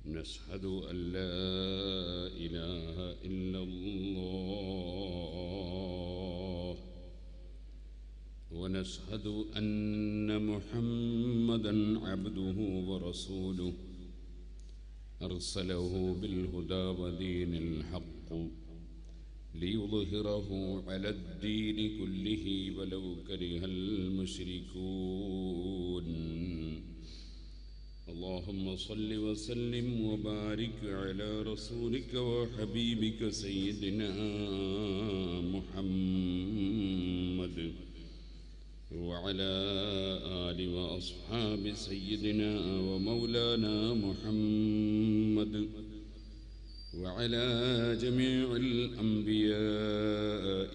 نشهد أن لا إله إلا الله ونشهد أن محمدا عبده ورسوله أرسله بالهدى ودين الحق ليظهره على الدين كله ولو كره المشركون اللهم صل وسلم وبارك على رسولك وحبيبك سيدنا محمد وعلى آل وأصحاب سيدنا ومولانا محمد وعلى جميع الأنبياء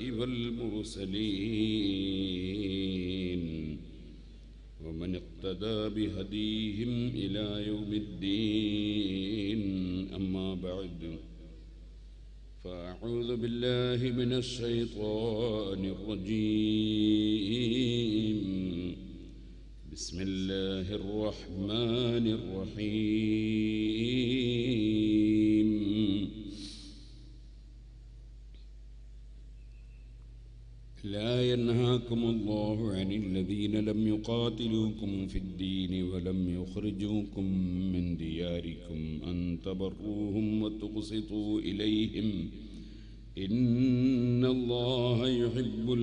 والمرسلين ومن اقتدى بهديهم إلى يوم الدين أما بعد فأعوذ بالله من الشيطان الرجيم بسم الله الرحمن الرحيم لا ينهاكم الله عن الذين لم يقاتلوكم في الدين ولم يخرجوكم من دياركم أن تبروهم وتقسطوا إليهم إن الله يحب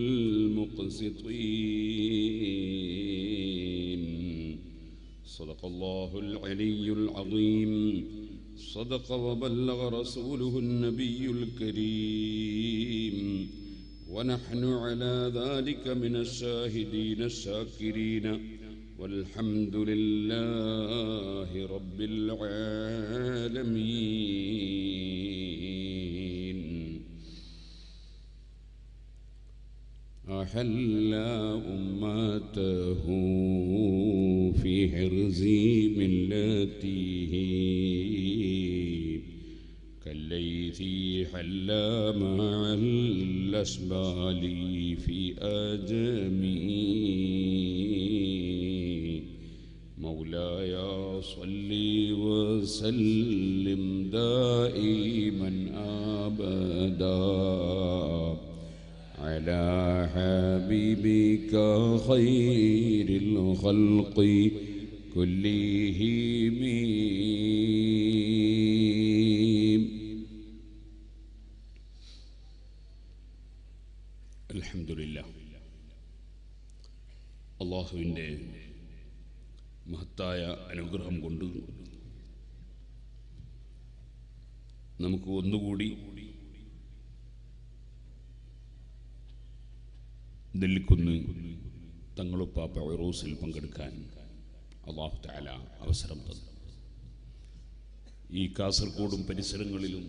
المقسطين صدق الله العلي العظيم صدق وبلغ رسوله النبي الكريم ونحن على ذلك من الشاهدين الشاكرين والحمد لله رب العالمين أحل أمته في حرز ملته كالليث حل مع الأشبال في آدمي مولاي صل وسلم دائما أبدا على حبيبك خير الخلق كلهم അൽഹംദുലില്ലാ അള്ളാഹുവിൻ്റെ മഹത്തായ അനുഗ്രഹം കൊണ്ട് നമുക്ക് ഒന്നുകൂടി നെല്ലിക്കുന്ന് തങ്ങളുപ്പാപ്പ ഒറൂസിൽ പങ്കെടുക്കാൻ അള്ളാഹു താല അവസരം തന്നു ഈ കാസർഗോഡും പരിസരങ്ങളിലും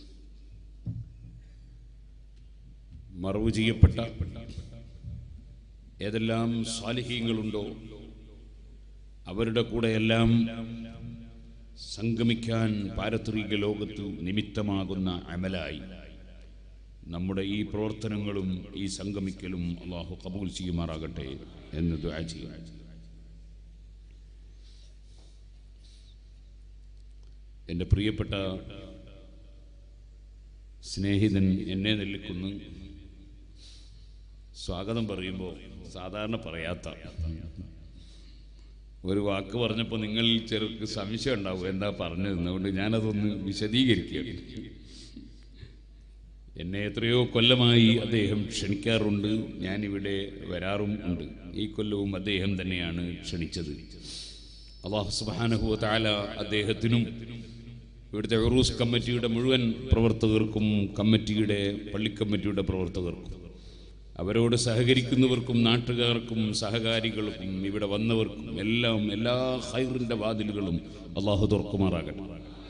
മറവ് ചെയ്യപ്പെട്ട ഏതെല്ലാം സാലിഹ്യങ്ങളുണ്ടോ അവരുടെ കൂടെയെല്ലാം സംഗമിക്കാൻ പാരത്രിക ലോകത്ത് നിമിത്തമാകുന്ന അമലായി നമ്മുടെ ഈ പ്രവർത്തനങ്ങളും ഈ സംഗമിക്കലും അള്ളാഹു കബൂൽ ചെയ്യുമാറാകട്ടെ എന്ന് ദുആ ചെയ്യും എൻ്റെ പ്രിയപ്പെട്ട സ്നേഹിതൻ എന്നെ നെല്ലിക്കുന്ന് സ്വാഗതം പറയുമ്പോൾ സാധാരണ പറയാത്ത ഒരു വാക്ക് പറഞ്ഞപ്പോൾ നിങ്ങൾ ചെറുക്ക് സംശയം ഉണ്ടാവും എന്താ പറഞ്ഞത് അതുകൊണ്ട് ഞാനതൊന്ന് വിശദീകരിക്കുകയാണ് എന്നെ എത്രയോ കൊല്ലമായി അദ്ദേഹം ക്ഷണിക്കാറുണ്ട് ഞാനിവിടെ വരാറും ഉണ്ട് ഈ കൊല്ലവും അദ്ദേഹം തന്നെയാണ് ക്ഷണിച്ചത് അള്ളാഹു സുബാനഹു താല അദ്ദേഹത്തിനും ഇവിടുത്തെ ഉറൂസ് കമ്മിറ്റിയുടെ മുഴുവൻ പ്രവർത്തകർക്കും കമ്മിറ്റിയുടെ പള്ളിക്കമ്മിറ്റിയുടെ പ്രവർത്തകർക്കും അവരോട് സഹകരിക്കുന്നവർക്കും നാട്ടുകാർക്കും സഹകാരികൾക്കും ഇവിടെ വന്നവർക്കും എല്ലാം എല്ലാ ഹൈറിൻ്റെ വാതിലുകളും അള്ളാഹു തുറക്കുമാറാകട്ടെ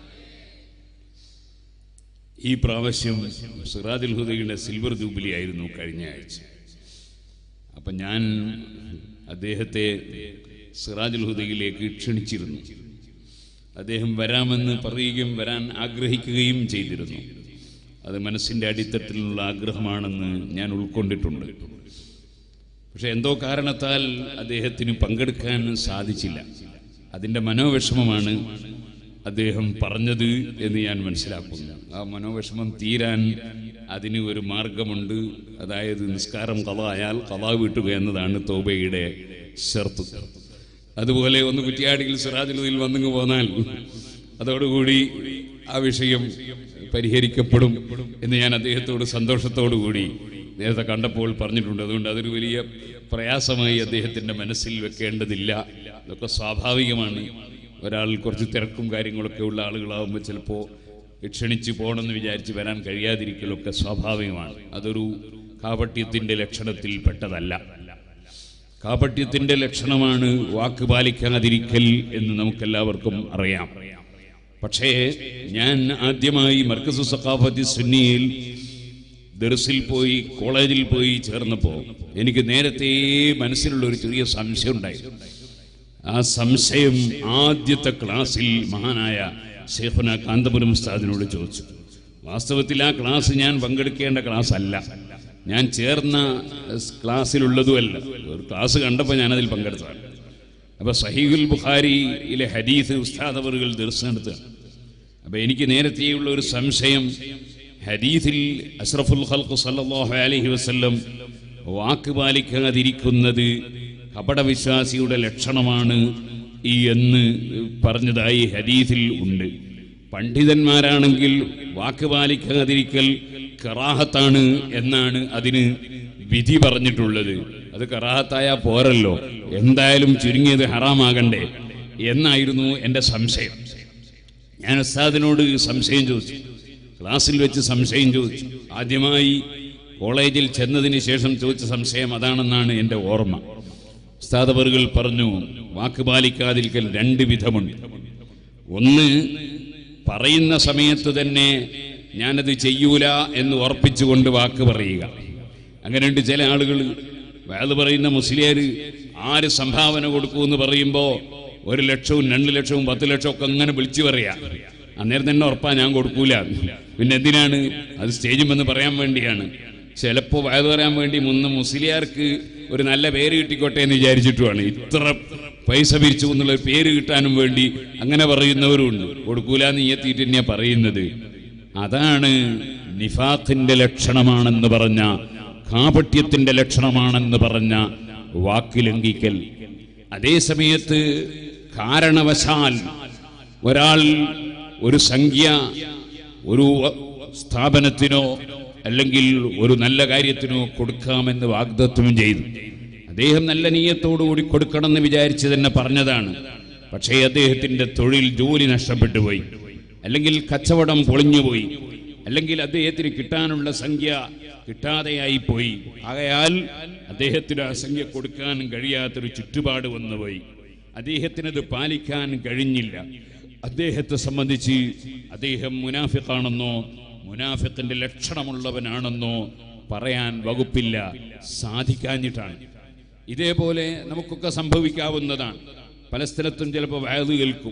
ഈ പ്രാവശ്യം സിറാജുൽ ഹുദയുടെ സിൽവർ ജൂബിലി ആയിരുന്നു കഴിഞ്ഞ ആഴ്ച അപ്പം ഞാൻ അദ്ദേഹത്തെ സിറാജുൽ ഹുദയിലേക്ക് ക്ഷണിച്ചിരുന്നു അദ്ദേഹം വരാമെന്ന് പറയുകയും വരാൻ ആഗ്രഹിക്കുകയും ചെയ്തിരുന്നു അത് മനസ്സിൻ്റെ അടിത്തട്ടിലുള്ള ആഗ്രഹമാണെന്ന് ഞാൻ ഉൾക്കൊണ്ടിട്ടുണ്ട് പക്ഷെ എന്തോ കാരണത്താൽ അദ്ദേഹത്തിന് പങ്കെടുക്കാൻ സാധിച്ചില്ല അതിൻ്റെ മനോവിഷമമാണ് അദ്ദേഹം പറഞ്ഞത് എന്ന് ഞാൻ മനസ്സിലാക്കുന്നു ആ മനോവിഷമം തീരാൻ അതിന് ഒരു മാർഗമുണ്ട് അതായത് നിസ്കാരം കഥ ആയാൽ കഥ വീട്ടുക എന്നതാണ് തോബയുടെ ഷർത്ത് അതുപോലെ ഒന്ന് കുറ്റിയാടിയിൽ സിറാജുലതിൽ വന്നിങ്ങ് പോന്നാൽ അതോടുകൂടി ആ വിഷയം പരിഹരിക്കപ്പെടും എന്ന് ഞാൻ അദ്ദേഹത്തോട് സന്തോഷത്തോടു കൂടി നേരത്തെ കണ്ടപ്പോൾ പറഞ്ഞിട്ടുണ്ട് അതുകൊണ്ട് അതൊരു വലിയ പ്രയാസമായി അദ്ദേഹത്തിൻ്റെ മനസ്സിൽ വെക്കേണ്ടതില്ല ഇതൊക്കെ സ്വാഭാവികമാണ് ഒരാൾ കുറച്ച് തിരക്കും കാര്യങ്ങളൊക്കെ ഉള്ള ആളുകളാകുമ്പോൾ ചിലപ്പോൾ ക്ഷണിച്ച് പോകണമെന്ന് വിചാരിച്ച് വരാൻ കഴിയാതിരിക്കലൊക്കെ സ്വാഭാവികമാണ് അതൊരു കാപട്യത്തിൻ്റെ ലക്ഷണത്തിൽ പെട്ടതല്ല കാപട്യത്തിന്റെ ലക്ഷണമാണ് വാക്ക് പാലിക്കാതിരിക്കൽ എന്ന് നമുക്കെല്ലാവർക്കും അറിയാം പക്ഷേ ഞാൻ ആദ്യമായി മർക്കസു സഖാഫത്തി സുന്നിയിൽ ദർസിൽ പോയി കോളേജിൽ പോയി ചേർന്നപ്പോൾ എനിക്ക് നേരത്തെ മനസ്സിലുള്ള ഒരു ചെറിയ സംശയം ഉണ്ടായിരുന്നു ആ സംശയം ആദ്യത്തെ ക്ലാസ്സിൽ മഹാനായ ഷേഖുന കാന്തപുരം ഉസ്താദിനോട് ചോദിച്ചു വാസ്തവത്തിൽ ആ ക്ലാസ് ഞാൻ പങ്കെടുക്കേണ്ട ക്ലാസ് അല്ല ഞാൻ ചേർന്ന സ് ക്ലാസ്സിലുള്ളതുമല്ല ഒരു ക്ലാസ് കണ്ടപ്പോൾ ഞാനതിൽ പങ്കെടുത്തതാണ് അപ്പൊ സഹീഖുൽ ബുഖാരിയിലെ ഹദീസ് ഉസ്താദ് അവറുകൾ ദർശനെടുത്താണ് അപ്പൊ എനിക്ക് നേരത്തെയുള്ള ഒരു സംശയം ഹദീസിൽ അഷ്റഫുൽ ഖൽഖ് സല്ലല്ലാഹു അലൈഹി വസല്ലം വാക്ക് പാലിക്കാതിരിക്കുന്നത് കപടവിശ്വാസിയുടെ ലക്ഷണമാണ് ഈ എന്ന് പറഞ്ഞതായി ഹദീസിൽ ഉണ്ട് പണ്ഡിതന്മാരാണെങ്കിൽ വാക്ക് പാലിക്കാതിരിക്കൽ കറാഹത്താണ് എന്നാണ് അതിന് വിധി പറഞ്ഞിട്ടുള്ളത് അത് കറാഹത്തായ പോരല്ലോ എന്തായാലും ചുരുങ്ങിയത് ഹറാമാകണ്ടേ എന്നായിരുന്നു എൻ്റെ സംശയം ഞാൻ ഉസ്താദിനോട് സംശയം ചോദിച്ചു ക്ലാസ്സിൽ വെച്ച് സംശയം ചോദിച്ചു ആദ്യമായി കോളേജിൽ ചെന്നതിന് ശേഷം ചോദിച്ച സംശയം അതാണെന്നാണ് എൻ്റെ ഓർമ്മ ഉസ്താദവറുകൾ പറഞ്ഞു വാക്ക് പാലിക്കാതിരിക്കൽ രണ്ട് വിധമുണ്ട് ഒന്ന് പറയുന്ന സമയത്ത് തന്നെ ഞാനത് ചെയ്യൂല എന്ന് ഉറപ്പിച്ചുകൊണ്ട് വാക്ക് പറയുക അങ്ങനെയുണ്ട് ചില ആളുകൾ വേദ പറയുന്ന മുസ്ലിയാർ ആര് സംഭാവന കൊടുക്കുമെന്ന് പറയുമ്പോൾ ഒരു ലക്ഷവും രണ്ട് ലക്ഷവും പത്ത് ലക്ഷവും ഒക്കെ അങ്ങനെ വിളിച്ചു പറയാ അന്നേരം തന്നെ ഉറപ്പാ ഞാൻ കൊടുക്കൂല പിന്നെ എന്തിനാണ് അത് സ്റ്റേജിൽ വന്ന് പറയാൻ വേണ്ടിയാണ് ചിലപ്പോൾ വയത് പറയാൻ വേണ്ടി മുന്ന് മുസ്ലിയാർക്ക് ഒരു നല്ല പേര് കിട്ടിക്കോട്ടെ എന്ന് വിചാരിച്ചിട്ടുമാണ് ഇത്ര പൈസ പിരിച്ചു എന്നുള്ള ഒരു പേര് കിട്ടാനും വേണ്ടി അങ്ങനെ പറയുന്നവരുണ്ട് കൊടുക്കൂലെന്ന് ഈ എത്തിയിട്ട് തന്നെയാ പറയുന്നത് അതാണ് നിഫാഖിന്റെ ലക്ഷണമാണെന്ന് പറഞ്ഞ കാപട്യത്തിന്റെ ലക്ഷണമാണെന്ന് പറഞ്ഞ വാക്ക് ലംഘിക്കൽ അതേ സമയത്ത് കാരണവശാൽ ഒരാൾ ഒരു സംഖ്യ ഒരു സ്ഥാപനത്തിനോ അല്ലെങ്കിൽ ഒരു നല്ല കാര്യത്തിനോ കൊടുക്കാമെന്ന് വാഗ്ദത്വം ചെയ്തു അദ്ദേഹം നല്ല നീയത്തോടുകൂടി കൊടുക്കണമെന്ന് വിചാരിച്ച് തന്നെ പറഞ്ഞതാണ് പക്ഷേ അദ്ദേഹത്തിന്റെ തൊഴിൽ ജോലി നഷ്ടപ്പെട്ടു പോയി അല്ലെങ്കിൽ കച്ചവടം പൊളിഞ്ഞുപോയി അല്ലെങ്കിൽ അദ്ദേഹത്തിന് കിട്ടാനുള്ള സംഖ്യ കിട്ടാതെയായി പോയി ആകയാൽ അദ്ദേഹത്തിന് ആ സംഖ്യ കൊടുക്കാൻ കഴിയാത്തൊരു ചുറ്റുപാട് വന്നുപോയി അദ്ദേഹത്തിനത് പാലിക്കാൻ കഴിഞ്ഞില്ല അദ്ദേഹത്തെ സംബന്ധിച്ച് അദ്ദേഹം മുനാഫിഖാണെന്നോ മുനാഫിഖിന്റെ ലക്ഷണമുള്ളവനാണെന്നോ പറയാൻ വകുപ്പില്ല സാധിക്കാഞ്ഞിട്ടാണ് ഇതേപോലെ നമുക്കൊക്കെ സംഭവിക്കാവുന്നതാണ് പല സ്ഥലത്തും ചിലപ്പോൾ വയത് കേൾക്കും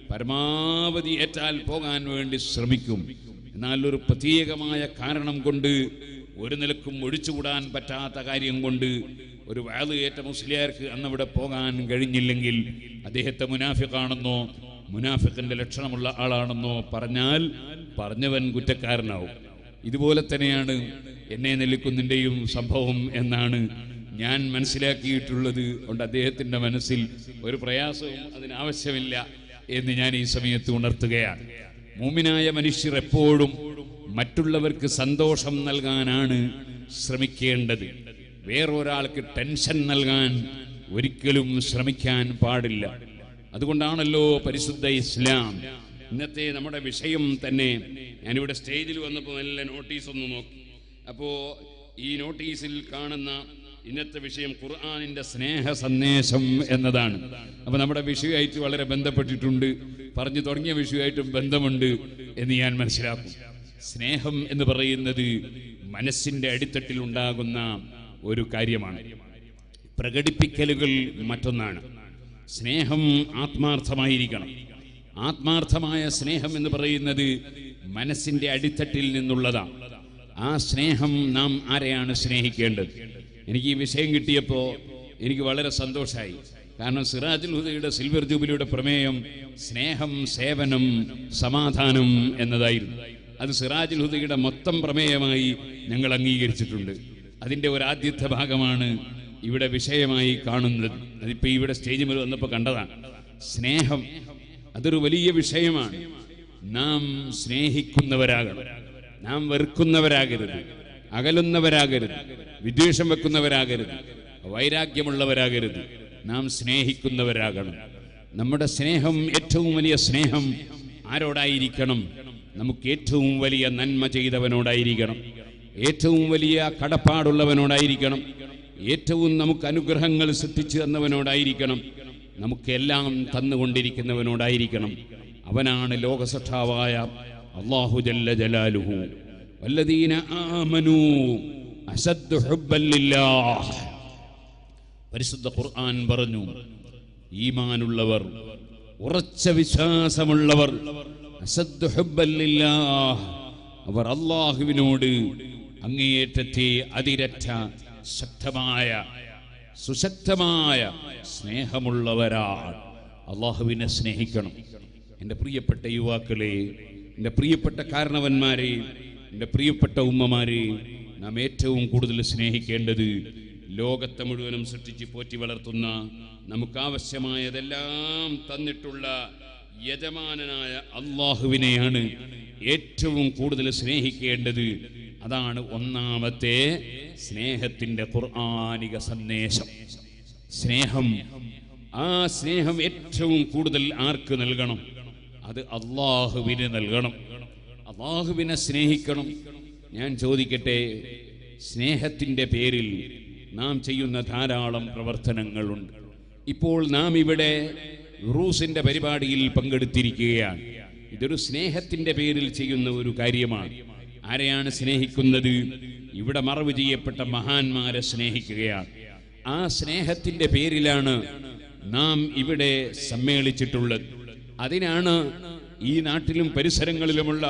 പരമാവധി ഏറ്റാൽ പോകാൻ വേണ്ടി ശ്രമിക്കും എന്നാൽ ഒരു പ്രത്യേകമായ കാരണം കൊണ്ട് ഒരു നിലക്കും ഒഴിച്ചുകൂടാൻ പറ്റാത്ത കാര്യം കൊണ്ട് ഒരു വയത് ഏറ്റ മുസ്ലിയാർക്ക് അന്നവിടെ പോകാൻ കഴിഞ്ഞില്ലെങ്കിൽ അദ്ദേഹത്തെ മുനാഫിഖാണെന്നോ മുനാഫിഖിന്റെ ലക്ഷണമുള്ള ആളാണെന്നോ പറഞ്ഞാൽ പറഞ്ഞവൻ കുറ്റക്കാരനാവും ഇതുപോലെ തന്നെയാണ് എന്നെ നെല്ലിക്കുന്നിൻ്റെയും സംഭവം എന്നാണ് ഞാൻ മനസ്സിലാക്കിയിട്ടുള്ളത് കൊണ്ട് അദ്ദേഹത്തിൻ്റെ മനസ്സിൽ ഒരു പ്രയാസവും അതിനാവശ്യമില്ല എന്ന് ഞാൻ ഈ സമയത്ത് ഉണർത്തുകയാണ് മൂമിനായ മനുഷ്യർ എപ്പോഴും മറ്റുള്ളവർക്ക് സന്തോഷം നൽകാനാണ് ശ്രമിക്കേണ്ടത് വേറൊരാൾക്ക് ടെൻഷൻ നൽകാൻ ഒരിക്കലും ശ്രമിക്കാൻ പാടില്ല അതുകൊണ്ടാണല്ലോ പരിശുദ്ധ ഇസ്ലാം ഇന്നത്തെ നമ്മുടെ വിഷയം തന്നെ ഞാനിവിടെ സ്റ്റേജിൽ വന്നപ്പോൾ നല്ല നോട്ടീസ് ഒന്ന് നോക്കി അപ്പോൾ ഈ നോട്ടീസിൽ കാണുന്ന ഇന്നത്തെ വിഷയം ഖുർആാനിന്റെ സ്നേഹ സന്ദേശം എന്നതാണ് അപ്പൊ നമ്മുടെ വിഷയമായിട്ട് വളരെ ബന്ധപ്പെട്ടിട്ടുണ്ട് പറഞ്ഞു തുടങ്ങിയ വിഷയമായിട്ടും ബന്ധമുണ്ട് എന്ന് ഞാൻ മനസ്സിലാക്കും സ്നേഹം എന്ന് പറയുന്നത് മനസ്സിന്റെ അടിത്തട്ടിൽ ഉണ്ടാകുന്ന ഒരു കാര്യമാണ് പ്രകടിപ്പിക്കലുകൾ മറ്റൊന്നാണ് സ്നേഹം ആത്മാർത്ഥമായിരിക്കണം ആത്മാർത്ഥമായ സ്നേഹം എന്ന് പറയുന്നത് മനസ്സിന്റെ അടിത്തട്ടിൽ നിന്നുള്ളതാണ് ആ സ്നേഹം നാം ആരെയാണ് സ്നേഹിക്കേണ്ടത് എനിക്ക് ഈ വിഷയം കിട്ടിയപ്പോൾ എനിക്ക് വളരെ സന്തോഷമായി കാരണം സിറാജുൽ ഹുദയുടെ സിൽവർ ജൂബിലിയുടെ പ്രമേയം സ്നേഹം സേവനം സമാധാനം എന്നതായിരുന്നു അത് സിറാജുൽ ഹുദയുടെ മൊത്തം പ്രമേയമായി ഞങ്ങൾ അംഗീകരിച്ചിട്ടുണ്ട് അതിൻ്റെ ഒരു ആദ്യത്തെ ഭാഗമാണ് ഇവിടെ വിഷയമായി കാണുന്നത് അതിപ്പോൾ ഇവിടെ സ്റ്റേജിൽ മേൽ വന്നപ്പോൾ കണ്ടതാണ് സ്നേഹം അതൊരു വലിയ വിഷയമാണ് നാം സ്നേഹിക്കുന്നവരാകണം നാം വെറുക്കുന്നവരാകരുത് അകലുന്നവരാകരുത് വിദ്വേഷം വെക്കുന്നവരാകരുത് വൈരാഗ്യമുള്ളവരാകരുത് നാം സ്നേഹിക്കുന്നവരാകണം നമ്മുടെ സ്നേഹം ഏറ്റവും വലിയ സ്നേഹം ആരോടായിരിക്കണം നമുക്ക് ഏറ്റവും വലിയ നന്മ ചെയ്തവനോടായിരിക്കണം ഏറ്റവും വലിയ കടപ്പാടുള്ളവനോടായിരിക്കണം ഏറ്റവും നമുക്ക് അനുഗ്രഹങ്ങൾ സൃഷ്ടിച്ചു തന്നവനോടായിരിക്കണം നമുക്കെല്ലാം തന്നുകൊണ്ടിരിക്കുന്നവനോടായിരിക്കണം അവനാണ് ലോകസഠാവായ അള്ളാഹു ജല്ല ജലാലുഹു വല്ലദീന ആമനു അസദ്ദു ഹുബ്ബൻ ലില്ലാഹ് പരിശുദ്ധ ഖുർആൻ പറഞ്ഞു ഈമാനുള്ളവർ ഉറച്ച വിശ്വാസമുള്ളവർ അസദ്ദു ഹുബ്ബൻ ലില്ലാഹ് അവർ അള്ളാഹുവിനോട് അങ്ങേയറ്റത്തെ അതിരറ്റ ശക്തമായ സുശക്തമായ സ്നേഹമുള്ളവരാണ് അള്ളാഹുവിനെ സ്നേഹിക്കണം എൻ്റെ പ്രിയപ്പെട്ട യുവാക്കളെ എൻ്റെ പ്രിയപ്പെട്ട കാരണവന്മാരെ എൻ്റെ പ്രിയപ്പെട്ട ഉമ്മമാരെ നാം ഏറ്റവും കൂടുതൽ സ്നേഹിക്കേണ്ടത് ലോകത്തെ മുഴുവനും സൃഷ്ടിച്ച് പോറ്റി വളർത്തുന്ന നമുക്കാവശ്യമായതെല്ലാം തന്നിട്ടുള്ള യജമാനനായ അള്ളാഹുവിനെയാണ് ഏറ്റവും കൂടുതൽ സ്നേഹിക്കേണ്ടത് അതാണ് ഒന്നാമത്തെ സ്നേഹത്തിന്റെ ഖുർആാനിക സന്ദേശം സ്നേഹം ആ സ്നേഹം ഏറ്റവും കൂടുതൽ ആർക്ക് നൽകണം അത് അള്ളാഹുവിന് നൽകണം അള്ളാഹുവിനെ സ്നേഹിക്കണം ഞാൻ ചോദിക്കട്ടെ സ്നേഹത്തിൻ്റെ പേരിൽ നാം ചെയ്യുന്ന ധാരാളം പ്രവർത്തനങ്ങളുണ്ട് ഇപ്പോൾ നാം ഇവിടെ റൂസിന്റെ പരിപാടിയിൽ പങ്കെടുത്തിരിക്കുകയാണ് ഇതൊരു സ്നേഹത്തിന്റെ പേരിൽ ചെയ്യുന്ന ഒരു കാര്യമാണ് ആരെയാണ് സ്നേഹിക്കുന്നത് ഇവിടെ മറവ് ചെയ്യപ്പെട്ട മഹാന്മാരെ സ്നേഹിക്കുകയാണ് ആ സ്നേഹത്തിന്റെ പേരിലാണ് നാം ഇവിടെ സമ്മേളിച്ചിട്ടുള്ളത് അതിനാണ് ഈ നാട്ടിലും പരിസരങ്ങളിലുമുള്ള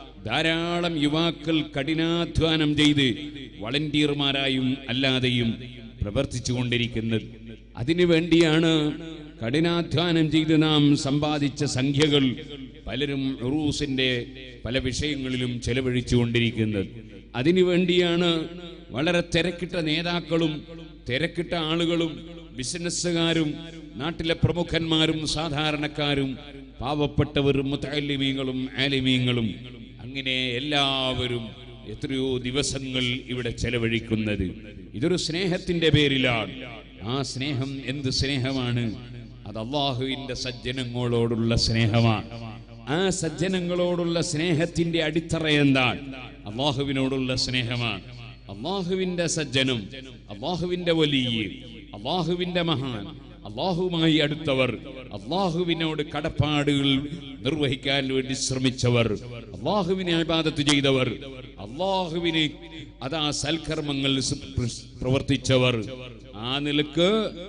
ധാരാളം യുവാക്കൾ കഠിനാധ്വാനം ചെയ്ത് വളണ്ടിയർമാരായും അല്ലാതെയും പ്രവർത്തിച്ചു കൊണ്ടിരിക്കുന്നത് അതിനു വേണ്ടിയാണ് കഠിനാധ്വാനം ചെയ്ത് നാം സമ്പാദിച്ച സംഖ്യകൾ പലരും ഉറൂസിന്റെ പല വിഷയങ്ങളിലും ചെലവഴിച്ചു കൊണ്ടിരിക്കുന്നത് അതിനു വേണ്ടിയാണ് വളരെ തിരക്കിട്ട നേതാക്കളും തിരക്കിട്ട ആളുകളും ബിസിനസ്സുകാരും നാട്ടിലെ പ്രമുഖന്മാരും സാധാരണക്കാരും പാവപ്പെട്ടവരും മുത്തലിമീങ്ങളും ആലിമീങ്ങളും അങ്ങനെ എല്ലാവരും എത്രയോ ദിവസങ്ങൾ ഇവിടെ ചെലവഴിക്കുന്നത് ഇതൊരു സ്നേഹത്തിന്റെ പേരിലാണ് ആ സ്നേഹം എന്ത് സ്നേഹമാണ് അത് അള്ളാഹുവിന്റെ സജ്ജനങ്ങളോടുള്ള സ്നേഹമാണ് ആ സജ്ജനങ്ങളോടുള്ള സ്നേഹത്തിന്റെ അടിത്തറ എന്താണ് അള്ളാഹുവിനോടുള്ള സ്നേഹമാണ് അള്ളാഹുവിന്റെ സജ്ജനം അള്ളാഹുവിന്റെ വലിയ അള്ളാഹുവിന്റെ മഹാൻ അള്ളാഹുവുമായി അടുത്തവർ അള്ളാഹുവിനോട് കടപ്പാടുകൾ നിർവഹിക്കാൻ വേണ്ടി ശ്രമിച്ചവർ അള്ളാഹുവിനെ അബാദത്ത് ചെയ്തവർ അള്ളാഹുവിനെ അതാ സൽക്കർമ്മങ്ങൾ സ് പ്ര- പ്രവർത്തിച്ചവർ ആ നിലക്ക്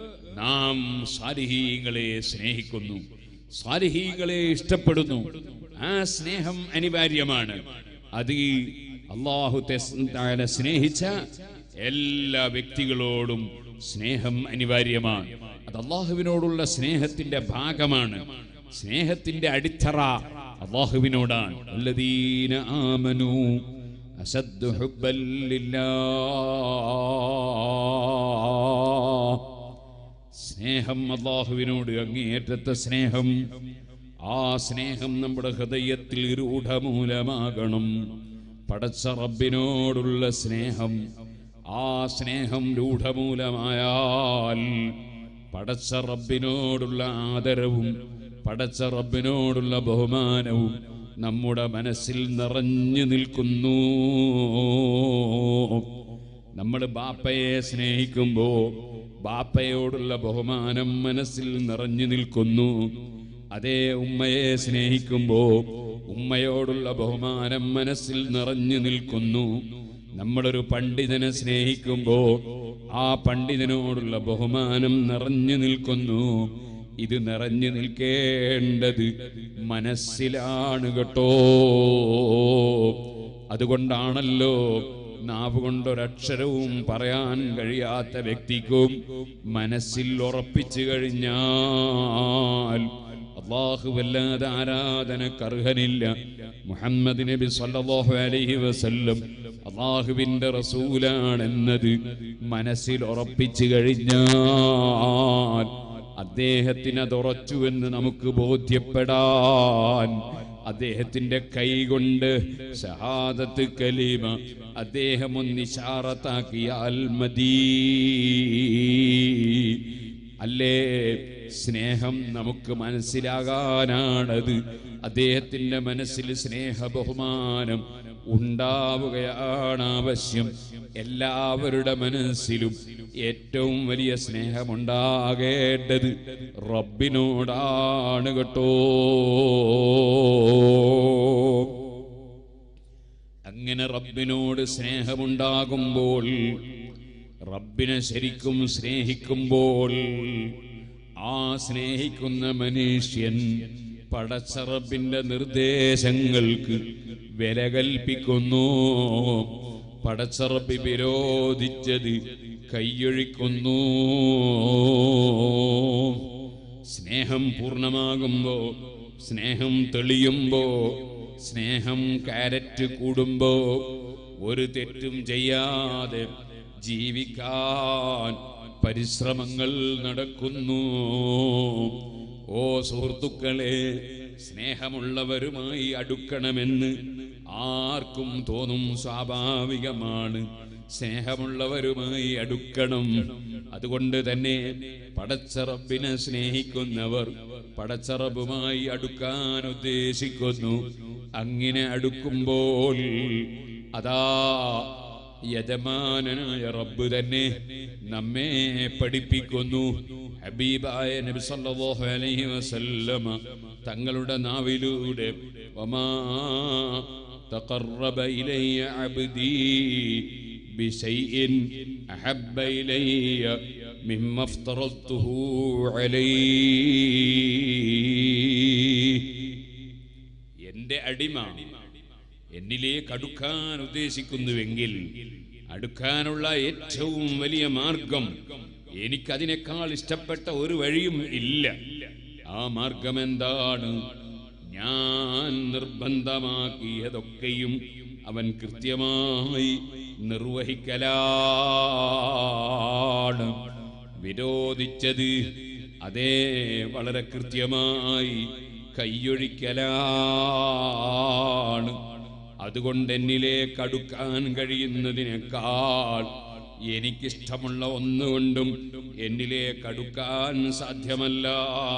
നാം സാലിഹീങ്ങളെ സ്നേഹിക്കുന്നു സാലിഹീങ്ങളെ ഇഷ്ടപ്പെടുന്നു ആ സ്നേഹം അനിവാര്യമാണ് അത് ഈ അള്ളാഹു തെസ്- താല സ്നേഹിച്ച എല്ലാ വ്യക്തികളോടും സ്നേഹം അനിവാര്യമാണ് അത് അള്ളാഹുവിനോടുള്ള സ്നേഹത്തിന്റെ ഭാഗമാണ് സ്നേഹത്തിന്റെ അടിത്തറ അള്ളാഹുവിനോടാണ് الذين آمنوا أشد حبا لله സ്നേഹം അള്ളാഹുവിനോട് അങ്ങേയറ്റത്തെ സ്നേഹം ആ സ്നേഹം നമ്മുടെ ഹൃദയത്തിൽ രൂഢമൂലമാകണം പടച്ച റബ്ബിനോടുള്ള സ്നേഹം ആ സ്നേഹം രൂഢമൂലമായാൽ പടച്ച റബ്ബിനോടുള്ള ആദരവും പടച്ച റബ്ബിനോടുള്ള ബഹുമാനവും നമ്മുടെ മനസ്സിൽ നിറഞ്ഞു നിൽക്കുന്നു നമ്മൾ ബാപ്പയെ സ്നേഹിക്കുമ്പോ ബാപ്പയോടുള്ള ബഹുമാനം മനസ്സിൽ നിറഞ്ഞു നിൽക്കുന്നു അതേ ഉമ്മയെ സ്നേഹിക്കുമ്പോ ഉമ്മയോടുള്ള ബഹുമാനം മനസ്സിൽ നിറഞ്ഞു നിൽക്കുന്നു നമ്മളൊരു പണ്ഡിതനെ സ്നേഹിക്കുമ്പോ ആ പണ്ഡിതനോടുള്ള ബഹുമാനം നിറഞ്ഞു നിൽക്കുന്നു ഇത് നിറഞ്ഞു നിൽക്കേണ്ടത് മനസ്സിലാണ് കേട്ടോ അതുകൊണ്ടാണല്ലോ നാവ് കൊണ്ടൊരക്ഷരവും പറയാൻ കഴിയാത്ത വ്യക്തിക്കും മനസ്സിൽ ഉറപ്പിച്ചു കഴിഞ്ഞാൽ അള്ളാഹു വല്ലാതെ ആരാധനക്കർഹനില്ല മുഹമ്മദ് നബി സല്ലല്ലാഹു അലൈഹി വസല്ലം അള്ളാഹുവിന്റെ റസൂലാണെന്നത് മനസ്സിൽ ഉറപ്പിച്ചു കഴിഞ്ഞാൽ അദ്ദേഹത്തിന് അത് ഉറച്ചുവെന്ന് നമുക്ക് ബോധ്യപ്പെടാൻ അദ്ദേഹത്തിന്റെ കൈകൊണ്ട് ഷഹാദത്ത് കലീമ അദ്ദേഹം ഒന്ന് ഇഷാറത്താക്കിയാൽ മതി അല്ലേ സ്നേഹം നമുക്ക് മനസ്സിലാകാനാണത് അദ്ദേഹത്തിന്റെ മനസ്സിൽ സ്നേഹ ബഹുമാനം ഉണ്ടാവുകയാണ് ആവശ്യം എല്ലാവരുടെ മനസ്സിലും ഏറ്റവും വലിയ സ്നേഹമുണ്ടാകേണ്ടത് റബ്ബിനോടാണ് കേട്ടോ അങ്ങനെ റബ്ബിനോട് സ്നേഹമുണ്ടാകുമ്പോൾ റബ്ബിനെ ശരിക്കും സ്നേഹിക്കുമ്പോൾ ആ സ്നേഹിക്കുന്ന മനുഷ്യൻ പടച്ച റബ്ബിന്റെ നിർദ്ദേശങ്ങൾക്ക് വില കൽപ്പിക്കുന്നു പടച്ച റബ്ബി വിരോധിച്ചത് കൈയൊഴിക്കുന്നു സ്നേഹം പൂർണ്ണമാകുമ്പോ സ്നേഹം തെളിയുമ്പോ സ്നേഹം കാരറ്റ് കൂടുമ്പോ ഒരു തെറ്റും ചെയ്യാതെ ജീവിക്കാൻ പരിശ്രമങ്ങൾ നടക്കുന്നു ഓ സുഹൃത്തുക്കളെ സ്നേഹമുള്ളവരുമായി അടുക്കണമെന്ന് ആർക്കും തോന്നും സ്വാഭാവികമാണ് സ്നേഹമുള്ളവരുമായി അടുക്കണം അതുകൊണ്ട് തന്നെ പടച്ചറബിനെ സ്നേഹിക്കുന്നവർ പടച്ചറബുമായി അടുക്കാൻ ഉദ്ദേശിക്കുന്നു അങ്ങനെ അടുക്കുമ്പോൾ അതാ യജമാനനായ റബ്ബ് തന്നെ നമ്മെ പഠിപ്പിക്കുന്നു ഹബീബായ നബി സല്ലല്ലാഹു അലൈഹി വസല്ലമ തങ്ങളുടെ നാവിലൂടെ വമാ തഖറബ ഇലയ്യ അബ്ദി ബിശൈഇൻ അഹബ്ബ ഇലയ്യ മിമ്മ അഫ്തറത്തുഹു അലൈഹി എന്റെ അടിമ എന്നിലേക്ക് അടുക്കാൻ ഉദ്ദേശിക്കുന്നുവെങ്കിൽ അടുക്കാനുള്ള ഏറ്റവും വലിയ മാർഗം എനിക്കതിനേക്കാൾ ഇഷ്ടപ്പെട്ട ഒരു വഴിയും ഇല്ല ആ മാർഗം എന്താണ് ഞാൻ നിർബന്ധമാക്കിയതൊക്കെയും അവൻ കൃത്യമായി നിർവഹിക്കലാണ് വിരോധിച്ചത് അതേ വളരെ കൃത്യമായി കൈയൊഴിക്കലാണ് അതുകൊണ്ട് എന്നിലേക്ക് അടുക്കാൻ കഴിയുന്നതിനേക്കാൾ എനിക്കിഷ്ടമുള്ള ഒന്നുകൊണ്ടും എന്നിലേക്ക് അടുക്കാൻ സാധ്യമല്ല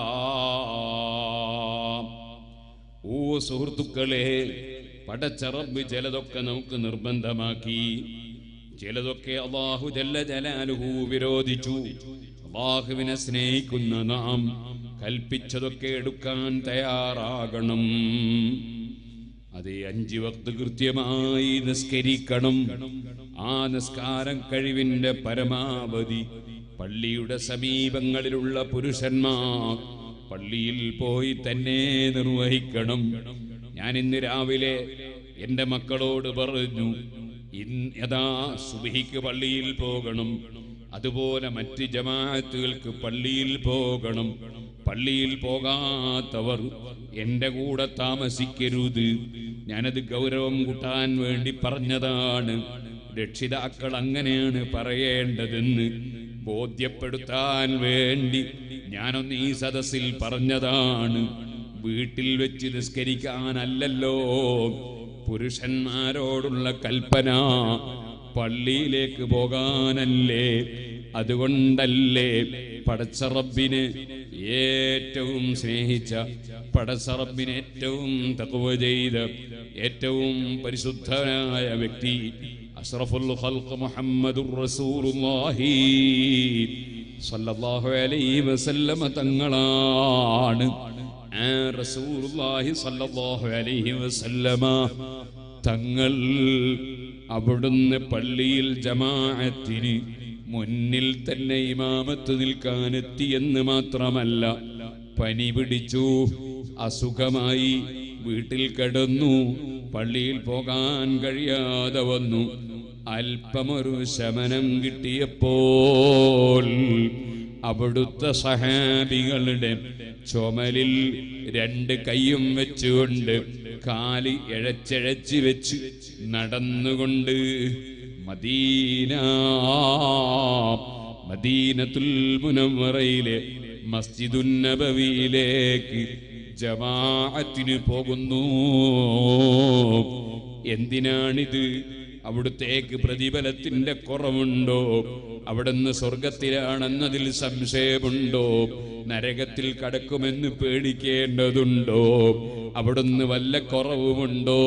ഓ സുഹൃത്തുക്കളെ പടച്ചറബ് ചിലതൊക്കെ നമുക്ക് നിർബന്ധമാക്കി ചിലതൊക്കെ അള്ളാഹു ജല്ല ജലാലുഹു വിരോധിച്ചു അള്ളാഹുവിനെ സ്നേഹിക്കുന്ന നാം കൽപ്പിച്ചതൊക്കെ എടുക്കാൻ തയ്യാറാകണം അത് അഞ്ച് വക്ത് കൃത്യമായി നിസ്കരിക്കണം ആ നിസ്കാരം കഴിവിന്റെ പരമാവധി പള്ളിയുടെ സമീപങ്ങളിലുള്ള പുരുഷന്മാർ പള്ളിയിൽ പോയി തന്നെ നിർവഹിക്കണം ഞാൻ ഇന്ന് രാവിലെ എന്റെ മക്കളോട് പറഞ്ഞു ഇന്ന് യഥാ സുബിഹിക്ക് പള്ളിയിൽ പോകണം അതുപോലെ മറ്റ് ജമാഅത്തുകൾക്ക് പള്ളിയിൽ പോകണം പള്ളിയിൽ പോകാത്തവർ എൻ്റെ കൂടെ താമസിക്കരുത് ഞാനത് ഗൗരവം കൂട്ടാൻ വേണ്ടി പറഞ്ഞതാണ് രക്ഷിതാക്കൾ അങ്ങനെയാണ് പറയേണ്ടതെന്ന് ബോധ്യപ്പെടുത്താൻ വേണ്ടി ഞാനൊന്ന് ഈ സദസ്സിൽ പറഞ്ഞതാണ് വീട്ടിൽ വെച്ച് നിസ്കരിക്കാനല്ലല്ലോ പുരുഷന്മാരോടുള്ള കൽപ്പന പള്ളിയിലേക്ക് പോകാനല്ലേ അതുകൊണ്ടല്ലേ പടച്ചറബിന് ഏറ്റവും സ്നേഹിച്ച പടച്ചറബിന് ഏറ്റവും തക്കുവ ചെയ്ത ഏറ്റവും പരിശുദ്ധനായ വ്യക്തി അഷ്റഫുൽ ഖൽഖ് മുഹമ്മദുർ റസൂലുള്ളാഹി സല്ലല്ലാഹു അലൈഹി വസല്ലമ തങ്ങളാണ് ആ റസൂലുള്ളാഹി സല്ലല്ലാഹു അലൈഹി വസല്ലമ തങ്ങൾ അവിടുന്ന് പള്ളിയിൽ ജമാഅത്തിന് മുന്നിൽ തന്നെ ഇമാമത്ത് നിൽക്കാനെത്തി എന്ന് മാത്രമല്ല പനി പിടിച്ചു അസുഖമായി വീട്ടിൽ കിടന്നു പള്ളിയിൽ പോകാൻ കഴിയാതെ വന്നു അല്പമൊരു ശമനം കിട്ടിയപ്പോൾ അവിടുത്തെ സഹാബികളുടെ ചുമലിൽ രണ്ട് കൈയും വെച്ചുകൊണ്ട് കാലി ഇഴച്ചഴച്ച് വെച്ച് നടന്നുകൊണ്ട് മദീന മദീനത്തുൽ മുനവറയിലെ മസ്ജിദുൻ നബവിയിലേക്ക് ജമാഅത്തിന് പോകുന്നു എന്തിനാണിത് അവിടുത്തേക്ക് പ്രതിഫലത്തിന്റെ കുറവുണ്ടോ അവിടുന്ന് സ്വർഗത്തിലാണെന്നതിൽ സംശയമുണ്ടോ നരകത്തിൽ കടക്കുമെന്ന് പേടിക്കേണ്ടതുണ്ടോ അവിടുന്ന് വല്ല കുറവുമുണ്ടോ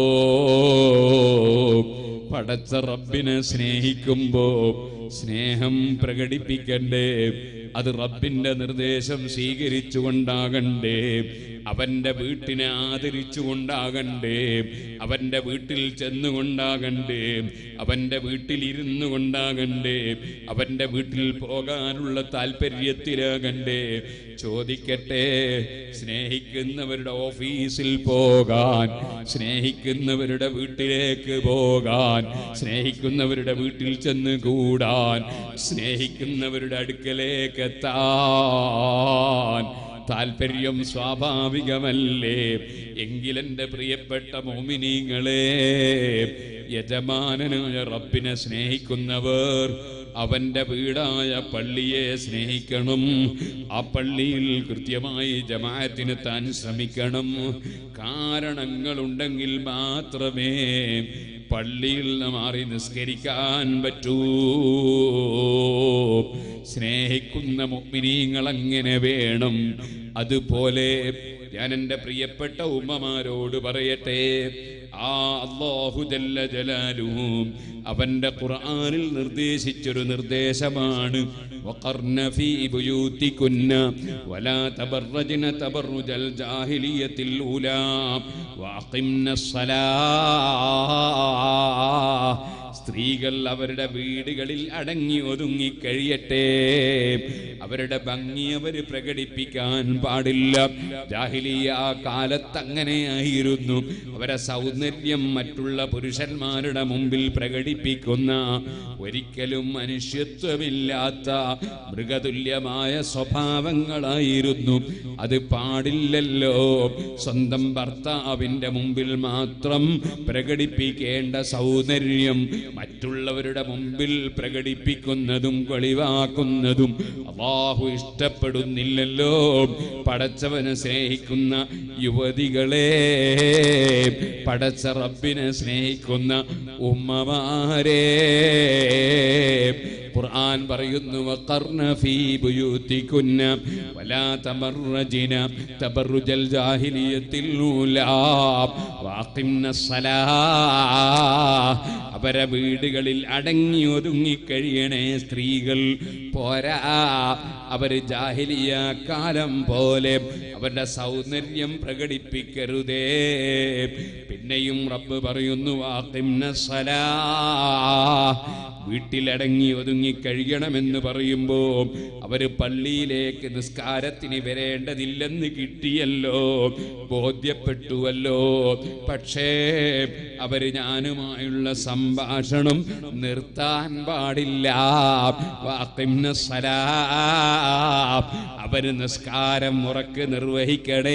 പടച്ച റബ്ബിനെ സ്നേഹിക്കുമ്പോ സ്നേഹം പ്രകടിപ്പിക്കണ്ടേ അത് റബ്ബിന്റെ നിർദ്ദേശം സ്വീകരിച്ചുകൊണ്ടാകണ്ടേ അവന്റെ വീട്ടിനെ ആദരിച്ചുകൊണ്ടാകണ്ടേ അവന്റെ വീട്ടിൽ ചെന്നുകൊണ്ടാകണ്ടേ അവന്റെ വീട്ടിൽ ഇരുന്നു കൊണ്ടാകണ്ടേ അവന്റെ വീട്ടിൽ പോകാനുള്ള താല്പര്യത്തിലാകണ്ടേ ചോദിക്കട്ടെ സ്നേഹിക്കുന്നവരുടെ ഓഫീസിൽ പോകാൻ സ്നേഹിക്കുന്നവരുടെ വീട്ടിലേക്ക് പോകാൻ സ്നേഹിക്കുന്നവരുടെ വീട്ടിൽ ചെന്ന് കൂടാൻ സ്നേഹിക്കുന്നവരുടെ അടുക്കലേക്ക് എത്താൻ താല്പര്യം സ്വാഭാവികമല്ലേ എങ്കിലെന്റെ പ്രിയപ്പെട്ട മോമിനിങ്ങളെ യജമാനനായ റബ്ബിനെ സ്നേഹിക്കുന്നവർ അവന്റെ വീടായ പള്ളിയെ സ്നേഹിക്കണം ആ പള്ളിയിൽ കൃത്യമായി ജമാഅത്തിന് താൻ ശ്രമിക്കണം കാരണങ്ങളുണ്ടെങ്കിൽ മാത്രമേ പള്ളിയിൽ നിന്ന് മാറി നിസ്കരിക്കാൻ പറ്റൂ സ്നേഹിക്കുന്ന മുഗ്മിനീങ്ങൾ അങ്ങനെ വേണം അതുപോലെ ഞാൻ എൻ്റെ പ്രിയപ്പെട്ട ഉമ്മമാരോട് പറയട്ടെ ആ അല്ലാഹു ജല്ല ജലാലുവും അവന്റെ ഖുർആനിൽ നിർദ്ദേശിച്ചൊരു നിർദ്ദേശമാണ് وقرن في بيوتكن ولا تبرجن تبرج الجاهلية الأولى وأقمنا الصلاة സ്ത്രീകൾ അവരുടെ വീടുകളിൽ അടങ്ങി ഒതുങ്ങി കഴിയട്ടെ അവരുടെ ഭംഗി അവർ പ്രകടിപ്പിക്കാൻ പാടില്ല ജാഹിലിയ ആ കാലത്ത് അങ്ങനെയായിരുന്നു അവരെ സൗന്ദര്യം മറ്റുള്ള പുരുഷന്മാരുടെ മുമ്പിൽ പ്രകടിപ്പിക്കുന്ന ഒരിക്കലും മനുഷ്യത്വമില്ലാത്ത മൃഗതുല്യമായ സ്വഭാവങ്ങളായിരുന്നു അത് പാടില്ലല്ലോ സ്വന്തം ഭർത്താവിന്റെ മുമ്പിൽ മാത്രം പ്രകടിപ്പിക്കേണ്ട സൗന്ദര്യം മറ്റുള്ളവരുടെ മുമ്പിൽ പ്രകടിപ്പിക്കുന്നതും വെളിവാക്കുന്നതും അള്ളാഹു ഇഷ്ടപ്പെടുന്നില്ലല്ലോ പടച്ചവനെ സ്നേഹിക്കുന്ന യുവതികളെ പടച്ച റബ്ബിനെ സ്നേഹിക്കുന്ന ഉമ്മമാരെ ഖുർആൻ പറയുന്നു വഖർന ഫീ ബുയൂതികുന്ന വലാ തമർറജിന തബറുജൽ ജാഹിലിയത്തിൽ ഊലാ വാഖിംന സലാ അവരെ വീടുകളിൽ അടങ്ങി ഒതുങ്ങി കഴിയണേ സ്ത്രീകൾ പോരാ അവര് ജാഹിലിയ കാലം പോലെ അവരുടെ സൗന്ദര്യം പ്രകടിപ്പിക്കരുതേ പിന്നെയും റബ്ബ് പറയുന്നു വാഖിംന സലാ വീട്ടിലടങ്ങി ഒതുങ്ങി കഴിയണമെന്ന് പറയുമ്പോ അവര് പള്ളിയിലേക്ക് നിസ്കാരത്തിന് വരേണ്ടതില്ലെന്ന് കിട്ടിയല്ലോ ബോധ്യപ്പെട്ടുവല്ലോ പക്ഷേ അവര് ഞാനുമായുള്ള സംഭാഷണം നിർത്താൻ പാടില്ല വാക്കിംന സലാ. അവര് നിസ്കാരം ഉറക്ക് നിർവഹിക്കണേ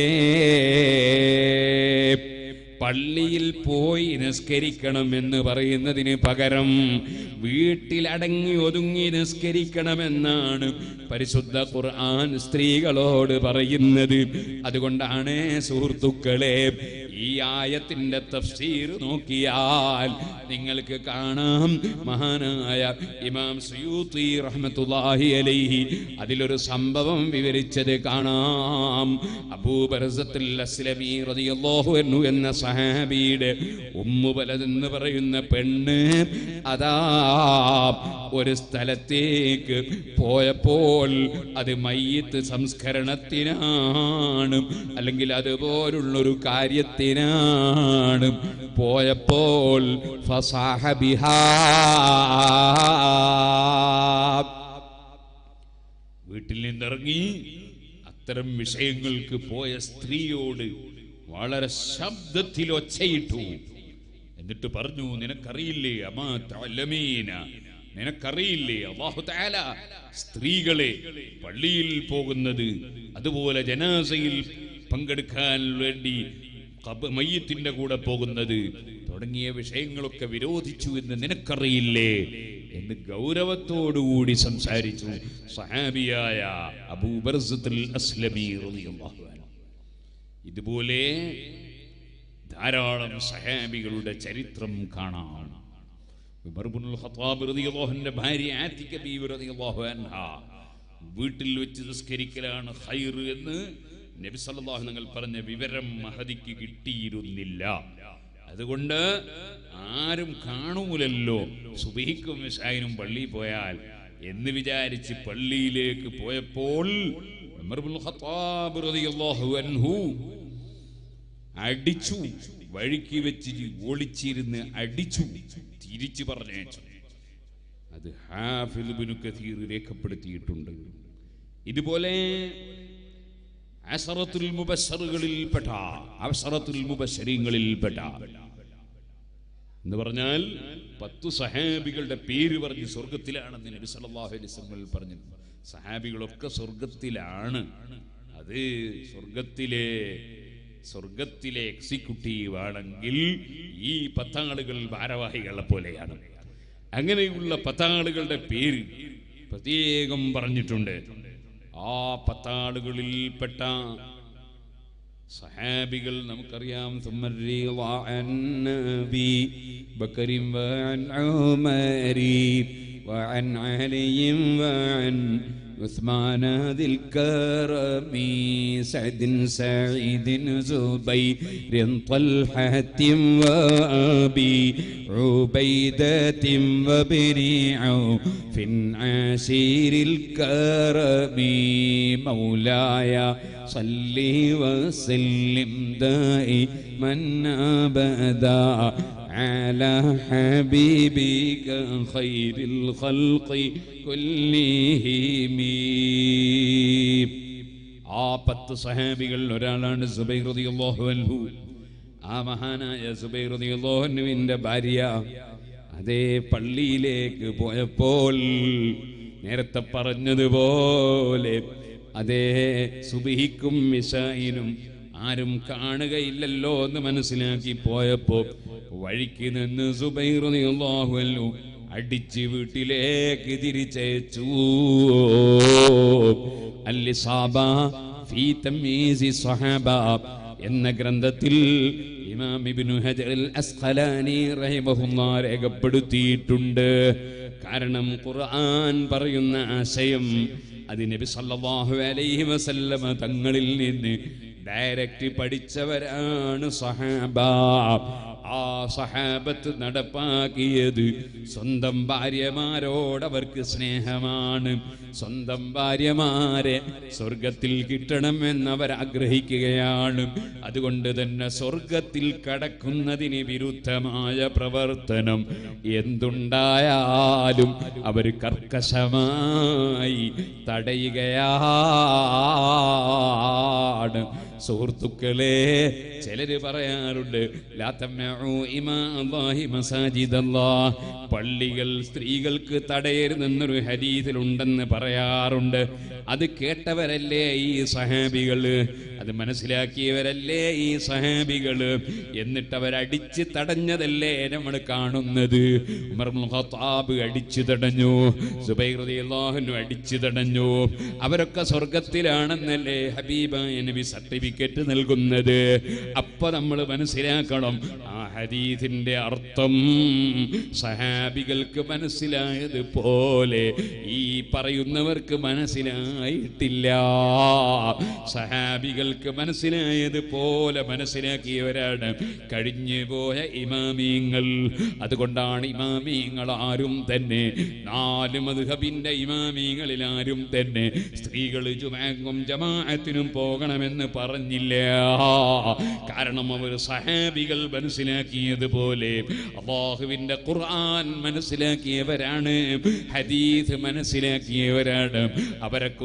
പള്ളിയിൽ പോയി നിസ്കരിക്കണം എന്ന് പറയുന്നതിന് പകരം വീട്ടിലടങ്ങി ഒതുങ്ങി നിസ്കരിക്കണമെന്നാണ് പരിശുദ്ധ ഖുർആൻ സ്ത്രീകളോട് പറയുന്നത് അതുകൊണ്ടാണ് സുഹൃത്തുക്കളെ ഈ ആയത്തിന്റെ തഫ്സീർ നോക്കിയാൽ നിങ്ങൾക്ക് കാണാം മഹാനായ ഇമാം സുയൂത്തി റഹ്മത്തുള്ളാഹി അലൈഹി അതിലൊരു സംഭവം വിവരിച്ചത് കാണാം അബൂബർസത്തുൽ അസ്ലമി റളിയല്ലാഹു അൻഹു എന്ന സഹാബിയുടെ ഉമ്മുബലദ് എന്ന് പറയുന്ന പെണ്ണ് അതാ ഒരു സ്ഥലത്തേക്ക് പോയപ്പോൾ അത് മയ്യത്ത് സംസ്കരണത്തിനാണ് അല്ലെങ്കിൽ അതുപോലുള്ളൊരു കാര്യത്തിനാണ് പോയപ്പോൾ ഫസാഹ ബിഹാ വീട്ടിൽ നിന്നിറങ്ങി അത്തരം വിഷയങ്ങൾക്ക് പോയ സ്ത്രീയോട് വളരെ ശബ്ദത്തിൽ ഒച്ചയിട്ടു എന്നിട്ട് പറഞ്ഞു നിനക്കറിയില്ലേ അമാ തഅലമീന നിനക്കറിയില്ലേ അള്ളാഹു തആല സ്ത്രീകളെ പള്ളിയിൽ പോകുന്നത് അതുപോലെ ജനാസയിൽ പങ്കെടുക്കാൻ വേണ്ടി ഖബ- മയ്യത്തിന്റെ കൂടെ പോകുന്നത് തുടങ്ങിയ വിഷയങ്ങളൊക്കെ വിരോധിച്ചു എന്ന് നിനക്കറിയില്ലേ എന്ന് ഗൗരവത്തോടുകൂടി സംസാരിച്ചു സഹാബിയായ അബൂബർസത്തുൽ അസ്ലമി റളിയല്ലാഹു അൻഹു ഇതുപോലെ ധാരാളം സഹാബികളുടെ ചരിത്രം കാണാം ഉമർ ഇബ്നുൽ ഖത്താബ് റളിയല്ലാഹു അൻഹുവിന്റെ ഭാര്യ ആതിക ബീവി റളിയല്ലാഹു അൻഹ വീട്ടിൽ വെച്ച് നിസ്കരിക്കലാണ് ഖൈർ എന്ന് നബി സല്ലല്ലാഹു നിങ്ങൾ പറഞ്ഞ വിവരം മഹദിക്ക് കിട്ടിയിരുന്നില്ല അതുകൊണ്ട് ആരും കാണൂലല്ലോ സുബഹിക്കും ഇശായിനും പള്ളിയിൽ പോയാൽ എന്ന് വിചാരിച്ച് പള്ളിയിലേക്ക് പോയപ്പോൾ ഉമർ ഇബ്നുൽ ഖത്താബ് റളിയല്ലാഹു അൻഹു അടിച്ചു വഴിക്ക് വെച്ച് ഒളിച്ചിരുന്ന് അടിച്ചു തിരിച്ചു പറഞ്ഞയച്ചു അത് ഹാഫിദ് ബിനു കഥീർ രേഖപ്പെടുത്തിയിട്ടുണ്ട് ഇതുപോലെ അസറത്തുൽ മുബസ്സറുകളിൽപ്പെട്ട അവസറത്തുൽ മുബസ്സരീങ്ങളിൽപ്പെട്ട എന്ന് പറഞ്ഞാൽ പത്തു സഹാബികളുടെ പേര് പറഞ്ഞ് സ്വർഗത്തിലാണെന്ന് നബി സല്ലല്ലാഹു അലൈഹി വസല്ലം പറഞ്ഞു സഹാബികളൊക്കെ സ്വർഗത്തിലാണ് അത് സ്വർഗത്തിലെ സ്വർഗത്തിലെ എക്സിക്യൂട്ടീവ് ആണെങ്കിൽ ഈ പത്താളുകൾ ഭാരവാഹികളെ പോലെയാണ് അങ്ങനെയുള്ള പത്താളുകളുടെ പേര് പ്രത്യേകം പറഞ്ഞിട്ടുണ്ട് ആ പത്താളുകളിൽപ്പെട്ട സഹാബികൾ നമുക്കറിയാം ثم الرضا عن نبي بكر وعن عمر وعن علي وعن عثمان ذي الكرم سعد سعيد زبير طلحة وأبي عبيدة وابن عوف عسير الكرم مولاي صل وسلم دائما أبدا على حبيبك خير الخلق كلهم ആ പത്ത് സഹാബികൾ ഒരാളാണ് സുബൈർ റളിയല്ലാഹു അൻഹു ആ മഹാനായ സുബൈർ റളിയല്ലാഹു അൻഹുവിന്റെ ഭാര്യ അതേ പള്ളിയിലേക്ക് പോയപ്പോൾ നേരത്തെ പറഞ്ഞതുപോലെ അതേ സുബിഹിക്കും മിസായിനും ആരും കാണുകയില്ലല്ലോ എന്ന് മനസ്സിലാക്കി പോയപ്പോ വഴിക്ക് നിന്ന് സുബൈർ റളിയല്ലാഹു അൻഹു അടിച്ച് വീട്ടിലേക്ക് തിരിച്ചയച്ചു അല്ലിസാബ ഫീ തമീസി സ്വഹാബ എന്ന ഗ്രന്ഥത്തിൽ ഇമാം ഇബ്നു ഹജർ അൽ അസ്ഖലാനി റഹിമഹുല്ലാ രേഖപ്പെടുത്തിയിട്ടുണ്ട് കാരണം ഖുർആൻ പറയുന്ന ആശയം അത് നബി സല്ലല്ലാഹു അലൈഹി വസല്ലമ തങ്ങളിൽ നിന്ന് ഡയറക്റ്റ് പഠിച്ചവരാണ് സഹാബ ആ സഹാബത്ത് നടപ്പാക്കിയത് സ്വന്തം ഭാര്യമാരോട് അവർക്ക് സ്നേഹമാണ് സ്വന്തം ഭാര്യമാരെ സ്വർഗത്തിൽ കിട്ടണമെന്ന് അവർ ആഗ്രഹിക്കുകയാണ് അതുകൊണ്ട് തന്നെ സ്വർഗത്തിൽ കടക്കുന്നതിന് വിരുദ്ധമായ പ്രവർത്തനം എന്തുണ്ടായാലും അവർ കർക്കശമായി തടയുകയാണ് സുഹൃത്തുക്കളെ ചിലര് പറയാറുണ്ട് ലാ തംനഉ ഇമാ അല്ലാഹി മസാജിദല്ലാഹ്. പള്ളികൾ സ്ത്രീകൾക്ക് തടയരുതെന്നൊരു ഹദീസിലുണ്ടെന്ന് പറയാറുണ്ട് അത് കേട്ടവരല്ലേ ഈ സഹാബികള് അത് മനസ്സിലാക്കിയവരല്ലേ ഈ സഹാബികള് എന്നിട്ട് അവരടിച്ച് തടഞ്ഞതല്ലേ നമ്മൾ കാണുന്നത് ഉമർ ഇബ്നുൽ ഖത്താബ് അടിച്ചു തടഞ്ഞു സുബൈർ റളിയല്ലാഹു അൻഹു അടിച്ചു തടഞ്ഞു അവരൊക്കെ സ്വർഗത്തിലാണെന്നല്ലേ ഹബീബായ നബി സർട്ടിഫിക്കറ്റ് നൽകുന്നത് അപ്പൊ നമ്മൾ മനസ്സിലാക്കണം ആ ഹദീസിന്റെ അർത്ഥം സഹാബികൾക്ക് മനസ്സിലായതുപോലെ ഈ പറയുന്നവർക്ക് മനസ്സിലായിട്ടില്ല സഹാബികൾക്ക് മനസ്സിലായതുപോലെ മനസ്സിലാക്കിയവരാണ് കഴിഞ്ഞു പോയ ഇമാമീങ്ങൾ അതുകൊണ്ടാണ് ഇമാമീങ്ങൾ ആരും തന്നെ നാല് മധുഹബിന്റെ ഇമാമീങ്ങളിൽ ആരും തന്നെ സ്ത്രീകൾ ജുമാക്കും ജമാഅത്തിനും പോകണമെന്ന് പറഞ്ഞില്ല കാരണം അവർ സഹാബികൾ മനസ്സിലാക്കിയതുപോലെ അള്ളാഹുവിന്റെ ഖുർആൻ മനസ്സിലാക്കിയവരാണ് ഹദീസ് മനസ്സിലാക്കിയവരാണ് അവരെ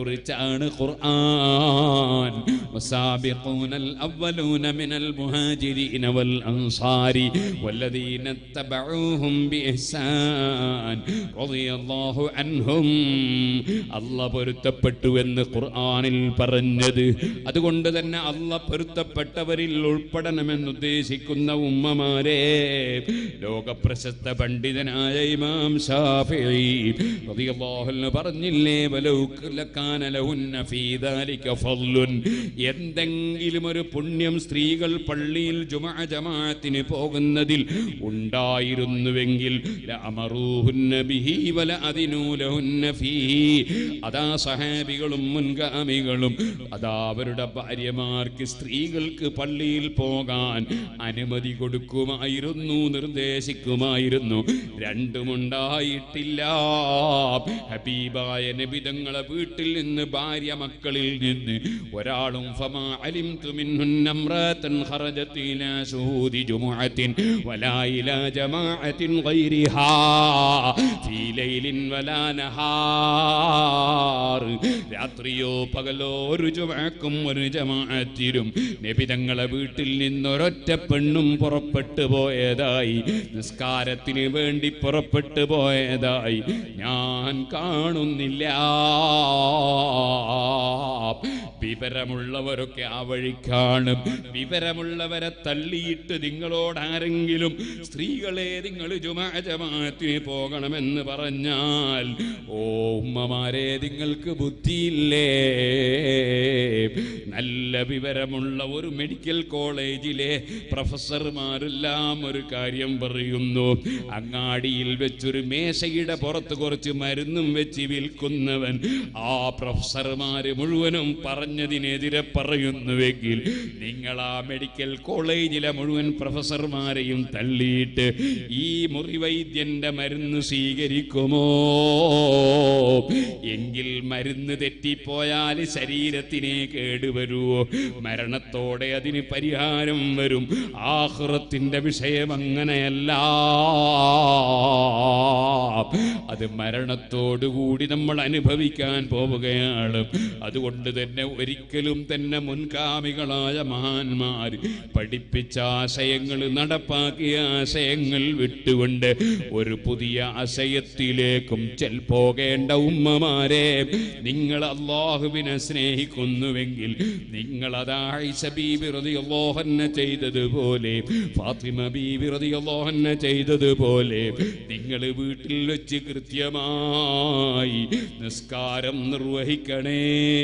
കുറിച്ചാണ് ഖുർആൻ والسابقون الأولون من المهاجرين والأنصار والذين اتبعوهم بإحسان رضي الله عنهم അല്ല പൊരുത്തപ്പെട്ടു എന്ന് ഖുർആനിൽ പറഞ്ഞത് അതുകൊണ്ട് തന്നെ അല്ല പൊരുത്തപ്പെട്ടവരിൽ ഉൾപ്പെടണമെന്ന് ഉദ്ദേശിക്കുന്ന ഉമ്മമാരെ ലോകപ്രശസ്ത പണ്ഡിതനായ ഇമാം ഷാഫിഈ റളിയല്ലാഹു അൻഹു പറഞ്ഞില്ലേ വലൗ ലക്കാന ലഹുന്ന ഫീ ദാലിക ഫളലുൻ എന്തെങ്കിലും ഒരു പുണ്യം സ്ത്രീകൾ പള്ളിയിൽ ജുമഅ ജമാഅത്തിന് പോകുന്നതിൽ ഉണ്ടായിരുന്നുവെങ്കിൽ ലഅമറൂഹുന്ന ബിഹി വല അദിനൂ ലഹുന്ന ഫീഹി അതാ സഹാബികളും മുൻഗാമികളും അതാ അവരുടെ ഭാര്യമാർക്ക് സ്ത്രീകൾക്ക് പള്ളിയിൽ പോകാൻ അനുമതി കൊടുക്കുമായിരുന്നു നിർദ്ദേശിക്കുമായിരുന്നു രണ്ടുമുണ്ടായിട്ടില്ല ഹബീബായ നബിതങ്ങളെ വീട്ടിൽ നിന്ന് ഭാര്യ മക്കളിൽ നിന്ന് ഒരാളും ഫമാ അലിംതു മിൻഹുന്ന ഇംറാത്തൻ ഖറജത് ഇലാ ശുഹൂദി ജുമുഅത്തിൻ വലാ ഇലാ ജമാഅത്തിൻ ഗൈരിഹാ ഫീ ലൈലിൻ വലാ നഹാർ രാത്രിയോ പകലോ ഒരു ജുമഅക്കും ഒരു ജമാഅത്തിലും നബിതങ്ങളെ വീട്ടിൽ നിന്നൊരൊറ്റ പെണ്ണും പുറപ്പെട്ടു പോയതായി നിസ്കാരത്തിന് വേണ്ടി പുറപ്പെട്ടു പോയതായി ഞാൻ കാണുന്നില്ല വിവരമുള്ളവരൊക്കെ ആ വഴി കാണും വിവരമുള്ളവരെ തള്ളിയിട്ട് നിങ്ങളോട് ആരെങ്കിലും സ്ത്രീകളെ നിങ്ങൾ ജുമാ ജമാഅത്തിന് പോകണമെന്ന് പറഞ്ഞാൽ ഓ ഉമ്മമാരെ നിങ്ങൾക്ക് ബുദ്ധിയില്ലേ നല്ല വിവരമുള്ള ഒരു മെഡിക്കൽ കോളേജിലെ പ്രൊഫസർമാരെല്ലാം ഒരു കാര്യം പറയുന്നു അങ്ങാടിയിൽ വെച്ചൊരു മേശയുടെ പുറത്ത് കുറച്ച് മരുന്നും വെച്ച് വിൽക്കുന്നവൻ ആ പ്രൊഫസർമാര് മുഴുവനും പറഞ്ഞതിനെതിരെ പറയുന്നുവെങ്കിൽ നിങ്ങൾ ആ മെഡിക്കൽ കോളേജിലെ മുഴുവൻ പ്രൊഫസർമാരെയും തള്ളിയിട്ട് ഈ മുറിവൈദ്യന്റെ മരുന്ന് സ്വീകരിക്കുമോ എങ്കിൽ മരുന്ന് തെറ്റിപ്പോയാൽ ശരീരത്തിനെ കേടുവരുമോ മരണത്തോടെ അതിന് പരിഹാരം വരും ആഹ്റത്തിന്റെ വിഷയം അങ്ങനെയല്ല അത് മരണത്തോടുകൂടി നമ്മൾ അനുഭവിക്കാൻ പോവുകയാണ് അതുകൊണ്ട് തന്നെ ഒരിക്കലും തന്നെ മുൻഗാമികളായ മഹാന്മാർ പഠിപ്പിച്ച ആശയങ്ങൾ നടപ്പാക്കിയ ആശയങ്ങൾ വിട്ടുകൊണ്ട് ഒരു പുതിയ ആശയത്തിലേക്കും ചെൽ പോകേണ്ട ഉമ്മമാരെ നിങ്ങൾ അള്ളാഹുവിനെ സ്നേഹിക്കുന്നുവെങ്കിൽ നിങ്ങൾ അതായിഷ ബീബി റളിയല്ലാഹുഅൻഹ ചെയ്തതുപോലെ ഫാത്തിമ ബീബി റളിയല്ലാഹുഅൻഹ ചെയ്തതുപോലെ നിങ്ങൾ വീട്ടിൽ വെച്ച് കൃത്യമായി നിസ്കാരം നിർവഹിക്കണേ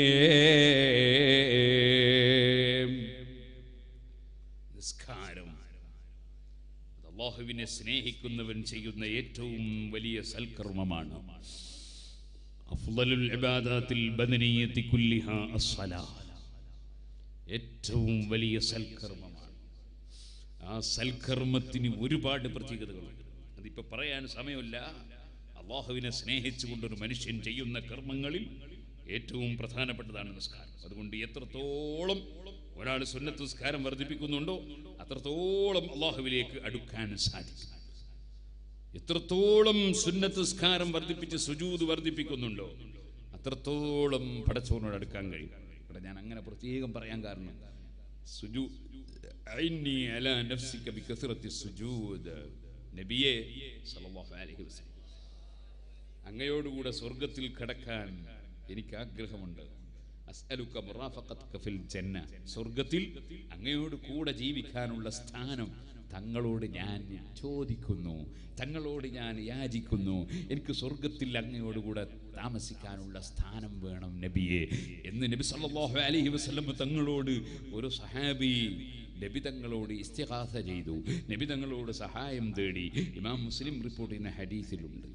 നിസ്കാരം അത് അള്ളാഹുവിനെ സ്നേഹിക്കുന്നവൻ ചെയ്യുന്ന ഏറ്റവും വലിയ സൽക്കർമ്മമാണ് അഫ്ളലുൽ ഇബാദാത്തിൽ ബദനിയത്തി കുല്ലിഹ അസ്സലാ ഏറ്റവും വലിയ സൽക്കർമ്മമാണ് ആ സൽക്കർമ്മത്തിന് ഒരുപാട് പ്രത്യേകതകളുണ്ട് അതിപ്പോ പറയാൻ സമയമില്ല അള്ളാഹുവിനെ സ്നേഹിച്ചുകൊണ്ടൊരു മനുഷ്യൻ ചെയ്യുന്ന കർമ്മങ്ങളിൽ ഏറ്റവും പ്രധാനപ്പെട്ടതാണ് നിസ്കാരം അതുകൊണ്ട് എത്രത്തോളം ഒരാൾ സുന്നത്ത് നിസ്കാരം വർദ്ധിപ്പിക്കുന്നുണ്ടോ അത്രത്തോളം അള്ളാഹുവിലേക്ക് അടുക്കാൻ സാധിക്കും എത്രത്തോളം സുന്നത്ത് നിസ്കാരം വർദ്ധിപ്പിച്ച് സുജൂത് വർദ്ധിപ്പിക്കുന്നുണ്ടോ അത്രത്തോളം പടച്ചോനോട് അടുക്കാൻ കഴിയും ഇവിടെ ഞാൻ അങ്ങനെ പ്രത്യേകം പറയാൻ കാരണം സുജു ഐന്നി അലാ നഫ്സിക ബികസ്റത്തി സുജൂദ് നബിയെ സല്ലല്ലാഹു അലൈഹി വസല്ലം അങ്ങയോടുകൂടെ സ്വർഗത്തിൽ കടക്കാൻ എനിക്ക് ആഗ്രഹമുണ്ട് അസ്അലുക മുറാഫഖത്ക ഫിൽ ജന്ന സ്വർഗത്തിൽ അങ്ങയോട് കൂടെ ജീവിക്കാനുള്ള സ്ഥാനം തങ്ങളോട് ഞാൻ ചോദിക്കുന്നു തങ്ങളോട് ഞാൻ യാചിക്കുന്നു എനിക്ക് സ്വർഗത്തിൽ അങ്ങയോട് കൂടെ താമസിക്കാനുള്ള സ്ഥാനം വേണം നബിയെ എന്ന് നബി സല്ലല്ലാഹു അലൈഹി വസല്ലം തങ്ങളോട് ഒരു സഹാബി നബി തങ്ങളോട് ഇസ്തിഹാസ ചെയ്തു നബി തങ്ങളോട് സഹായം തേടി ഇമാം മുസ്ലിം റിപ്പോർട്ട് ചെയ്യുന്ന ഹദീസിലുണ്ട്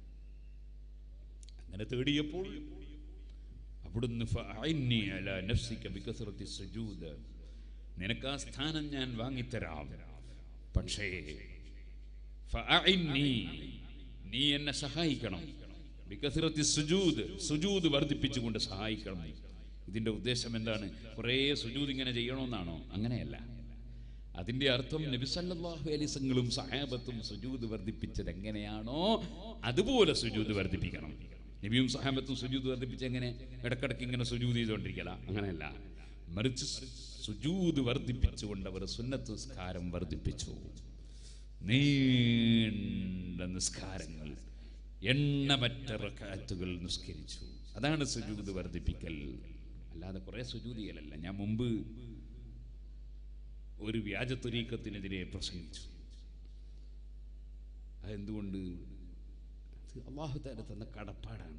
അങ്ങനെ തേടിയപ്പോൾ അവിടുന്ന് ഫഅഇന്നി അലാ നഫ്സിക ബികസ്റത്തി സുജൂദ് നിനക്ക് ആ സ്ഥാനം ഞാൻ വാങ്ങിത്തരാം പക്ഷേ ഫഅഇന്നി നീ എന്നെ സഹായിക്കണം ബികസ്റത്തി സുജൂദ് സുജൂദ് വർദ്ധിപ്പിച്ചുകൊണ്ട് സഹായിക്കണം നീ ഇതിന്റെ ഉദ്ദേശം എന്താണ് കുറേ സുജൂദ് ഇങ്ങനെ ചെയ്യണമെന്നാണോ അങ്ങനെയല്ല അതിന്റെ അർത്ഥം നബിസല്ലാഹു അലിസങ്ങളും സഹാബത്തും സുജൂദ് വർദ്ധിപ്പിച്ചത് എങ്ങനെയാണോ അതുപോലെ സുജൂദ് വർദ്ധിപ്പിക്കണം നബിയും സഹാബത്തും സുജൂത് വർദ്ധിപ്പിച്ച് എങ്ങനെ ഇടക്കിടക്ക് ഇങ്ങനെ സുജൂത് ചെയ്തുകൊണ്ടിരിക്കല അങ്ങനെയല്ല മറിച്ച് സുജൂത് വർദ്ധിപ്പിച്ചുകൊണ്ട് അവർ സുന്നത്ത് നിസ്കാരം വർദ്ധിപ്പിച്ചു നീണ്ട നിസ്കാരങ്ങൾ എണ്ണമറ്റ റക്കാത്തുകൾ നിസ്കരിച്ചു അതാണ് സുജൂത് വർദ്ധിപ്പിക്കൽ അല്ലാതെ കുറെ സുജൂതികളല്ല ഞാൻ മുമ്പ് ഒരു വ്യാജത്വരീക്കത്തിനെതിരെ പ്രസംഗിച്ചു അതെന്തുകൊണ്ട് അത് അള്ളാഹു താല തന്ന കടപ്പാടാണ്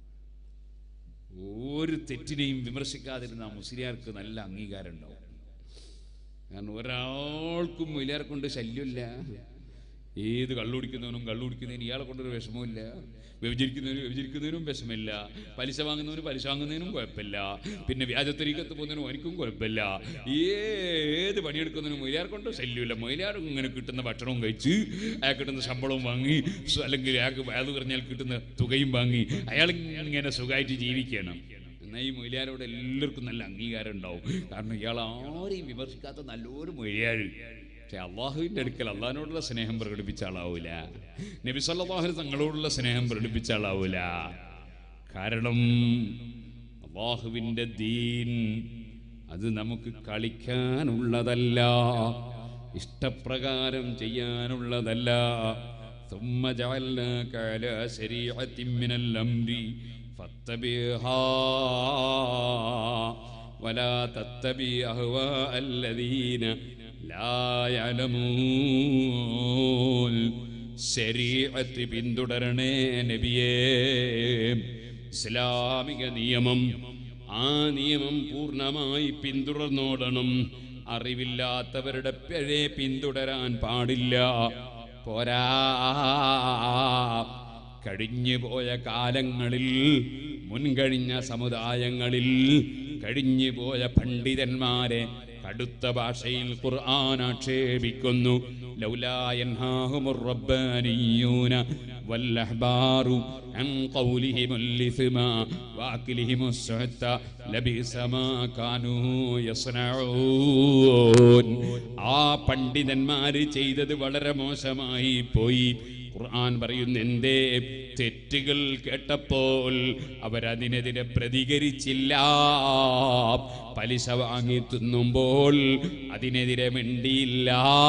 ഒരു തെറ്റിനെയും വിമർശിക്കാതിരുന്ന ആ മുസ്ലിയാർക്ക് നല്ല അംഗീകാരം ഉണ്ടാവും കാരണം ഒരാൾക്കും മുയിലാരെ കൊണ്ട് ശല്യമില്ല ഏത് കള്ളുടിക്കുന്നവനും കള്ളുടിക്കുന്നതിന് ഇയാളെ കൊണ്ടൊരു വിഷമമില്ല വ്യഭിചരിക്കുന്നതിനും വ്യഭിചരിക്കുന്നതിനും വിഷമില്ല പലിശ വാങ്ങുന്നവനും പലിശ വാങ്ങുന്നതിനും കുഴപ്പമില്ല പിന്നെ വ്യാജത്തരീക്കത്ത് പോകുന്നതിനും എനിക്കും കുഴപ്പമില്ല ഏത് പണിയെടുക്കുന്നതിനും മൊയിലാർ കൊണ്ട് ശല്യമില്ല മൊയിലാർ ഇങ്ങനെ കിട്ടുന്ന ഭക്ഷണവും കഴിച്ച് അയാൾ കിട്ടുന്ന ശമ്പളവും വാങ്ങി സു- അല്ലെങ്കിൽ അയാൾക്ക് അത് പറഞ്ഞാൽ കിട്ടുന്ന തുകയും വാങ്ങി അയാൾ ഇങ്ങനെ സുഖമായിട്ട് ജീവിക്കണം എന്നാൽ ഈ മൊയിലാരോട് എല്ലാവർക്കും നല്ല അംഗീകാരം ഉണ്ടാവും കാരണം ഇയാൾ ആരെയും വിമർശിക്കാത്ത നല്ലൊരു മൊഴിയാഴ് പക്ഷെ അള്ളാഹുവിൻ്റെ അടുക്കൽ അള്ളാഹിനോടുള്ള സ്നേഹം പ്രകടിപ്പിച്ച ആളാവൂല നബി സല്ലല്ലാഹു തങ്ങളോടുള്ള സ്നേഹം പ്രകടിപ്പിച്ച ആളാവൂല കാരണം അള്ളാഹുവിൻ്റെ ദീൻ അത് നമുക്ക് കളിക്കാനുള്ളതല്ല ഇഷ്ടപ്രകാരം ചെയ്യാനുള്ളതല്ല ثم جعلناك على شريعة من الأمر فاتبعها ولا تتبع أهواء الذين لا يعلمون ശരീഅത്ത് പിന്തുടരണേ നബിയേ ഇസ്ലാമിക നിയമം ആ നിയമം പൂർണ്ണമായി പിന്തുടർന്നോടണം അറിവില്ലാത്തവരുടെ പിഴയെ പിന്തുടരാൻ പാടില്ല പോരാ കഴിഞ്ഞുപോയ കാലങ്ങളിൽ മുൻകഴിഞ്ഞ സമുദായങ്ങളിൽ കഴിഞ്ഞുപോയ പണ്ഡിതന്മാരെ കടുത്ത ഭാഷയിൽ ഖുർആൻ ആക്ഷേപിക്കുന്നു ലൗലാ യൻഹാഹുമുർ റബ്ബാനിയൂന വല്ലഹ്ബാറു عن قولهم الإثم وأكلهم السحت لبئس ما كانوا يصنعون ആ പണ്ഡിതന്മാര് ചെയ്തത് വളരെ മോശമായി പോയി ഖുർആൻ പറയുന്നു എന്തേ തെറ്റുകൾ കേട്ടപ്പോൾ അവരതിനെതിരെ പ്രതികരിച്ചില്ല പലിശ വാങ്ങി തിന്നുമ്പോൾ അതിനെതിരെ മിണ്ടിയില്ല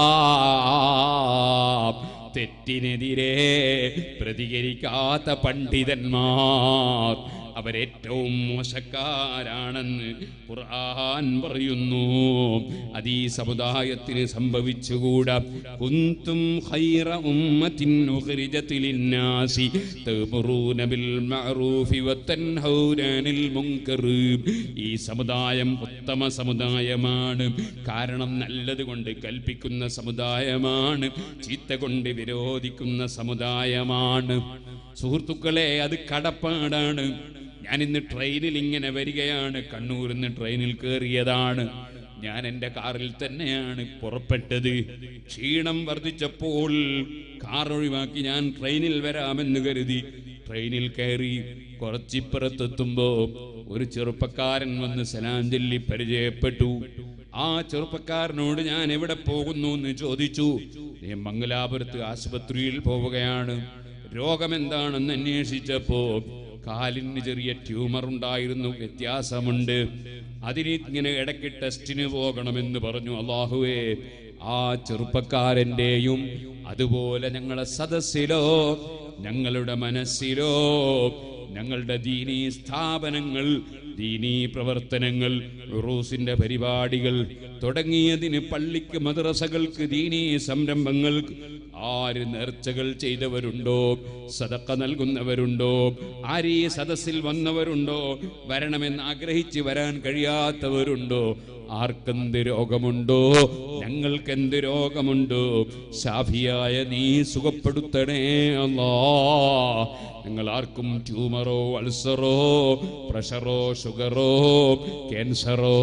തെറ്റിനെതിരെ പ്രതികരിക്കാത്ത പണ്ഡിതന്മാർ അവരേറ്റവും മോശക്കാരാണെന്ന് ഖുർആൻ പറയുന്നു അത് ഈ സമുദായത്തിന് സംഭവിച്ചുകൂടാ കുന്തും ഖൈറ ഉമ്മത്തിൻ ഉഖ്രിജത് ലിന്നാസി തഅ്മുറൂന ബിൽ മഅറൂഫി വതൻഹൗന അനിൽ മുൻകർ ഈ സമുദായം ഉത്തമ സമുദായമാണ് കാരണം നല്ലത് കൊണ്ട് കൽപ്പിക്കുന്ന സമുദായമാണ് ചീത്ത കൊണ്ട് വിരോധിക്കുന്ന സമുദായമാണ് സുഹൃത്തുക്കളെ അത് കടപ്പാടാണ് ഞാൻ ഇന്ന് ട്രെയിനിൽ ഇങ്ങനെ വരികയാണ് കണ്ണൂരിൽ നിന്ന് ട്രെയിനിൽ കയറിയതാണ് ഞാൻ എൻ്റെ കാറിൽ തന്നെയാണ് പുറപ്പെട്ടത് ക്ഷീണം വർദ്ധിച്ചപ്പോൾ കാർ ഒഴിവാക്കി ഞാൻ ട്രെയിനിൽ വരാമെന്ന് കരുതി ട്രെയിനിൽ കയറി കുറച്ചിപ്പുറത്തെത്തുമ്പോ ഒരു ചെറുപ്പക്കാരൻ വന്ന് സലാം ചൊല്ലി പരിചയപ്പെട്ടു ആ ചെറുപ്പക്കാരനോട് ഞാൻ എവിടെ പോകുന്നു എന്ന് ചോദിച്ചു "ഞാൻ മംഗലാപുരത്ത് ആശുപത്രിയിൽ പോവുകയാണ് രോഗമെന്താണെന്ന് അന്വേഷിച്ചപ്പോ കാലിന് ചെറിയ ട്യൂമർ ഉണ്ടായിരുന്നു വ്യത്യാസമുണ്ട് അതിന് ഇങ്ങനെ ഇടയ്ക്ക് ടെസ്റ്റിന് പോകണമെന്ന് പറഞ്ഞു അള്ളാഹുവേ ആ ചെറുപ്പക്കാരൻ്റെയും അതുപോലെ ഞങ്ങളെ സദസ്സിലോ ഞങ്ങളുടെ മനസ്സിലോ ഞങ്ങളുടെ ദീനീ സ്ഥാപനങ്ങൾ ദീനീ പ്രവർത്തനങ്ങൾ ഉറൂസിന്റെ പരിപാടികൾ തുടങ്ങിയതിന് പള്ളിക്ക് മദ്രസകൾക്ക് ദീനീ സംരംഭങ്ങൾക്ക് ആര് നേർച്ചകൾ ചെയ്തവരുണ്ടോ സദക്ക നൽകുന്നവരുണ്ടോ ആര് ഈ സദസ്സിൽ വന്നവരുണ്ടോ വരണമെന്ന് ആഗ്രഹിച്ച് വരാൻ കഴിയാത്തവരുണ്ടോ ആർക്കെന്ത് രോഗമുണ്ടോ ഞങ്ങൾക്കെന്ത് രോഗമുണ്ടോ ഷാഫിയായ നീ സുഖപ്പെടുത്തണേ അല്ലാ ഞങ്ങൾ ആർക്കും ട്യൂമറോ അൾസറോ പ്രഷറോ ഷുഗറോ ക്യാൻസറോ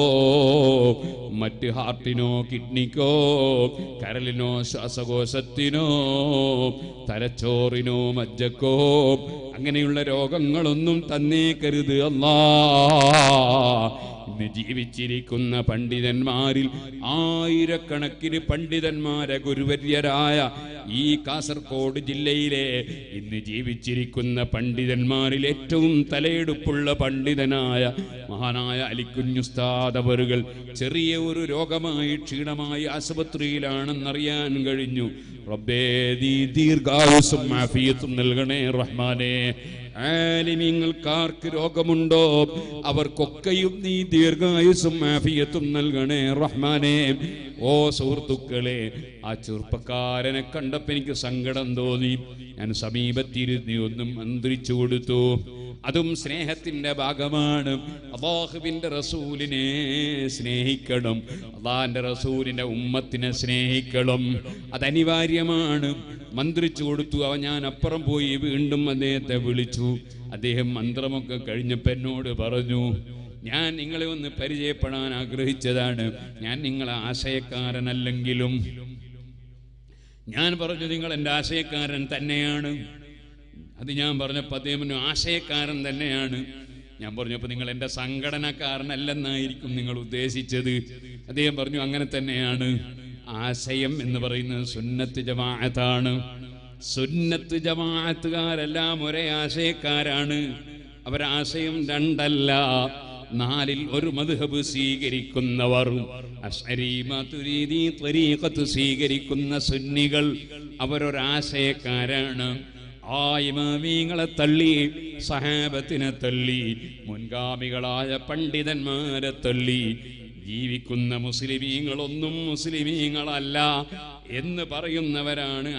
മറ്റ് ഹാർട്ടിനോ കിഡ്നിക്കോ കരളിനോ ശ്വാസകോശത്തിനോ തലച്ചോറിനോ മജ്ജക്കോ അങ്ങനെയുള്ള രോഗങ്ങളൊന്നും തന്നേക്കരുത് അല്ലാ ഇന്ന് ജീവിച്ചിരിക്കുന്ന പണ്ഡിതന്മാരിൽ ആയിരക്കണക്കിന് പണ്ഡിതന്മാരെ ഗുരുവര്യരായ ഈ കാസർഗോഡ് ജില്ലയിലെ ഇന്ന് ജീവിച്ചിരിക്കുന്ന പണ്ഡിതന്മാരിൽ ഏറ്റവും തലയെടുപ്പുള്ള പണ്ഡിതനായ മഹാനായ അലിക്കുഞ്ഞുസ്താദ് അവറുകൾ ചെറിയ ഒരു രോഗമായി ക്ഷീണമായി ആശുപത്രിയിലാണെന്നറിയാൻ കഴിഞ്ഞു റബ്ബേ നീ ദീർഘായുസും ആഫിയത്തും നൽകണേ റഹ്മാനെ ആലിമീങ്ങൾക്കാർക്ക് രോഗമുണ്ടോ അവർക്കൊക്കെയും നീ ദീർഘായുസും ആഫിയത്തും നൽകണേ റഹ്മാനെ ഓ സുഹൃത്തുക്കളെ ആ ചെറുപ്പക്കാരനെ കണ്ടപ്പോൾ എനിക്ക് സങ്കടം തോന്നി ഞാൻ സമീപത്തിരുന്ന് ഒന്നും മന്ത്രിച്ചു കൊടുത്തു അതും സ്നേഹത്തിന്റെ ഭാഗമാണ് അള്ളാഹുവിന്റെ റസൂലിനെ സ്നേഹിക്കണം അള്ളാഹിന്റെ റസൂലിന്റെ ഉമ്മത്തിനെ സ്നേഹിക്കണം അതനിവാര്യമാണ് മന്ത്രിച്ചു കൊടുത്തു അവ ഞാൻ അപ്പുറം പോയി വീണ്ടും അദ്ദേഹത്തെ വിളിച്ചു അദ്ദേഹം മന്ത്രമൊക്കെ കഴിഞ്ഞപ്പോൾ എന്നോട് പറഞ്ഞു ഞാൻ നിങ്ങളെ ഒന്ന് പരിചയപ്പെടാൻ ആഗ്രഹിച്ചതാണ് ഞാൻ നിങ്ങളെ ആശയക്കാരനല്ലെങ്കിലും ഞാൻ പറഞ്ഞു നിങ്ങൾ എൻ്റെ ആശയക്കാരൻ തന്നെയാണ് അത് ഞാൻ പറഞ്ഞപ്പോൾ അദ്ദേഹം പറഞ്ഞു, ആശയക്കാരൻ തന്നെയാണ് ഞാൻ പറഞ്ഞപ്പോൾ നിങ്ങൾ എൻ്റെ സംഘടനക്കാരനല്ലെന്നായിരിക്കും നിങ്ങൾ ഉദ്ദേശിച്ചത് അദ്ദേഹം പറഞ്ഞു അങ്ങനെ തന്നെയാണ് ആശയം എന്ന് പറയുന്നത് സുന്നത്ത് ജമാഅത്താണ് സുന്നത്ത് ജമാഅത്തുകാരെല്ലാം ഒരേ ആശയക്കാരാണ് അവരാശയം രണ്ടല്ല നാലിൽ ഒരു മദ്ഹബ് സ്വീകരിക്കുന്നവർ അശ്അരി മതുരീദി ത്വരീഖത്ത് സ്വീകരിക്കുന്ന സുന്നികൾ അവരൊരാശയക്കാരാണ് ആ ഇമാമീങ്ങളെ തള്ളി സഹാബത്തിനെ തള്ളി മുൻഗാമികളായ പണ്ഡിതന്മാരെ തള്ളി ജീവിക്കുന്ന മുസ്ലിമീങ്ങളൊന്നും മുസ്ലിമീങ്ങളല്ല എന്ന് പറയുന്നവരാണ്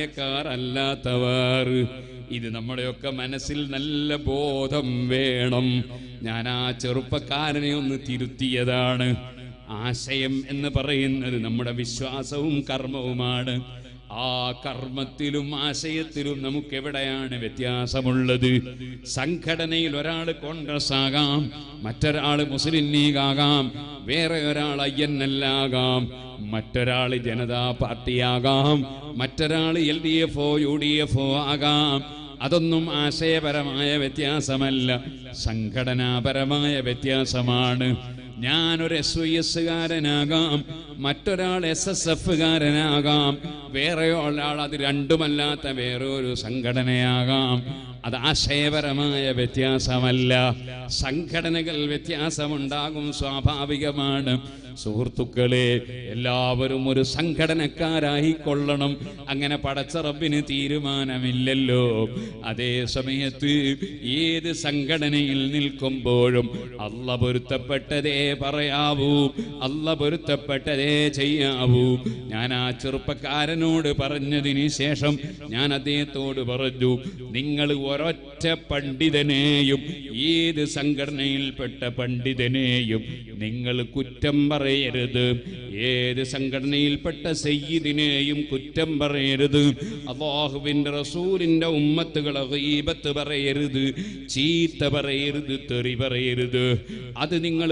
ആശയക്കാരല്ലാത്തവർ ഇത് നമ്മുടെയൊക്കെ മനസ്സിൽ നല്ല ബോധം വേണം ഞാൻ ആ ചെറുപ്പക്കാരനെ ഒന്ന് തിരുത്തിയതാണ് ആശയം എന്ന് പറയുന്നത് നമ്മുടെ വിശ്വാസവും കർമ്മവുമാണ് ആ കർമ്മത്തിലും ആശയത്തിലും നമുക്ക് എവിടെയാണ് വ്യത്യാസമുള്ളത് സംഘടനയിൽ ഒരാൾ കോൺഗ്രസ് ആകാം മറ്റൊരാൾ മുസ്ലിം ലീഗ് ആകാം വേറെ ഒരാൾ ഐ എൻ എൽ ആകാം മറ്റൊരാൾ ജനതാ പാർട്ടിയാകാം മറ്റൊരാൾ എൽ ഡി എഫ് ഒ യു ഡി എഫ് ഒ ആകാം അതൊന്നും ആശയപരമായ വ്യത്യാസമല്ല സംഘടനാപരമായ വ്യത്യാസമാണ് ഞാനൊരു എസ് വൈ എസ്സുകാരനാകാം മറ്റൊരാൾ എസ് എസ് എഫുകാരനാകാം വേറെ ഒരാൾ അത് രണ്ടുമല്ലാത്ത വേറെ ഒരു സംഘടനയാകാം അത് ആശയപരമായ വ്യത്യാസമല്ല സംഘടനകൾ വ്യത്യാസമുണ്ടാകും സ്വാഭാവികമാണ് സുഹൃത്തുക്കളെ എല്ലാവരും ഒരു സംഘടനക്കാരായി കൊള്ളണം അങ്ങനെ പടച്ചറബിന് തീരുമാനമില്ലല്ലോ അതേ സമയത്ത് ഏത് സംഘടനയിൽ നിൽക്കുമ്പോഴും അല്ല പൊരുത്തപ്പെട്ടതേ പറയാവൂ അല്ല പൊരുത്തപ്പെട്ടതേ ചെയ്യാവൂ ഞാൻ ആ ചെറുപ്പക്കാരനോട് പറഞ്ഞതിന് ശേഷം ഞാൻ അദ്ദേഹത്തോട് പറഞ്ഞു നിങ്ങൾ ഒരൊറ്റ പണ്ഡിതനെയും ഏത് സംഘടനയിൽപ്പെട്ട പണ്ഡിതനെയും നിങ്ങൾ കുറ്റം പറയരുത് ഏത് സംഘടനയിൽപ്പെട്ട സയ്യിദിനെയും കുറ്റം പറയരുത് അള്ളാഹുവിന്റെ റസൂലിന്റെ ഉമ്മത്തുകളെ ഗീബത്ത് പറയരുത് ചീത്ത പറയരുത് തെറി പറയരുത് അത് നിങ്ങൾ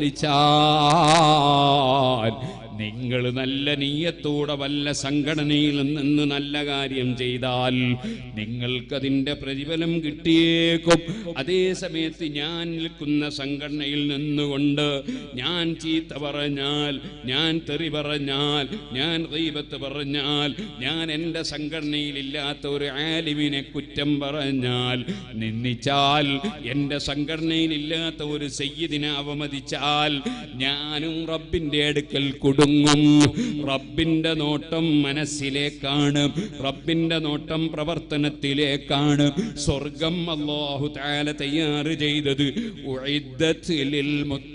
പാലിച്ചാൽ നിങ്ങൾ നല്ല നീയത്തോടെ വല്ല സംഘടനയിൽ നിന്ന് നല്ല കാര്യം ചെയ്താൽ നിങ്ങൾക്കതിൻ്റെ പ്രതിഫലം കിട്ടിയേക്കും അതേ സമയത്ത് ഞാൻ നിൽക്കുന്ന സംഘടനയിൽ നിന്നുകൊണ്ട് ഞാൻ ചീത്ത പറഞ്ഞാൽ ഞാൻ തെറി പറഞ്ഞാൽ ഞാൻ ഗീബത്ത് പറഞ്ഞാൽ ഞാൻ എൻ്റെ സംഘടനയിൽ ഇല്ലാത്ത ഒരു ആലിമിനെ കുറ്റം പറഞ്ഞാൽ നിന്ദിച്ചാൽ എൻ്റെ സംഘടനയിൽ ഇല്ലാത്ത ഒരു സയ്യിദിനെ അവമതിച്ചാൽ ഞാനും റബ്ബിൻ്റെ അടുക്കൽ കുടുങ്ങും റബ്ബിന്റെ നോട്ടം മനസ്സിലേക്കാണ് റബ്ബിന്റെ നോട്ടം പ്രവർത്തനത്തിലേക്കാണ് സ്വർഗം അല്ലാഹു തആല തയ്യാർ ചെയ്തത് ഉഇദ്ദത്ത് ലിൽ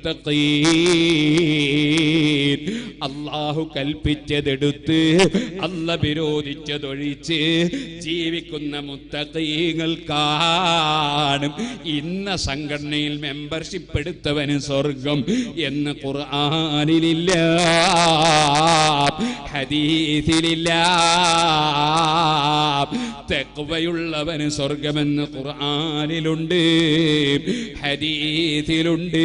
മുത്തഖീൻ അല്ലാഹു കൽപ്പിച്ചതെടുത്ത് അല്ല വിരോധിച്ചതൊഴിച്ച് ജീവിക്കുന്ന മുത്തഖീങ്ങൾക്കാണ് ഇന്ന സംഘടനയിൽ മെമ്പർഷിപ്പ് എടുത്തവന് സ്വർഗം എന്ന് ഖുർആനിലില്ല ഹദീസിലില്ല തെക്കുവയുള്ളവന് സ്വർഗമെന്ന് ഖുർആനിലുണ്ട് ഹദീസിലുണ്ട്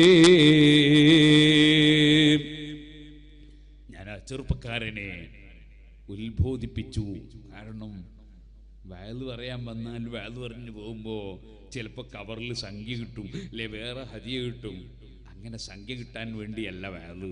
ഞാൻ ആ ചെറുപ്പക്കാരനെ ഉത്ബോധിപ്പിച്ചു കാരണം വയല് പറയാൻ വന്നാൽ വയല് പറഞ്ഞു പോകുമ്പോൾ ചിലപ്പോൾ കവറിൽ സംഖ്യ കിട്ടും അല്ലെ വേറെ ഹതിയ കിട്ടും അങ്ങനെ സംഖ്യ കിട്ടാൻ വേണ്ടിയല്ല വയത്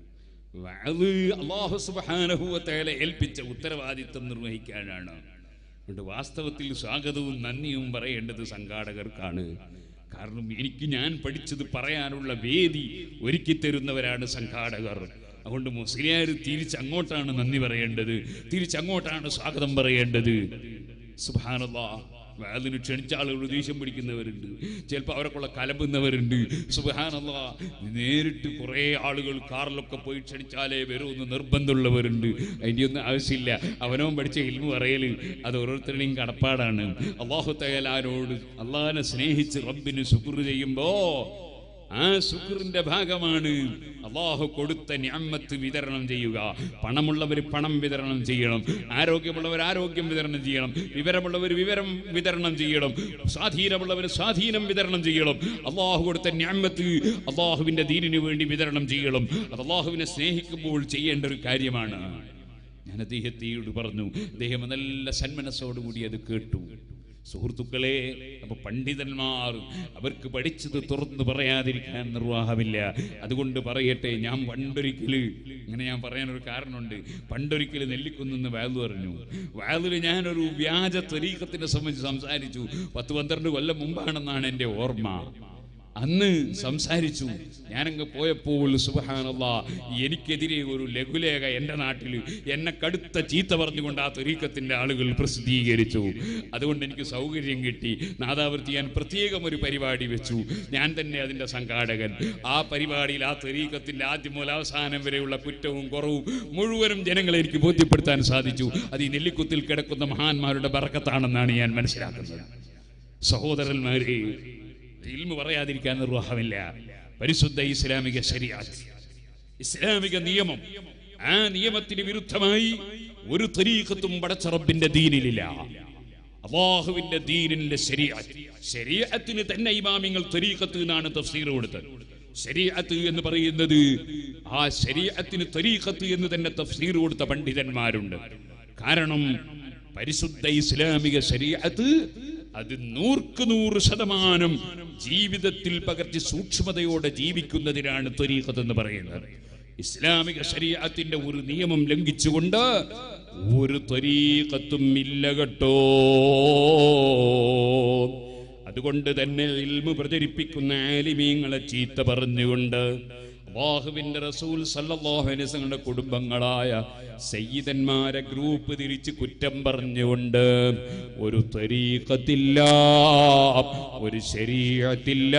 വയത് അള്ളാഹു സുബ്ഹാനഹു വ തആല ഏൽപ്പിച്ച ഉത്തരവാദിത്വം നിർവഹിക്കാനാണ് അതുകൊണ്ട് വാസ്തവത്തിൽ സ്വാഗതവും നന്ദിയും പറയേണ്ടത് സംഘാടകർക്കാണ് കാരണം എനിക്ക് ഞാൻ പഠിച്ചത് പറയാനുള്ള വേദി ഒരുക്കി തരുന്നവരാണ് സംഘാടകർ അതുകൊണ്ട് മുസ്ലിയാർ തിരിച്ചങ്ങോട്ടാണ് നന്ദി പറയേണ്ടത് തിരിച്ചങ്ങോട്ടാണ് സ്വാഗതം പറയേണ്ടത് സുബാനല്ലാ അതിന് ക്ഷണിച്ച ആളുകൾ ദേഷ്യം പിടിക്കുന്നവരുണ്ട് ചിലപ്പോൾ അവരൊക്കെയുള്ള കലമ്പുന്നവരുണ്ട് സുബാനല്ല നേരിട്ട് കുറേ ആളുകൾ കാറിലൊക്കെ പോയി ക്ഷണിച്ചാലേ വരുമെന്ന് നിർബന്ധമുള്ളവരുണ്ട് അതിൻ്റെ ഒന്നും ആവശ്യമില്ല അവനവൻ പഠിച്ച ഇൽമു പറയൽ അത് ഓരോരുത്തരുടെയും കടപ്പാടാണ് അള്ളാഹു തയ്യലാരോട് അള്ളാഹിനെ സ്നേഹിച്ച് റബ്ബിന് ശുക്ർ ചെയ്യുമ്പോ ആ ശുക്രിന്റെ ഭാഗമാണ് അള്ളാഹു കൊടുത്ത ഞാമത്ത് വിതരണം ചെയ്യുക പണമുള്ളവർ പണം വിതരണം ചെയ്യണം ആരോഗ്യമുള്ളവർ ആരോഗ്യം വിതരണം ചെയ്യണം വിവരമുള്ളവർ വിവരം വിതരണം ചെയ്യണം സ്വാധീനമുള്ളവർ സ്വാധീനം വിതരണം ചെയ്യണം അള്ളാഹു കൊടുത്ത ഞാമത്ത് അള്ളാഹുവിന്റെ ദീനിനു വേണ്ടി വിതരണം ചെയ്യണം അത് അള്ളാഹുവിനെ സ്നേഹിക്കുമ്പോൾ ചെയ്യേണ്ട ഒരു കാര്യമാണ് ഞാൻ അദ്ദേഹത്തോട് പറഞ്ഞു അദ്ദേഹം നല്ല സന്മനസ്സോടുകൂടി അത് കേട്ടു സുഹൃത്തുക്കളെ അപ്പൊ പണ്ഡിതന്മാർ അവർക്ക് പഠിച്ചത് തുറന്നു പറയാതിരിക്കാൻ നിർവാഹമില്ല അതുകൊണ്ട് പറയട്ടെ ഞാൻ പണ്ടൊരിക്കല് ഇങ്ങനെ ഞാൻ പറയാനൊരു കാരണമുണ്ട് പണ്ടൊരിക്കല് നെല്ലിക്കുന്നെന്ന് വയലു പറഞ്ഞു വയലിൽ ഞാനൊരു വ്യാജ ത്വരീക്കത്തിനെ സംബന്ധിച്ച് സംസാരിച്ചു പത്ത് പന്ത്രണ്ട് കൊല്ലം മുമ്പാണെന്നാണ് എൻ്റെ ഓർമ്മ അന്ന് സംസാരിച്ചു ഞാനങ്ങ് പോയപ്പോൾ സുബഹാനല്ല എനിക്കെതിരെ ഒരു ലഘുലേഖ എൻ്റെ നാട്ടിൽ എന്നെ കടുത്ത ചീത്ത പറഞ്ഞുകൊണ്ട് ആ ത്വരീക്കത്തിൻ്റെ ആളുകൾ പ്രസിദ്ധീകരിച്ചു അതുകൊണ്ട് എനിക്ക് സൗകര്യം കിട്ടി നാദാവൃത്തി ഞാൻ പ്രത്യേകം ഒരു പരിപാടി വെച്ചു ഞാൻ തന്നെ അതിൻ്റെ സംഘാടകൻ ആ പരിപാടിയിൽ ആ ത്വരീക്കത്തിൻ്റെ ആദ്യം മുതൽ അവസാനം വരെയുള്ള കുറ്റവും കുറവും മുഴുവനും ജനങ്ങളെ എനിക്ക് ബോധ്യപ്പെടുത്താൻ സാധിച്ചു അത് ഈ നെല്ലിക്കുത്തിൽ കിടക്കുന്ന മഹാന്മാരുടെ ബറക്കത്താണെന്നാണ് ഞാൻ മനസ്സിലാക്കുന്നത് സഹോദരന്മാരെ ഇൽമു പറയാതിരിക്കാൻ നിർവാഹമില്ല പരിശുദ്ധ ഇസ്ലാമിക ശരിയാത്ത് ഇസ്ലാമിക നിയമം ആ നിയമത്തിന് വിരുദ്ധമായി ഒരു തരീഖത്തും പടച്ചറബിന്റെ ദീനിലില്ല അള്ളാഹുവിന്റെ ദീനിന്റെ ശരിയാത്ത് ശരീഅത്തിന് തന്നെ ഇമാമിങ്ങൾ തരീഖത്ത് എന്നാണ് തഫ്സീർ കൊടുത്തത് ശരീഅത്ത് എന്ന് പറയുന്നത് ആ ശരീഅത്തിന് തരീഖത്ത് എന്ന് തന്നെ തഫ്സീർ കൊടുത്ത പണ്ഡിതന്മാരുണ്ട് കാരണം പരിശുദ്ധ ഇസ്ലാമിക ശരീഅത്ത് അത് നൂർക്ക് നൂറ് ശതമാനം ജീവിതത്തിൽ പകർത്തി സൂക്ഷ്മതയോടെ ജീവിക്കുന്നതിനാണ് ത്വരീഖത്ത് എന്ന് പറയുന്നത് ഇസ്ലാമിക ശരീഅത്തിന്റെ ഒരു നിയമം ലംഘിച്ചുകൊണ്ട് ഒരു ത്വരീഖത്തും ഇല്ല കേട്ടോ അതുകൊണ്ട് തന്നെ ഇൽമു പ്രചരിപ്പിക്കുന്ന ആലിമീങ്ങളെ ചീത്ത പറഞ്ഞുകൊണ്ട് അള്ളാഹുവിന്റെ റസൂൽ സല്ലല്ലാഹു അലൈഹി വസല്ലമയുടെ കുടുംബങ്ങളായ സയ്യിദന്മാരെ ഗ്രൂപ്പ് തിരിച്ച് കുറ്റം പറഞ്ഞുകൊണ്ട് ഒരു തരീഖത്തില്ല ഒരു ശരീഅത്തില്ല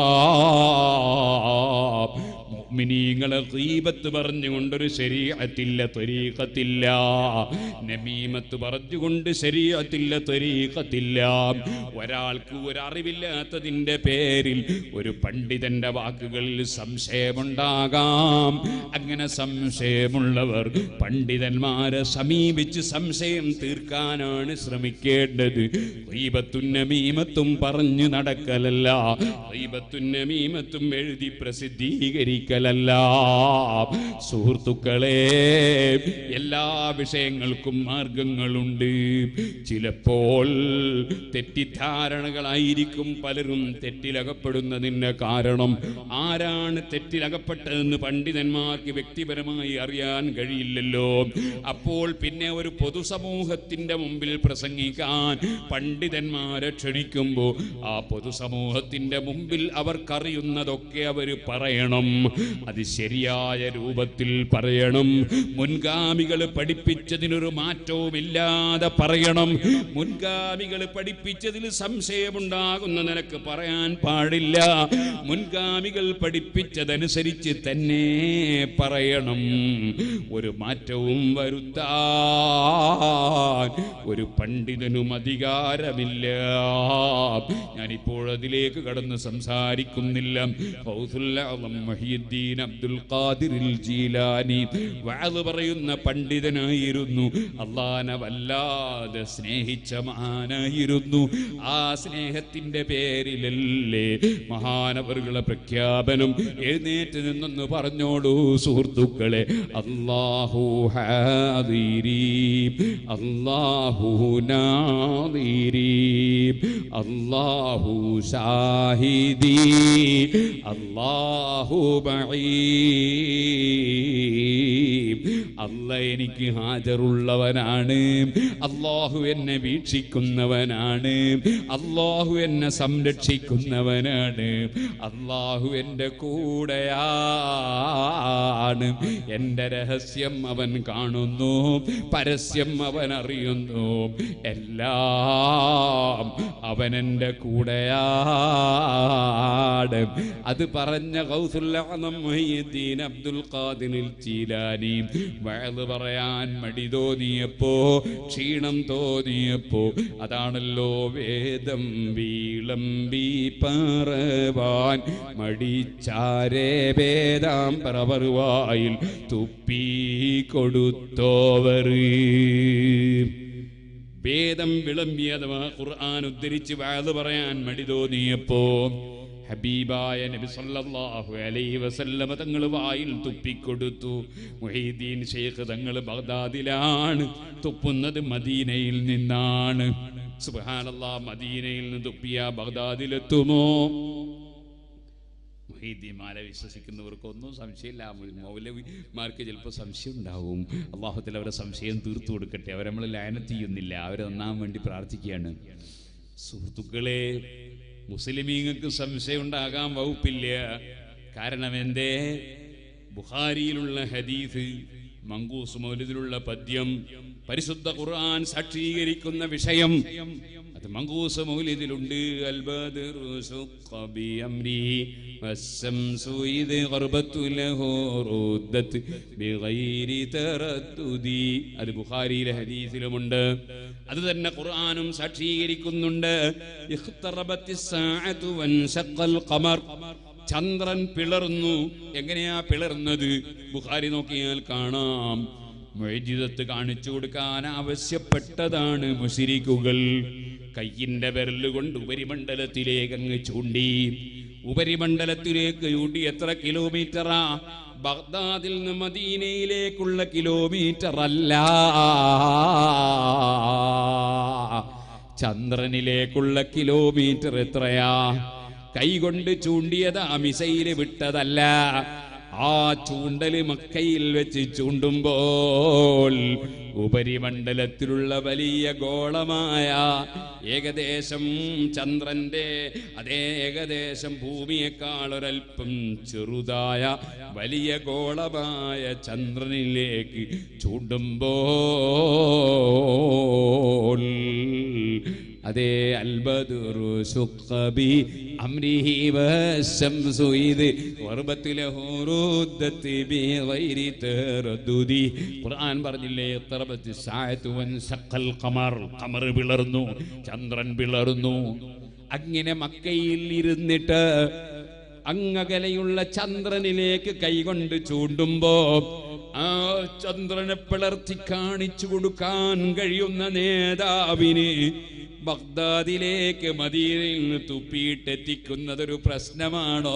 മുഅ്മിനീങ്ങളെ ഗീബത്ത് പറഞ്ഞുകൊണ്ടൊരു ശരീഅത്തില്ല തരീഖത്തില്ല നമീമത്ത് പറഞ്ഞുകൊണ്ട് ശരീഅത്തില്ല തരീഖത്തില്ല ഒരാൾക്ക് ഒരു അറിവില്ലാത്തതിന്റെ പേരിൽ ഒരു പണ്ഡിതന്റെ വാക്കുകളിൽ സംശയമുണ്ടാകാം അങ്ങനെ സംശയമുള്ളവർ പണ്ഡിതന്മാരെ സമീപിച്ച് സംശയം തീർക്കാനാണ് ശ്രമിക്കേണ്ടത് ഗീബത്തും നമീമത്തും പറഞ്ഞു നടക്കലല്ല ഗീബത്തും നമീമത്തും എഴുതി പ്രസിദ്ധീകരിക്കലല്ല സുഹൃത്തുക്കളെ എല്ലാ വിഷയങ്ങൾക്കും മാർഗങ്ങളുണ്ട് ചിലപ്പോൾ തെറ്റിദ്ധാരണകളായിരിക്കും പലരും തെറ്റിലകപ്പെടുന്നതിന് കാരണം ആരാണ് തെറ്റിലകപ്പെട്ടതെന്ന് പണ്ഡിതന്മാർക്ക് വ്യക്തിപരമായി അറിയാൻ കഴിയില്ലല്ലോ അപ്പോൾ പിന്നെ ഒരു പൊതുസമൂഹത്തിന്റെ മുമ്പിൽ പ്രസംഗിക്കാൻ പണ്ഡിതന്മാരെ ക്ഷണിക്കുമ്പോൾ ആ പൊതുസമൂഹത്തിന്റെ മുമ്പിൽ അവർക്കറിയുന്നതൊക്കെ അവർ പറയണം അത് ശരിയായ രൂപത്തിൽ പറയണം മുൻഗാമികൾ പഠിപ്പിച്ചതിനൊരു മാറ്റവുമില്ലാതെ പറയണം മുൻഗാമികൾ പഠിപ്പിച്ചതിൽ സംശയമുണ്ടാകുന്ന നിനക്ക് പറയാൻ പാടില്ല മുൻഗാമികൾ പഠിപ്പിച്ചതനുസരിച്ച് തന്നെ പറയണം ഒരു മാറ്റവും വരുത്താൻ ഒരു പണ്ഡിതനും അധികാരമില്ല ഞാനിപ്പോൾ അതിലേക്ക് കടന്ന് സംസാരിക്കുന്നില്ല ഫൗസുൽ ആലം മഹീദ്ദീൻ മുഹീദ്ദീൻ അബ്ദുൽ ഖാദിറിൽ ജീലാനി വഅദ് പറയുന്ന പണ്ഡിതനായിരുന്നു അള്ളാനെ വല്ലാതെ സ്നേഹിച്ച മഹാനായിരുന്നു ആ സ്നേഹത്തിന്റെ പേരിലല്ലേ മഹാനവറുകളെ പ്രഖ്യാപനം എഴുന്നേറ്റ് നിന്നൊന്ന് പറഞ്ഞോളൂ സുഹൃത്തുക്കളെ അല്ലാഹു ഹാദിരി അല്ലാഹു നാദിരി അല്ലാഹു ഷാഹിദി അല്ലാഹു ബഈ അല്ല എനിക്ക് ഹാജറുള്ളവനാണ് അള്ളാഹു എന്നെ വീക്ഷിക്കുന്നവനാണ് അള്ളാഹു എന്നെ സംരക്ഷിക്കുന്നവനാണ് അള്ളാഹു എൻ്റെ കൂടെയാണ് എൻ്റെ രഹസ്യം അവൻ കാണുന്നു പരസ്യം അവൻ അറിയുന്നു എല്ലാം അവൻ എൻ്റെ കൂടെയാണ് അത് പറഞ്ഞ ഗൗസുല്ലാനം മുഹയ്യദ്ദീൻ അബ്ദുൽ ഖാദിറിൽ ജീലാനി വയത് പറയാൻ മടി തോന്നിയപ്പോ ക്ഷീണം തോന്നിയപ്പോ അതാണല്ലോ വേദം വീളമ്പി പറവാൻ മടിച്ചാരേ വേദാം പറവറുവായിൽ തുപ്പി കൊടുത്തോവർ വേദം വിളമ്പി അഥവാ ഖുർആൻ ഉദ്ധരിച്ച് വാത് പറയാൻ മടി തോന്നിയപ്പോ ഹബീബായ നബി സല്ലല്ലാഹു അലൈഹി വസല്ലമ തങ്ങൾ വായിൽ തുപ്പിക്കൊടുത്തു മുഹീദ്ദീൻ ഷെയ്ഖ് തങ്ങൾ ബഗ്ദാദിലാണ് തുപ്പുന്നത് മദീനയിൽ നിന്നാണ് സുബ്ഹാനല്ലാ മദീനയിൽ നിന്ന് തുപ്പിയ ബഗ്ദാദിലെത്തുമോ മൊഹീദ്ദീന്മാരെ വിശ്വസിക്കുന്നവർക്കൊന്നും സംശയമില്ല മൗലവിമാർക്ക് ചിലപ്പോൾ സംശയം ഉണ്ടാവും അള്ളാഹുത്തിൽ അവരെ സംശയം തീർത്തു കൊടുക്കട്ടെ അവരെ നമ്മൾ ലയനത്ത് ചെയ്യുന്നില്ല അവരെ നന്നാൻ വേണ്ടി പ്രാർത്ഥിക്കുകയാണ് സുഹൃത്തുക്കളെ മുസ്ലിമീങ്ങൾക്ക് സംശയം ഉണ്ടാകാൻ വകുപ്പില്ല കാരണം എന്തേ ബുഖാരിയിലുള്ള ഹദീസ് മങ്കൂസ് മൗലിദിലുള്ള പദ്യം പരിശുദ്ധ ഖുർആൻ സാക്ഷീകരിക്കുന്ന വിഷയം അത് മങ്കൂസ് മൗലിദിലുണ്ട് അൽബദറു സുഖ ബിഅംരിഹി വസ്സംസു ഇദ് ഖർബത്തു ലഹു റുദ്ദത് ബിഗൈരി തറദ്ദുദി അത് ബുഖാരിയിലെ ഹദീസിലുമുണ്ട് അത് തന്നെ ഖുർആനും സാക്ഷീകരിക്കുന്നുണ്ട് ഇഖ്തറബത്തിസ് സാഅതു വൻശഖൽ ഖമർ ചന്ദ്രൻ പിളർന്നു എങ്ങനെയാ പിളർന്നത് ബുഖാരി നോക്കിയാൽ കാണാം മൊയ്ജിതത്ത് കാണിച്ചു കൊടുക്കാൻ ആവശ്യപ്പെട്ടതാണ് മുഷിരിക്കുകൾ കയ്യിന്റെ വിരലുകൊണ്ട് ഉപരിമണ്ഡലത്തിലേക്ക് അങ്ങ് ചൂണ്ടി ഉപരിമണ്ഡലത്തിലേക്ക് ചൂണ്ടി എത്ര കിലോമീറ്ററാ ബഗ്ദാദിൽ നിന്ന് മദീനയിലേക്കുള്ള കിലോമീറ്റർ അല്ല ചന്ദ്രനിലേക്കുള്ള കിലോമീറ്റർ എത്രയാ കൈകൊണ്ട് ചൂണ്ടിയത് ആ മിസൈല് വിട്ടതല്ല ആ ചൂണ്ടല് മക്കയിൽ വെച്ച് ചൂണ്ടുമ്പോൾ ഉപരിമണ്ഡലത്തിലുള്ള വലിയ ഗോളമായ ഏകദേശം ചന്ദ്രന്റെ അതേ ഏകദേശം ഭൂമിയേക്കാൾ ഒരൽപ്പം ചെറുതായ വലിയ ഗോളമായ ചന്ദ്രനിലേക്ക് ചൂണ്ടുമ്പോൾ അതേ അൽബദുറു സുഖബി അംരിഹി വശംസു ഇത് വർബത്തിലഹു റുദ്ദത്ത് ബിഗൈരി തറദ്ദുദി ഖുർആൻ പറഞ്ഞില്ലേ തറബത്തി സായത്തു വൻ സഖൽ ഖമർ ഖമർ പിളർന്നു ചന്ദ്രൻ പിളർന്നു അങ്ങനെ മക്കയിൽ ഇരുന്നിട്ട് അങ്ങകലെയുള്ള ചന്ദ്രനിലേക്ക് കൈകൊണ്ട് ചൂണ്ടുമ്പോ ആ ചന്ദ്രനെ പിളർത്തി കാണിച്ചു കൊടുക്കാൻ കഴിയുന്ന നേതാവിന് ബഗ്ദാദിലേക്ക് മദീനയിൽ നിന്ന് തുപ്പിയിട്ടെത്തിക്കുന്നതൊരു പ്രശ്നമാണോ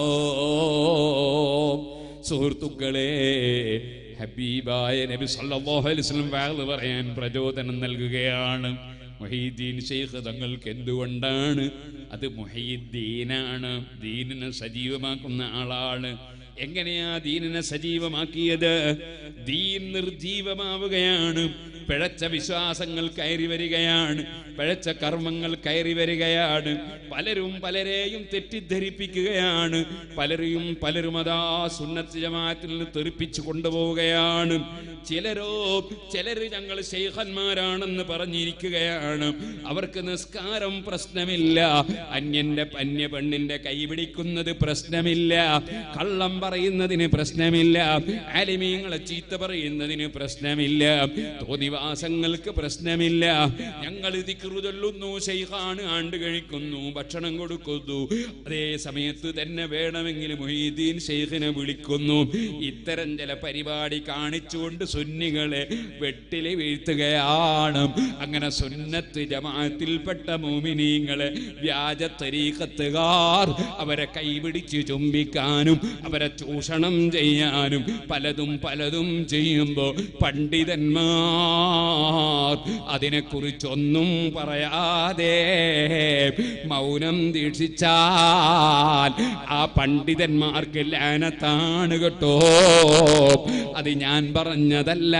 സുഹൃത്തുക്കളെ ഹബീബായ നബി സല്ലല്ലാഹു അലൈഹി വസല്ലം വാള് പറയാൻ പ്രചോദനം നൽകുകയാണ് മൊഹീദ്ദീൻ ഷെയ്ഖ് തങ്ങൾക്ക് എന്തുകൊണ്ടാണ് അത് മൊഹീദ്ദീനാണ് ദീനിനെ സജീവമാക്കുന്ന ആളാണ് എങ്ങനെയാ ദീനിനെ സജീവമാക്കിയത് ദീൻ നിർജീവമാവുകയാണ് പിഴച്ച വിശ്വാസങ്ങൾ കയറി വരികയാണ് പിഴച്ച കർമ്മങ്ങൾ കയറി വരികയാണ് പലരും പലരെയും തെറ്റിദ്ധരിപ്പിക്കുകയാണ് പലരെയും പലരും അതാ സുന്നത്ത് ജമാഅത്തിൽ നിന്ന് തെറിപ്പിച്ചു കൊണ്ടുപോവുകയാണ് ചിലരോ ചിലര് ഞങ്ങൾ ശൈഖന്മാരാണെന്ന് പറഞ്ഞിരിക്കുകയാണ് അവർക്ക് നിസ്കാരം പ്രശ്നമില്ല അന്യന്റെ അന്യ പെണ്ണിന്റെ കൈ പിടിക്കുന്നത് പ്രശ്നമില്ല കള്ളം പറയുന്നതിന് പ്രശ്നമില്ല അലിമീങ്ങളെ ചീത്ത പറയുന്നതിന് പ്രശ്നമില്ല തോന്നിവാസം തോന്നിവാസങ്ങൾക്ക് പ്രശ്നമില്ല ഞങ്ങൾ ദിക്റു ചൊല്ലുന്നു ശൈഖാണ് ആണ്ട് കഴിക്കുന്നു ഭക്ഷണം കൊടുക്കുന്നു അതേ സമയത്ത് തന്നെ വേണമെങ്കിൽ മൊഹീദ്ദീൻ ഷെയ്ഖിനെ വിളിക്കുന്നു ഇത്തരം ചില പരിപാടി കാണിച്ചുകൊണ്ട് സുന്നികളെ വെട്ടില് വീഴ്ത്തുകയാണ് അങ്ങനെ സുന്നത്ത് ജമാഅത്തിൽപ്പെട്ട മോമിനീങ്ങളെ വ്യാജ തരീക്കത്തുകാർ അവരെ കൈപിടിച്ച് ചുംബിക്കാനും അവരെ ചൂഷണം ചെയ്യാനും പലതും പലതും ചെയ്യുമ്പോൾ പണ്ഡിതന്മാർ അതിനെക്കുറിച്ചൊന്നും പറയാതെ മൗനം ദീക്ഷിച്ചാൽ ആ പണ്ഡിതന്മാർക്ക് ലാനത്താണ് കേട്ടോ അത് ഞാൻ പറഞ്ഞതല്ല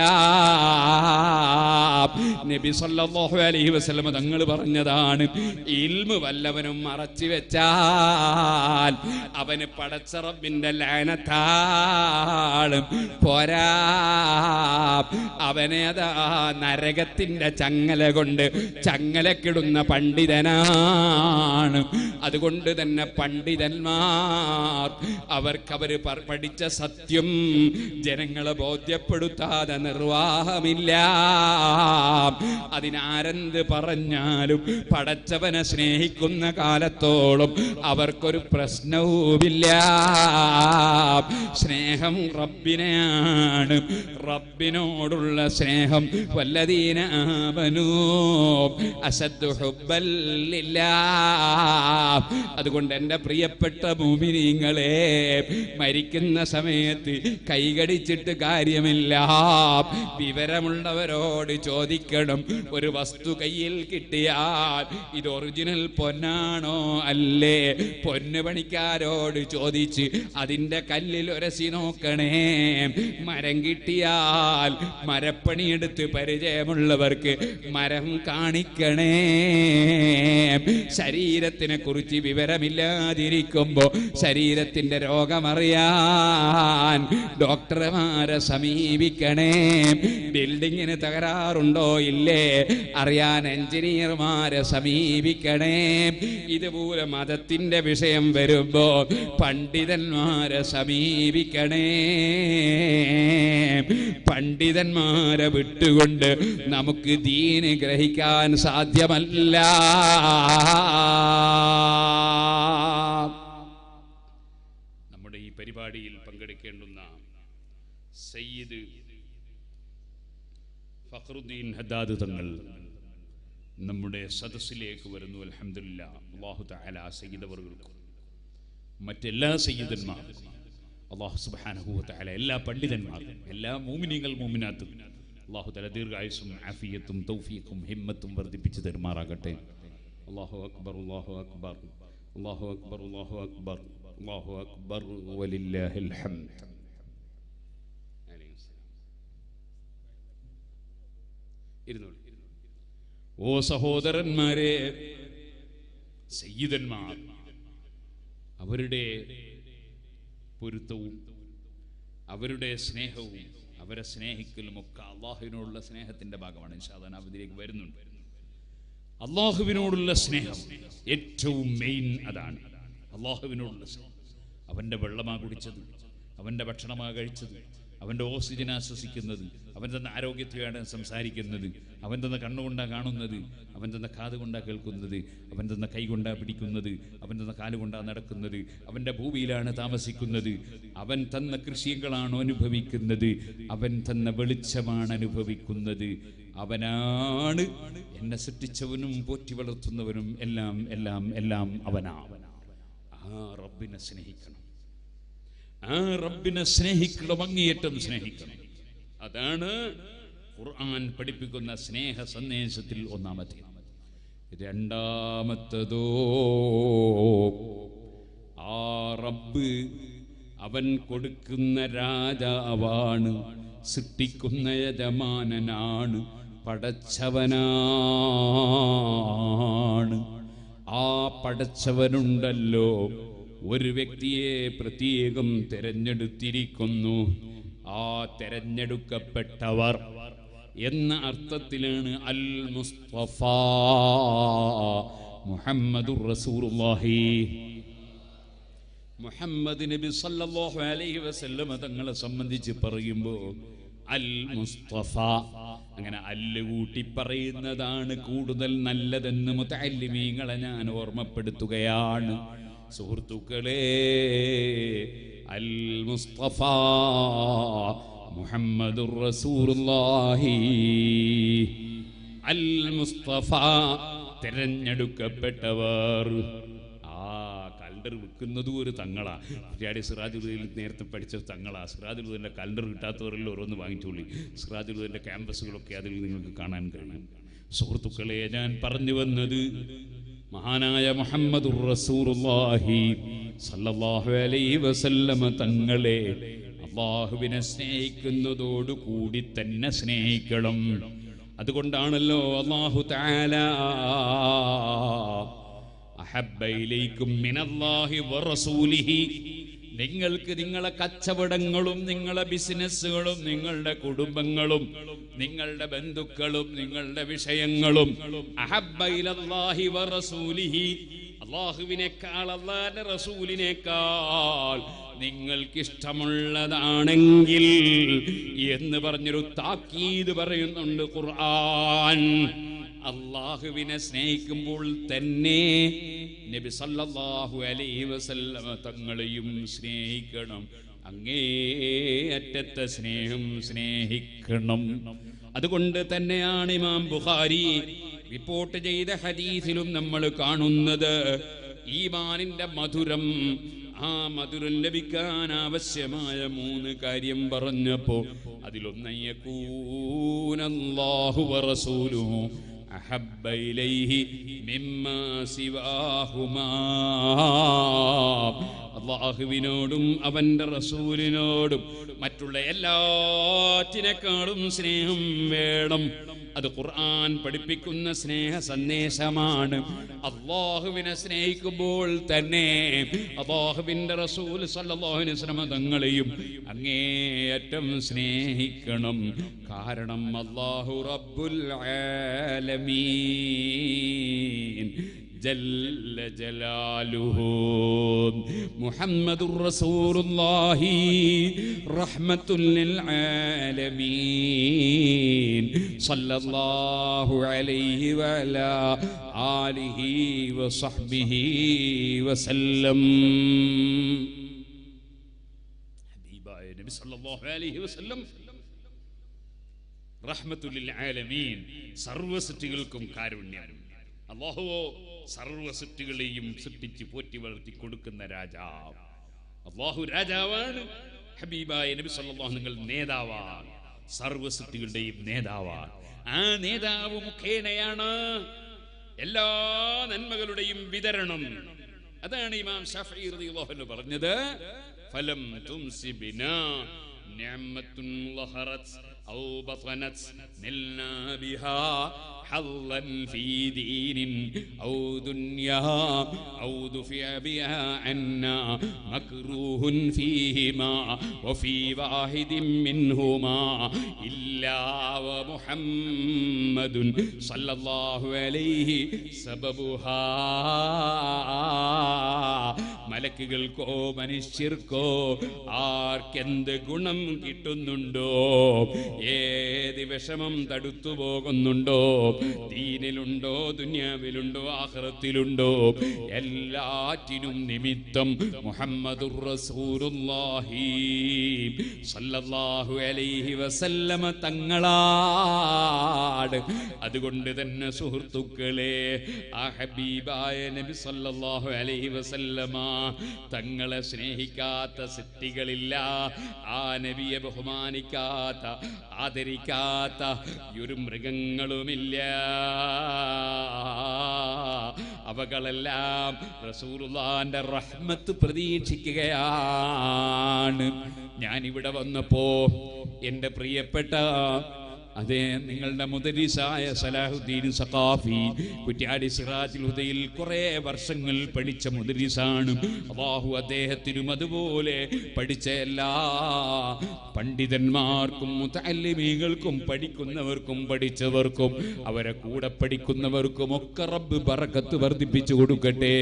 നബി സല്ലല്ലാഹു അലൈഹി വസല്ലം തങ്ങൾ പറഞ്ഞതാണ് ഇൽമ് വല്ലവനും മറച്ചു വെച്ചാൽ അവന് പടച്ച റബ്ബിന്റെ ലാനത്താണ് പോരാ അവനെ അതാ നരകത്തിന്റെ ചങ്ങല കൊണ്ട് ചങ്ങലക്കിടുന്ന പണ്ഡിതനാണ് അതുകൊണ്ട് തന്നെ പണ്ഡിതന്മാർ അവർക്കവര് പ- പഠിച്ച സത്യം ജനങ്ങളെ ബോധ്യപ്പെടുത്താതെ നിർവാഹമില്ല അതിനാരെന്ത് പറഞ്ഞാലും പടച്ചവനെ സ്നേഹിക്കുന്ന കാലത്തോളം അവർക്കൊരു പ്രശ്നവുമില്ല സ്നേഹം റബ്ബിനെയാണ് റബ്ബിനോടുള്ള സ്നേഹം വല്ലതീന ആമനൂ അസദ് ഹുബ്ബല്ലില്ല അതുകൊണ്ട് എൻ്റെ പ്രിയപ്പെട്ട ഭൂമിനിങ്ങളെ മരിക്കുന്ന സമയത്ത് കൈകടിച്ചിട്ട് കാര്യമില്ല വിവരമുള്ളവരോട് ചോദിക്കണം ഒരു വസ്തു കയ്യിൽ കിട്ടിയാൽ ഇത് ഒറിജിനൽ പൊന്നാണോ അല്ലേ പൊന്ന് പണിക്കാരോട് ചോദിച്ച് അതിൻ്റെ കല്ലിൽ ഒരസി നോക്കണേ മരം കിട്ടിയാൽ മരപ്പണിയെടുത്ത് പരിചയമുള്ളവർക്ക് മരം കാണിക്കണേ ശരീരത്തിനെ കുറിച്ച് വിവരമില്ലാതിരിക്കുമ്പോ ശരീരത്തിന്റെ രോഗമറിയാൻ ഡോക്ടർമാരെ സമീപിക്കണേ ബിൽഡിങ്ങിന് തകരാറുണ്ടോ ഇല്ലേ അറിയാൻ എഞ്ചിനീയർമാരെ സമീപിക്കണേ ഇതുപോലെ മതത്തിന്റെ വിഷയം വരുമ്പോ പണ്ഡിതന്മാരെ സമീപിക്കണേ പണ്ഡിതന്മാരെ വിട്ടുകൊണ്ട് നമുക്ക് ദീന് ഗ്രഹിക്കാൻ സാധ്യമല്ല നമ്മുടെ ഈ പരിപാടിയിൽ പങ്കെടുക്കേണ്ടുന്ന സയ്യിദ് ഫഖറുദ്ദീൻ ഹദ്ദാദ് തങ്ങൾ നമ്മുടെ സദസ്സിലേക്ക് വരുന്നു അൽഹംദുലില്ല അള്ളാഹു തആല ആ സയ്യിദ് അവർക്കും മറ്റെല്ലാ സയ്യിദന്മാർക്കും അള്ളാഹു സുബ്ഹാനഹു വ തആല എല്ലാ പണ്ഡിതന്മാർക്കും എല്ലാ മൂമിനീങ്ങൾ മൂമിനാത്തും അള്ളാഹു തആല ദീർഘായുസും ആഫിയത്തും തൗഫീഖും ഹിമ്മത്തും വർദ്ധിപ്പിച്ചു തരുമാറാകട്ടെ അള്ളാഹു അക്ബർ അള്ളാഹു അക്ബർ അള്ളാഹു അക്ബർ അള്ളാഹു അക്ബർ അള്ളാഹു അക്ബർ വലില്ലാഹിൽ ഹംദ് ഇരുന്നോളൂ ഓ സഹോദരന്മാരെ സയ്യിദന്മാർ അവരുടെ പൊരുത്തവും അവരുടെ സ്നേഹവും അവരെ സ്നേഹിക്കലും ഒക്കെ അള്ളാഹുവിനോടുള്ള സ്നേഹത്തിന്റെ ഭാഗമാണ് ഇൻഷാദാൻ അവതിലേക്ക് വരുന്നുണ്ട് അള്ളാഹുവിനോടുള്ള സ്നേഹം ഏറ്റവും മെയിൻ അതാണ് അള്ളാഹുവിനോടുള്ള സ്നേഹം അവൻ്റെ വെള്ളമാ കുടിച്ചത് അവൻ്റെ ഭക്ഷണമാ കഴിച്ചത് അവൻ്റെ ഓക്സിജൻ ആശ്വസിക്കുന്നത് അവൻ തന്ന ആരോഗ്യത്തെയാണ് സംസാരിക്കുന്നത് അവൻ തന്ന കണ്ണുകൊണ്ടാ കാണുന്നത് അവൻ തന്ന കാത് കൊണ്ടാ കേൾക്കുന്നത് അവൻ തന്ന കൈ കൊണ്ടാ പിടിക്കുന്നത് അവൻ തന്ന കാല് കൊണ്ടാ നടക്കുന്നത് അവൻ്റെ ഭൂമിയിലാണ് താമസിക്കുന്നത് അവൻ തന്ന കൃഷികളാണ് അനുഭവിക്കുന്നത് അവൻ തന്ന വെളിച്ചമാണ് അനുഭവിക്കുന്നത് അവനാണ് എന്നെ സൃഷ്ടിച്ചവനും പോറ്റി വളർത്തുന്നവനും എല്ലാം എല്ലാം എല്ലാം അവനാ ആ റബ്ബിനെ സ്നേഹിക്കണം ആ റബ്ബിനെ സ്നേഹിക്കണം അങ്ങേയറ്റം സ്നേഹിക്കണം അതാണ് ഖുർആൻ പഠിപ്പിക്കുന്ന സ്നേഹ സന്ദേശത്തിൽ ഒന്നാമത്തെ രണ്ടാമത്തതോ ആ റബ്ബ് അവൻ കൊടുക്കുന്ന രാജാവാണ് സൃഷ്ടിക്കുന്ന യജമാനനാണ് പടച്ചവനാണ് ആ പടച്ചവനുണ്ടല്ലോ ഒരു വ്യക്തിയെ പ്രത്യേകം തിരഞ്ഞെടുത്തിരിക്കുന്നു ആ തിരഞ്ഞെടുക്കപ്പെട്ടവർ എന്ന അർത്ഥത്തിലാണ് അൽ മുസ്തഫ മുഹമ്മദുർ റസൂലുള്ളാഹി മുഹമ്മദ് നബി സല്ലല്ലാഹു അലൈഹി വസല്ലമ തങ്ങളെ സംബന്ധിച്ച് പറയുമ്പോൾ അൽ മുസ്തഫ അങ്ങനെ അല്ല് കൂട്ടി പറയുന്നതാണ് കൂടുതൽ നല്ലതെന്ന് മുത്തല്ലിമീങ്ങളെ ഞാൻ ഓർമ്മപ്പെടുത്തുകയാണ് സുഹൃത്തുക്കളെ അൽ മുസ്തഫ മുഹമ്മദുർ റസൂലുള്ളാഹി അൽ മുസ്തഫ തിരഞ്ഞെടുക്കപ്പെട്ടവർ ആ കലണ്ടർ വിൽക്കുന്നതും ഒരു തങ്ങളാ കുറ്റ്യാടി സിറാജുലുദ്ദീൻ നേരത്തെ പഠിച്ച തങ്ങളാ സിറാജുലുദ്ദീൻ്റെ കലണ്ടർ കിട്ടാത്തവരെല്ലാം ഓരോന്ന് വാങ്ങിച്ചോളി സിറാജുലുദ്ദീൻ്റെ ക്യാമ്പസുകളൊക്കെ അതിൽ നിങ്ങൾക്ക് കാണാൻ കഴിയും സുഹൃത്തുക്കളെ ഞാൻ പറഞ്ഞു വന്നത് മഹാനായ മുഹമ്മദ് റസൂറുല്ലാഹി സല്ലല്ലാഹു അലൈഹി വസല്ലമ തങ്ങളെ അള്ളാഹുവിനെ സ്നേഹിക്കുന്നതോടു കൂടി തന്നെ സ്നേഹിക്കണം അതുകൊണ്ടാണല്ലോ അള്ളാഹു താല അഹബ്ബയിലേക്കും മിനല്ലാഹി വറസൂലിഹി നിങ്ങൾക്ക് നിങ്ങളെ കച്ചവടങ്ങളും നിങ്ങളെ ബിസിനസ്സുകളും നിങ്ങളുടെ കുടുംബങ്ങളും നിങ്ങളുടെ ബന്ധുക്കളും നിങ്ങളുടെ വിഷയങ്ങളും അഹബ്ബയിലല്ലാഹി വറസൂലിഹി അള്ളാഹുവിനേക്കാൾ അള്ളാന്റെ റസൂലിനേക്കാൾ നിങ്ങൾക്കിഷ്ടമുള്ളതാണെങ്കിൽ എന്ന് പറഞ്ഞൊരു താക്കീത് പറയുന്നുണ്ട് ഖുർആൻ അള്ളാഹുവിനെ സ്നേഹിക്കുമ്പോൾ തന്നെ നബി സല്ലല്ലാഹു അലൈഹി വസല്ലമ തങ്ങളെയും സ്നേഹിക്കണം അങ്ങേയറ്റത്തെ സ്നേഹം സ്നേഹിക്കണം അതുകൊണ്ട് തന്നെയാണ് ഇമാം ബുഖാരി റിപ്പോർട്ട് ചെയ്ത ഹദീസിലും നമ്മൾ കാണുന്നത് ഈമാനിന്റെ മധുരം ആ മധുരം ലഭിക്കാൻ ആവശ്യമായ മൂന്ന് കാര്യം പറഞ്ഞപ്പോ അതിലൊന്നയ്യക്കൂനല്ലാഹു വറസൂലുഹു അഹബ്ബ ഇലൈഹി മിമ്മാ സിവാഹുമാ അള്ളാഹുവിനോടും അവന്റെ റസൂലിനോടും മറ്റുള്ള എല്ലാറ്റിനേക്കാളും സ്നേഹം വേണം അത് ഖുർആൻ പഠിപ്പിക്കുന്ന സ്നേഹ സന്ദേശമാണ് അള്ളാഹുവിനെ സ്നേഹിക്കുമ്പോൾ തന്നെ അള്ളാഹുവിന്റെ റസൂൽ സല്ലല്ലാഹുവിന് ശ്രമതങ്ങളെയും അങ്ങേയറ്റം സ്നേഹിക്കണം കാരണം അള്ളാഹു റബ്ബുൽ ആലമീൻ جل جلاله محمد رسول الله رحمة للعالمين صلى الله عليه وعلى آله وصحبه وسلم حبيباي النبي صلى الله عليه وسلم റഹ്മത്തുല്ലിൽ ആലമീൻ സർവ്വ സൃഷ്ടികൾക്കും കാരുണ്യം അള്ളാഹുവോ സർവ്വ സൃഷ്ടികളെയും സൃഷ്ടിച്ച് പോറ്റി വളർത്തി കൊടുക്കുന്ന രാജാവ് അള്ളാഹു രാജാവാണ് ഹബീബായ നബി സല്ലല്ലാഹു നിങ്ങൾ നേതാവാണ് സർവ്വ സൃഷ്ടികളുടെയും നേതാവാണ് ആ നേതാവ് മുഖേനയാണ് എല്ലാ നന്മകളുടെയും വിതരണം അതാണ് ഇമാം ഷാഫി റളിയല്ലാഹു അൻഹു പറഞ്ഞത് ഫലം തുംസിബിനാ നിഅമത്തുൻ ലഹറത് ഔ ബതനത് നിൽനാ ബിഹാ حظا في دين أو دنيا أو دفع بها عنا مكروه فيهما وفي واحد منهما إلا ومحمد صلى الله عليه سببها മലക്കുകൾക്കോ മനുഷ്യർക്കോ ആർക്കെന്ത് ഗുണം കിട്ടുന്നുണ്ടോ ഏത് വിഷമം തടുത്തു പോകുന്നുണ്ടോ ദീനിലുണ്ടോ ദുന്യാവിലുണ്ടോ ആഹ്റത്തിലുണ്ടോ എല്ലാറ്റിനും നിമിത്തം മുഹമ്മദുർ റസൂലുള്ളാഹി സല്ലല്ലാഹു അലൈഹി വസല്ലമ തങ്ങളാട് അതുകൊണ്ട് തന്നെ സുഹൃത്തുക്കളെ ആ ഹബീബായ നബി സല്ലല്ലാഹു അലൈഹി വസല്ലമ തങ്ങളെ സ്നേഹിക്കാത്ത സൃഷ്ടികളില്ല ആ നബിയെ ബഹുമാനിക്കാത്ത ആദരിക്കാത്ത ഒരു മൃഗങ്ങളുമില്ല അവകളെല്ലാം റസൂലുള്ളാന്റെ റഹ്മത്ത് പ്രതീക്ഷിക്കുകയാണ് ഞാൻ ഇവിടെ വന്നപ്പോ എൻ്റെ പ്രിയപ്പെട്ട അതെ നിങ്ങളുടെ മുദരിസായ സലാഹുദ്ദീൻ സഖാഫി കുറ്റ്യാടി സിറാജുൽ ഹുദയിൽ കുറേ വർഷങ്ങൾ പഠിച്ച മുദരിസാണ് അള്ളാഹു അദ്ദേഹത്തിനും അതുപോലെ പഠിച്ച എല്ലാ പണ്ഡിതന്മാർക്കും മുത്തല്ലിമീകൾക്കും പഠിക്കുന്നവർക്കും പഠിച്ചവർക്കും അവരെ കൂടെ പഠിക്കുന്നവർക്കും ഒക്കെ റബ്ബ് ബറക്കത്ത് വർദ്ധിപ്പിച്ചു കൊടുക്കട്ടെ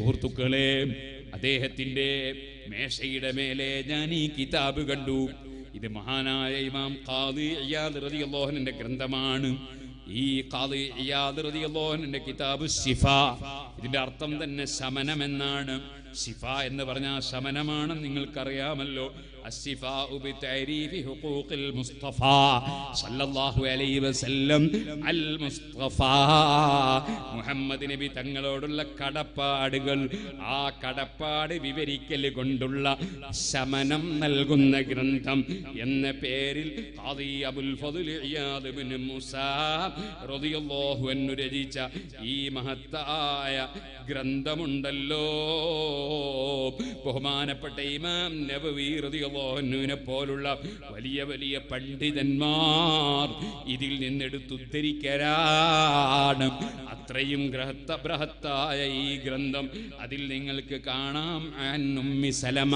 സുഹൃത്തുക്കളെ അദ്ദേഹത്തിന്റെ മേശയുടെ മേലെ ഞാൻ ഈ കിതാബ് കണ്ടു ഇത് മഹാനായ ഇമാം ഖാദി ഇയാദ് റളിയല്ലാഹുവിന്റെ ഗ്രന്ഥമാണ് ഈ ഖാദി ഇയാദ് റളിയല്ലാഹുവിന്റെ കിതാബ് ശിഫ ഇതിന്റെ അർത്ഥം തന്നെ ശമനമെന്നാണ് ശിഫ എന്ന് പറഞ്ഞാൽ ശമനമാണെന്ന് നിങ്ങൾക്കറിയാമല്ലോ الشفاء بتعريف حقوق المصطفى صلى الله عليه وسلم المصطفى മുഹമ്മദ് നബി തങ്ങളോടുള്ള കടപ്പാടുകൾ ആ കടപ്പാട് വിവരിക്കൽ കൊണ്ടുള്ള ശമനം നൽകുന്ന ഗ്രന്ഥം എന്ന പേരിൽ ഖാദി അബുൽ ഫദ്ൽ ഇയാദ് ഇബ്നു മൂസാ റളിയല്ലാഹു അൻഹു രചിച്ച ഈ മഹത്തായ ഗ്രന്ഥമുണ്ടല്ലോ ബഹുമാനപ്പെട്ട ഇമാം നബവി റളിയല്ലാഹുവിനെ പോലുള്ള വലിയ വലിയ പണ്ഡിതന്മാർ ഇതിൽ നിന്നെടുത്തുദ്ധരിക്കലാണ് അത്രയും ഗ്രഹത്ത ബൃഹത്തായ ഈ ഗ്രന്ഥം അതിൽ നിങ്ങൾക്ക് കാണാം അൻ ഉമ്മി സലമ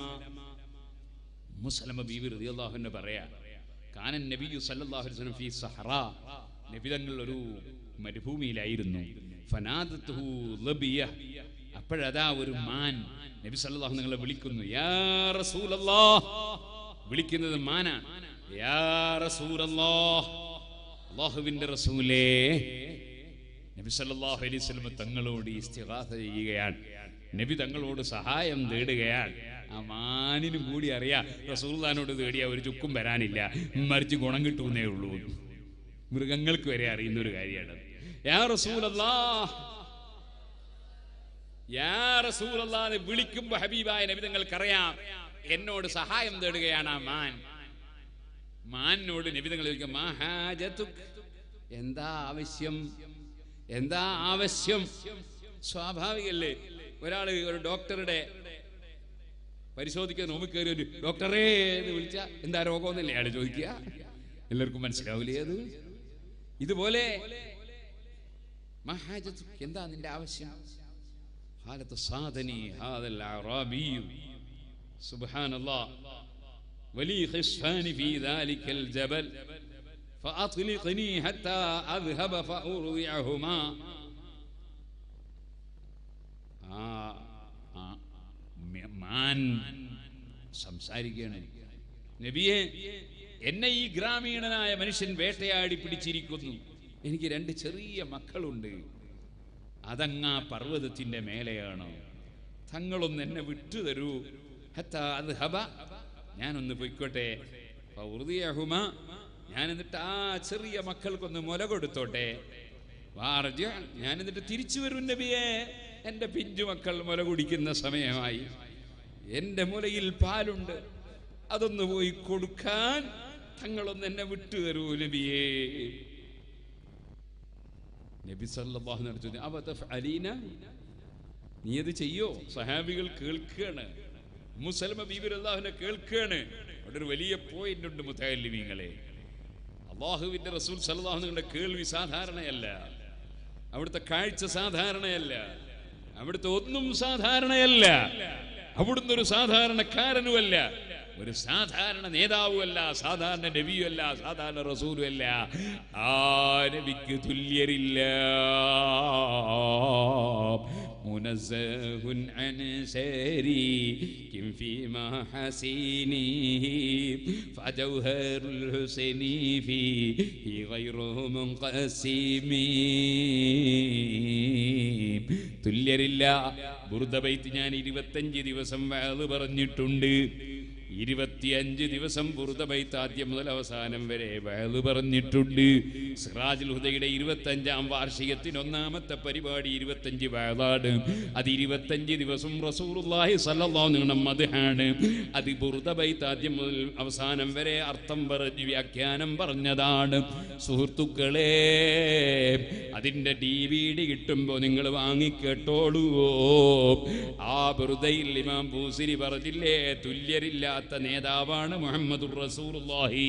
മുസലമ ബീവി റളിയല്ലാഹുവിനെ പറയാ കാനൻ നബിയു സല്ലല്ലാഹു അലൈഹി വസല്ലം ഫീ സഹറ നബി തങ്ങൾ ഒരു മരുഭൂമിയിലായിരുന്നു ഫനാദത്തുഹു ലബിയ അപ്പോഴതാ ഒരു മാൻ നബി സല്ലല്ലാഹു നിങ്ങളെ വിളിക്കുന്നു യാ റസൂലല്ലാഹ് വിളിക്കുന്നത് മാനാണ് യാ റസൂലല്ലാഹ് അല്ലാഹുവിന്റെ റസൂലേ നബി സല്ലല്ലാഹു അലൈഹി വസല്ലം തങ്ങളോട് ഇസ്തിഗാസ ചെയ്യുകയാണ് നബി തങ്ങളോട് സഹായം തേടുകയാണ് ആ മാനിനും കൂടി അറിയാം റസൂൽദാനോട് തേടിയ ഒരു ചുക്കും വരാനില്ല മറിച്ച് ഗുണം കിട്ടുന്നേ ഉള്ളൂ മൃഗങ്ങൾക്ക് വരെ അറിയുന്ന ഒരു കാര്യമാണ് യാ റസൂലല്ലാ യാ റസൂലല്ലാ എന്ന് വിളിക്കുമ്പോ ഹബീബായ നബി തങ്ങൾക്കറിയാം എന്നോട് സഹായം തേടുകയാണ് ആ മാൻ മാനിനോട് നബി തങ്ങൾ ചോദിക്കും മാ ഹാജത്തുക് എന്താ ആവശ്യം എന്താ ആവശ്യം സ്വാഭാവികല്ലേ ഒരാൾ ഒരു ഡോക്ടറുടെ പരിശോധിക്കാൻ നോമ്പ് കയറി ഒരു ഡോക്ടറേ എന്ന് വിളിച്ച എന്താ രോഗമെന്നല്ലേ അയാൾ ചോദിക്കുക എല്ലാവർക്കും മനസ്സിലാവില്ലേ അത് ഇതുപോലെ മഹാജത്ത് എന്താ നിന്റെ ആവശ്യം ഹാലത്ത് സാധനി ഹാദൽ അറാബിയു സുബ്ഹാനല്ലാഹ് ولي خصفان في ذلك الجبل فأطلقني حتى أذهب فأرضعهما ആ ആ, മ- മാൻ സംസാരിക്കുകയാണ് നബിയെ എന്നെ ഈ ഗ്രാമീണനായ മനുഷ്യൻ വേട്ടയാടി പിടിച്ചിരിക്കുന്നു എനിക്ക് രണ്ട് ചെറിയ മക്കളുണ്ട് അതങ്ങാ പർവ്വതത്തിന്റെ മേലെയാണ് തങ്ങളൊന്ന് എന്നെ വിട്ടു തരൂ ഹത്താ അത് ഹബ ഞാനൊന്ന് പൊയ്ക്കോട്ടെ ഫൗർദിയഹുമ. ഞാൻ എന്നിട്ട് ആ ചെറിയ മക്കൾക്കൊന്ന് മുല കൊടുത്തോട്ടെ വാർജ ഞാൻ എന്നിട്ട് തിരിച്ചു വരും നബിയെ എൻ്റെ പിഞ്ചു മക്കൾ മുല കുടിക്കുന്ന സമയമായി എൻ്റെ മുലയിൽ പാലുണ്ട് അതൊന്ന് പോയി കൊടുക്കാൻ തങ്ങളൊന്ന് എന്നെ വിട്ടു തരൂ നബിയേ നബി സല്ലല്ലാഹു അലൈഹി വസല്ലം അവതഫ് അലീന നീ അത് ചെയ്യോ സഹാബികൾ കേൾക്കുകയാണ് മുസൽമ ബീബിറല്ലാഹുവിനെ കേൾക്കുകയാണ് അവിടെ ഒരു വലിയ പോയിന്റ് ഉണ്ട് മുത്തലിമീങ്ങളെ അള്ളാഹുവിന്റെ റസൂൽ സല്ലല്ലാഹു നിങ്ങളുടെ കേൾവി സാധാരണയല്ല അവിടുത്തെ കാഴ്ച സാധാരണയല്ല അവിടുത്തെ ഒന്നും സാധാരണയല്ല അവിടുന്ന് ഒരു സാധാരണക്കാരനുമല്ല ഒരു സാധാരണ നേതാവുമല്ല സാധാരണ നബിയുമല്ല സാധാരണ റസൂലുമല്ല ആ നബിക്ക് തുല്യരില്ല منزه عن سريك في محاسنه فجوهر الحسن فيه غير منقسم തുല്യരില്ല ബുറുദബൈത്ത് ഞാൻ ഇരുപത്തഞ്ച് ദിവസം വാത് പറഞ്ഞിട്ടുണ്ട് ഇരുപത്തിയഞ്ച് ദിവസം ബുറുദബൈത്ത് ആദ്യം മുതൽ അവസാനം വരെ വാത് പറഞ്ഞിട്ടുണ്ട് സിറാജുൽ ഹുദയുടെ ഇരുപത്തഞ്ചാം വാർഷികത്തിന് ഒന്നാമത്തെ പരിപാടി ഇരുപത്തഞ്ച് വാതാണ് അത് ഇരുപത്തഞ്ച് ദിവസം റസൂറുല്ലാഹി സല്ലല്ലാഹു നിങ്ങളുടെ മദ്ഹാണ് അത് ബുറുദബൈത്ത് ആദ്യം മുതൽ അവസാനം വരെ അർത്ഥം പറഞ്ഞ് വ്യാഖ്യാനം പറഞ്ഞതാണ് സുഹൃത്തുക്കളെ അതിന്റെ ഡി വി ഡി കിട്ടുമ്പോൾ നിങ്ങൾ വാങ്ങിക്കേട്ടോളുവോ ആ ബുറുദയിൽ ഇമാം ബൂസിരി പറഞ്ഞില്ലേ തുല്യരില്ലാത്ത നേതാവാണ് മുഹമ്മദുർ റസൂലുള്ളാഹി